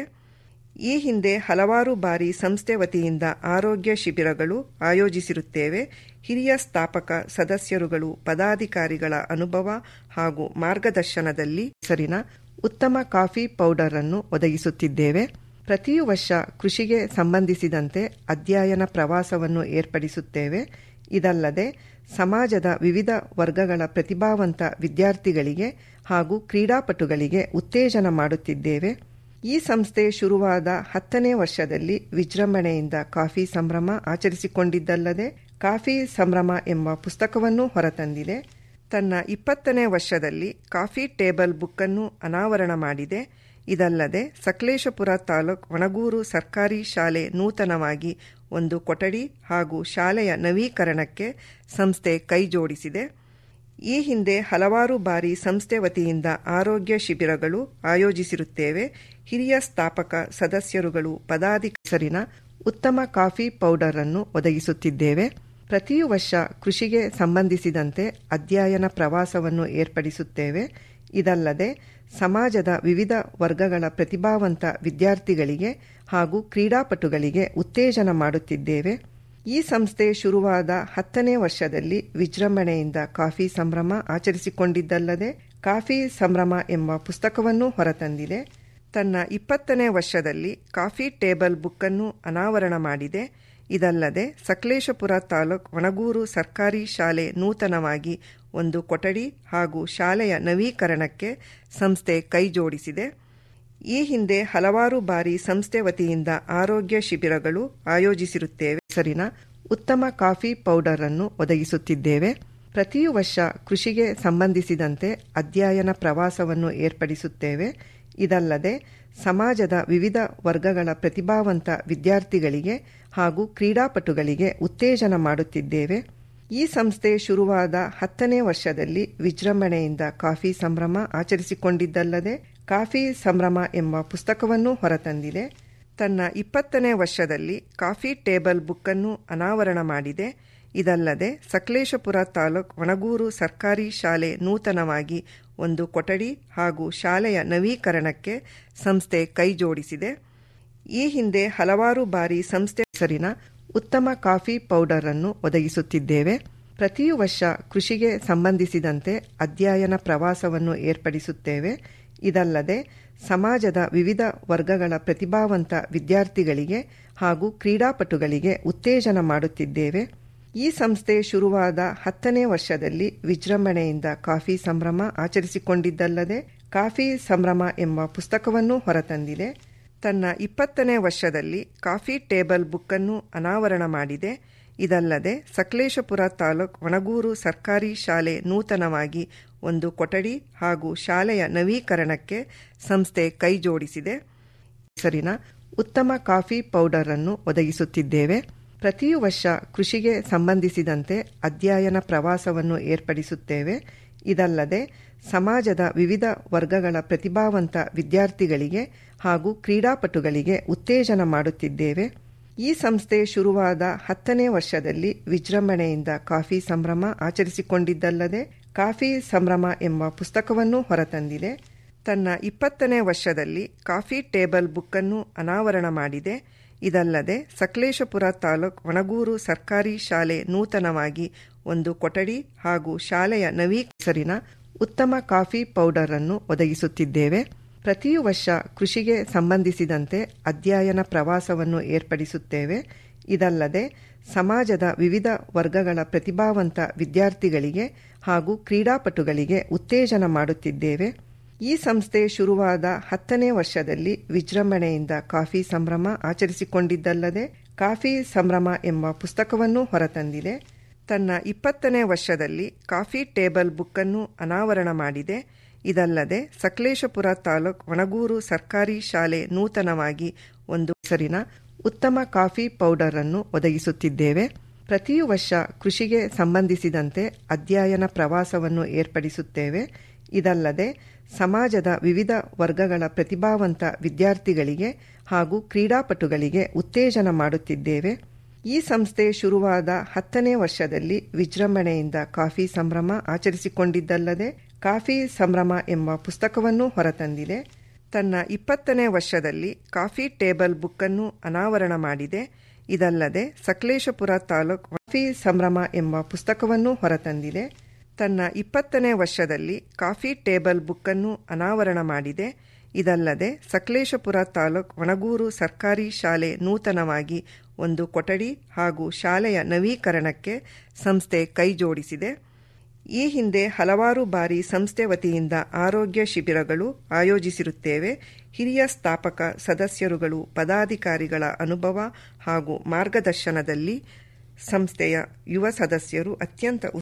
ಈ ಹಿಂದೆ ಹಲವಾರು ಬಾರಿ ಸಂಸ್ಥೆ ವತಿಯಿಂದ ಆರೋಗ್ಯ ಶಿಬಿರಗಳು ಆಯೋಜಿಸಿರುತ್ತೇವೆ ಹಿರಿಯ ಸ್ಥಾಪಕ ಸದಸ್ಯರುಗಳು ಪದಾಧಿಕಾರಿಗಳ ಅನುಭವ ಹಾಗೂ ಮಾರ್ಗದರ್ಶನದಲ್ಲಿ ಹೆಸರಿನ ಉತ್ತಮ ಕಾಫಿ ಪೌಡರ್ ಅನ್ನು ಒದಗಿಸುತ್ತಿದ್ದೇವೆ ಪ್ರತಿ ವರ್ಷ ಕೃಷಿಗೆ ಸಂಬಂಧಿಸಿದಂತೆ ಅಧ್ಯಯನ ಪ್ರವಾಸವನ್ನು ಏರ್ಪಡಿಸುತ್ತೇವೆ ಇದಲ್ಲದೆ ಸಮಾಜದ ವಿವಿಧ ವರ್ಗಗಳ ಪ್ರತಿಭಾವಂತ ವಿದ್ಯಾರ್ಥಿಗಳಿಗೆ ಹಾಗೂ ಕ್ರೀಡಾಪಟುಗಳಿಗೆ ಉತ್ತೇಜನ ಮಾಡುತ್ತಿದ್ದೇವೆ ಈ ಸಂಸ್ಥೆ ಶುರುವಾದ ಹತ್ತನೇ ವರ್ಷದಲ್ಲಿ ವಿಜೃಂಭಣೆಯಿಂದ ಕಾಫಿ ಸಂಭ್ರಮ ಆಚರಿಸಿಕೊಂಡಿದ್ದಲ್ಲದೆ ಕಾಫಿ ಸಂಭ್ರಮ ಎಂಬ ಪುಸ್ತಕವನ್ನೂ ಹೊರತಂದಿದೆ ತನ್ನ ಇಪ್ಪತ್ತನೇ ವರ್ಷದಲ್ಲಿ ಕಾಫಿ ಟೇಬಲ್ ಬುಕ್ ಅನ್ನು ಅನಾವರಣ ಮಾಡಿದೆ ಇದಲ್ಲದೆ ಸಕಲೇಶಪುರ ತಾಲೂಕ್ ಒಣಗೂರು ಸರ್ಕಾರಿ ಶಾಲೆ ನೂತನವಾಗಿ ಒಂದು ಕೊಠಡಿ ಹಾಗೂ ಶಾಲೆಯ ನವೀಕರಣಕ್ಕೆ ಸಂಸ್ಥೆ ಕೈಜೋಡಿಸಿದೆ ಈ ಹಿಂದೆ ಹಲವಾರು ಬಾರಿ ಸಂಸ್ಥೆ ವತಿಯಿಂದ ಆರೋಗ್ಯ ಶಿಬಿರಗಳು ಆಯೋಜಿಸಿರುತ್ತೇವೆ ಹಿರಿಯ ಸ್ಥಾಪಕ ಸದಸ್ಯರುಗಳು ಪದಾಧಿಕಾರಿನ ಉತ್ತಮ ಕಾಫಿ ಪೌಡರ್ ಅನ್ನು ಒದಗಿಸುತ್ತಿದ್ದೇವೆ ಪ್ರತಿ ವರ್ಷ ಕೃಷಿಗೆ ಸಂಬಂಧಿಸಿದಂತೆ ಅಧ್ಯಯನ ಪ್ರವಾಸವನ್ನು ಏರ್ಪಡಿಸುತ್ತೇವೆ ಇದಲ್ಲದೆ ಸಮಾಜದ ವಿವಿಧ ವರ್ಗಗಳ ಪ್ರತಿಭಾವಂತ ವಿದ್ಯಾರ್ಥಿಗಳಿಗೆ ಹಾಗೂ ಕ್ರೀಡಾಪಟುಗಳಿಗೆ ಉತ್ತೇಜನ ಮಾಡುತ್ತಿದ್ದೇವೆ ಈ ಸಂಸ್ಥೆ ಶುರುವಾದ ಹತ್ತನೇ ವರ್ಷದಲ್ಲಿ ವಿಜೃಂಭಣೆಯಿಂದ ಕಾಫಿ ಸಂಭ್ರಮ ಆಚರಿಸಿಕೊಂಡಿದ್ದಲ್ಲದೆ ಕಾಫಿ ಸಂಭ್ರಮ ಎಂಬ ಪುಸ್ತಕವನ್ನೂ ಹೊರತಂದಿದೆ ತನ್ನ ಇಪ್ಪತ್ತನೇ ವರ್ಷದಲ್ಲಿ ಕಾಫಿ ಟೇಬಲ್ ಬುಕ್ ಅನ್ನು ಅನಾವರಣ ಮಾಡಿದೆ ಇದಲ್ಲದೆ ಸಕಲೇಶಪುರ ತಾಲೂಕ್ ಒಣಗೂರು ಸರ್ಕಾರಿ ಶಾಲೆ ನೂತನವಾಗಿ ಒಂದು ಕೊಠಡಿ ಹಾಗೂ ಶಾಲೆಯ ನವೀಕರಣಕ್ಕೆ ಸಂಸ್ಥೆ ಕೈಜೋಡಿಸಿದೆ ಈ ಹಿಂದೆ ಹಲವಾರು ಬಾರಿ ಸಂಸ್ಥೆ ವತಿಯಿಂದ ಆರೋಗ್ಯ ಶಿಬಿರಗಳು ಆಯೋಜಿಸಿರುತ್ತೇವೆ ಹೆಸರಿನ ಉತ್ತಮ ಕಾಫಿ ಪೌಡರ್ ಅನ್ನು ಒದಗಿಸುತ್ತಿದ್ದೇವೆ ಪ್ರತಿ ವರ್ಷ ಕೃಷಿಗೆ ಸಂಬಂಧಿಸಿದಂತೆ ಅಧ್ಯಯನ ಪ್ರವಾಸವನ್ನು ಏರ್ಪಡಿಸುತ್ತೇವೆ ಇದಲ್ಲದೆ ಸಮಾಜದ ವಿವಿಧ ವರ್ಗಗಳ ಪ್ರತಿಭಾವಂತ ವಿದ್ಯಾರ್ಥಿಗಳಿಗೆ ಹಾಗೂ ಕ್ರೀಡಾಪಟುಗಳಿಗೆ ಉತ್ತೇಜನ ಮಾಡುತ್ತಿದ್ದೇವೆ ಈ ಸಂಸ್ಥೆ ಶುರುವಾದ ಹತ್ತನೇ ವರ್ಷದಲ್ಲಿ ವಿಜೃಂಭಣೆಯಿಂದ ಕಾಫಿ ಸಂಭ್ರಮ ಆಚರಿಸಿಕೊಂಡಿದ್ದಲ್ಲದೆ ಕಾಫಿ ಸಂಭ್ರಮ ಎಂಬ ಪುಸ್ತಕವನ್ನೂ ಹೊರತಂದಿದೆ ತನ್ನ ಇಪ್ಪತ್ತನೇ ವರ್ಷದಲ್ಲಿ ಕಾಫಿ ಟೇಬಲ್ ಬುಕ್ ಅನ್ನು ಅನಾವರಣ ಮಾಡಿದೆ ಇದಲ್ಲದೆ ಸಕಲೇಶಪುರ ತಾಲೂಕ್ ಒಣಗೂರು ಸರ್ಕಾರಿ ಶಾಲೆ ನೂತನವಾಗಿ ಒಂದು ಕೊಠಡಿ ಹಾಗೂ ಶಾಲೆಯ ನವೀಕರಣಕ್ಕೆ ಸಂಸ್ಥೆ ಕೈಜೋಡಿಸಿದೆ ಈ ಹಿಂದೆ ಹಲವಾರು ಬಾರಿ ಸಂಸ್ಥೆ ಹೆಸರಿನ ಉತ್ತಮ ಕಾಫಿ ಪೌಡರ್ ಅನ್ನು ಒದಗಿಸುತ್ತಿದ್ದೇವೆ ಪ್ರತಿ ವರ್ಷ ಕೃಷಿಗೆ ಸಂಬಂಧಿಸಿದಂತೆ ಅಧ್ಯಯನ ಪ್ರವಾಸವನ್ನು ಏರ್ಪಡಿಸುತ್ತೇವೆ ಇದಲ್ಲದೆ ಸಮಾಜದ ವಿವಿಧ ವರ್ಗಗಳ ಪ್ರತಿಭಾವಂತ ವಿದ್ಯಾರ್ಥಿಗಳಿಗೆ ಹಾಗೂ ಕ್ರೀಡಾಪಟುಗಳಿಗೆ ಉತ್ತೇಜನ ಮಾಡುತ್ತಿದ್ದೇವೆ ಈ ಸಂಸ್ಥೆ ಶುರುವಾದ ಹತ್ತನೇ ವರ್ಷದಲ್ಲಿ ವಿಜೃಂಭಣೆಯಿಂದ ಕಾಫಿ ಸಂಭ್ರಮ ಆಚರಿಸಿಕೊಂಡಿದ್ದಲ್ಲದೆ ಕಾಫಿ ಸಂಭ್ರಮ ಎಂಬ ಪುಸ್ತಕವನ್ನೂ ಹೊರತಂದಿದೆ ತನ್ನ ಇಪ್ಪತ್ತನೇ ವರ್ಷದಲ್ಲಿ ಕಾಫಿ ಟೇಬಲ್ ಬುಕ್ ಅನ್ನು ಅನಾವರಣ ಮಾಡಿದೆ ಇದಲ್ಲದೆ ಸಕಲೇಶಪುರ ತಾಲೂಕ್ ಒಣಗೂರು ಸರ್ಕಾರಿ ಶಾಲೆ ನೂತನವಾಗಿ ಒಂದು ಕೊಠಡಿ ಹಾಗೂ ಶಾಲೆಯ ನವೀಕರಣಕ್ಕೆ ಸಂಸ್ಥೆ ಕೈಜೋಡಿಸಿದೆ ಹೆಸರಿನ ಉತ್ತಮ ಕಾಫಿ ಪೌಡರ್ ಅನ್ನು ಒದಗಿಸುತ್ತಿದ್ದೇವೆ ಪ್ರತಿ ವರ್ಷ ಕೃಷಿಗೆ ಸಂಬಂಧಿಸಿದಂತೆ ಅಧ್ಯಯನ ಪ್ರವಾಸವನ್ನು ಏರ್ಪಡಿಸುತ್ತೇವೆ ಇದಲ್ಲದೆ ಸಮಾಜದ ವಿವಿಧ ವರ್ಗಗಳ ಪ್ರತಿಭಾವಂತ ವಿದ್ಯಾರ್ಥಿಗಳಿಗೆ ಹಾಗೂ ಕ್ರೀಡಾಪಟುಗಳಿಗೆ ಉತ್ತೇಜನ ಮಾಡುತ್ತಿದ್ದೇವೆ ಈ ಸಂಸ್ಥೆ ಶುರುವಾದ ಹತ್ತನೇ ವರ್ಷದಲ್ಲಿ ವಿಜೃಂಭಣೆಯಿಂದ ಕಾಫಿ ಸಂಭ್ರಮ ಆಚರಿಸಿಕೊಂಡಿದ್ದಲ್ಲದೆ ಕಾಫಿ ಸಂಭ್ರಮ ಎಂಬ ಪುಸ್ತಕವನ್ನು ಹೊರತಂದಿದೆ ತನ್ನ ಇಪ್ಪತ್ತನೇ ವರ್ಷದಲ್ಲಿ ಕಾಫಿ ಟೇಬಲ್ ಬುಕ್ ಅನ್ನು ಅನಾವರಣ ಮಾಡಿದೆ ಇದಲ್ಲದೆ ಸಕಲೇಶಪುರ ತಾಲೂಕ್ ಒಣಗೂರು ಸರ್ಕಾರಿ ಶಾಲೆ ನೂತನವಾಗಿ ಒಂದು ಕೊಠಡಿ ಹಾಗೂ ಶಾಲೆಯ ನವೀಕರಿನ ಉತ್ತಮ ಕಾಫಿ ಪೌಡರ್ ಅನ್ನು ಒದಗಿಸುತ್ತಿದ್ದೇವೆ ಪ್ರತಿ ವರ್ಷ ಕೃಷಿಗೆ ಸಂಬಂಧಿಸಿದಂತೆ ಅಧ್ಯಯನ ಪ್ರವಾಸವನ್ನು ಏರ್ಪಡಿಸುತ್ತೇವೆ ಇದಲ್ಲದೆ ಸಮಾಜದ ವಿವಿಧ ವರ್ಗಗಳ ಪ್ರತಿಭಾವಂತ ವಿದ್ಯಾರ್ಥಿಗಳಿಗೆ ಹಾಗೂ ಕ್ರೀಡಾಪಟುಗಳಿಗೆ ಉತ್ತೇಜನ ಮಾಡುತ್ತಿದ್ದೇವೆ ಈ ಸಂಸ್ಥೆ ಶುರುವಾದ ಹತ್ತನೇ ವರ್ಷದಲ್ಲಿ ವಿಜೃಂಭಣೆಯಿಂದ ಕಾಫಿ ಸಂಭ್ರಮ ಆಚರಿಸಿಕೊಂಡಿದ್ದಲ್ಲದೆ ಕಾಫಿ ಸಂಭ್ರಮ ಎಂಬ ಪುಸ್ತಕವನ್ನು ಹೊರತಂದಿದೆ ತನ್ನ ಇಪ್ಪತ್ತನೇ ವರ್ಷದಲ್ಲಿ ಕಾಫಿ ಟೇಬಲ್ ಬುಕ್ ಅನ್ನು ಅನಾವರಣ ಮಾಡಿದೆ ಇದಲ್ಲದೆ ಸಕಲೇಶಪುರ ತಾಲೂಕ್ ಒಣಗೂರು ಸರ್ಕಾರಿ ಶಾಲೆ ನೂತನವಾಗಿ ಒಂದು ಹೆಸರಿನ ಉತ್ತಮ ಕಾಫಿ ಪೌಡರ್ ಅನ್ನು ಒದಗಿಸುತ್ತಿದ್ದೇವೆ ಪ್ರತಿ ವರ್ಷ ಕೃಷಿಗೆ ಸಂಬಂಧಿಸಿದಂತೆ ಅಧ್ಯಯನ ಪ್ರವಾಸವನ್ನು ಏರ್ಪಡಿಸುತ್ತೇವೆ ಇದಲ್ಲದೆ ಸಮಾಜದ ವಿವಿಧ ವರ್ಗಗಳ ಪ್ರತಿಭಾವಂತ ವಿದ್ಯಾರ್ಥಿಗಳಿಗೆ ಹಾಗೂ ಕ್ರೀಡಾಪಟುಗಳಿಗೆ ಉತ್ತೇಜನ ಮಾಡುತ್ತಿದ್ದೇವೆ ಈ ಸಂಸ್ಥೆ ಶುರುವಾದ ಹತ್ತನೇ ವರ್ಷದಲ್ಲಿ ವಿಜೃಂಭಣೆಯಿಂದ ಕಾಫಿ ಸಂಭ್ರಮ ಆಚರಿಸಿಕೊಂಡಿದ್ದಲ್ಲದೆ ಕಾಫಿ ಸಂಭ್ರಮ ಎಂಬ ಪುಸ್ತಕವನ್ನು ಹೊರತಂದಿದೆ ತನ್ನ ಇಪ್ಪತ್ತನೇ ವರ್ಷದಲ್ಲಿ ಕಾಫಿ ಟೇಬಲ್ ಬುಕ್ ಅನ್ನು ಅನಾವರಣ ಮಾಡಿದೆ ಇದಲ್ಲದೆ ಸಕಲೇಶಪುರ ತಾಲೂಕ್ ಕಾಫಿ ಸಂಭ್ರಮ ಎಂಬ ಪುಸ್ತಕವನ್ನು ಹೊರತಂದಿದೆ ತನ್ನ ಇಪ್ಪತ್ತನೇ ವರ್ಷದಲ್ಲಿ ಕಾಫಿ ಟೇಬಲ್ ಬುಕ್ ಅನ್ನು ಅನಾವರಣ ಮಾಡಿದೆ ಇದಲ್ಲದೆ ಸಕಲೇಶಪುರ ತಾಲೂಕ್ ಒಣಗೂರು ಸರ್ಕಾರಿ ಶಾಲೆ ನೂತನವಾಗಿ ಒಂದು ಕೊಠಡಿ ಹಾಗೂ ಶಾಲೆಯ ನವೀಕರಣಕ್ಕೆ ಸಂಸ್ಥೆ ಕೈಜೋಡಿಸಿದೆ ಈ ಹಿಂದೆ ಹಲವಾರು ಬಾರಿ ಸಂಸ್ಥೆ ವತಿಯಿಂದ ಆರೋಗ್ಯ ಶಿಬಿರಗಳು ಆಯೋಜಿಸಿರುತ್ತೇವೆ ಹಿರಿಯ ಸ್ಥಾಪಕ ಸದಸ್ಯರುಗಳು ಪದಾಧಿಕಾರಿಗಳ ಅನುಭವ ಹಾಗೂ ಮಾರ್ಗದರ್ಶನದಲ್ಲಿ ಸಂಸ್ಥೆಯ ಯುವ ಸದಸ್ಯರು ಅತ್ಯಂತ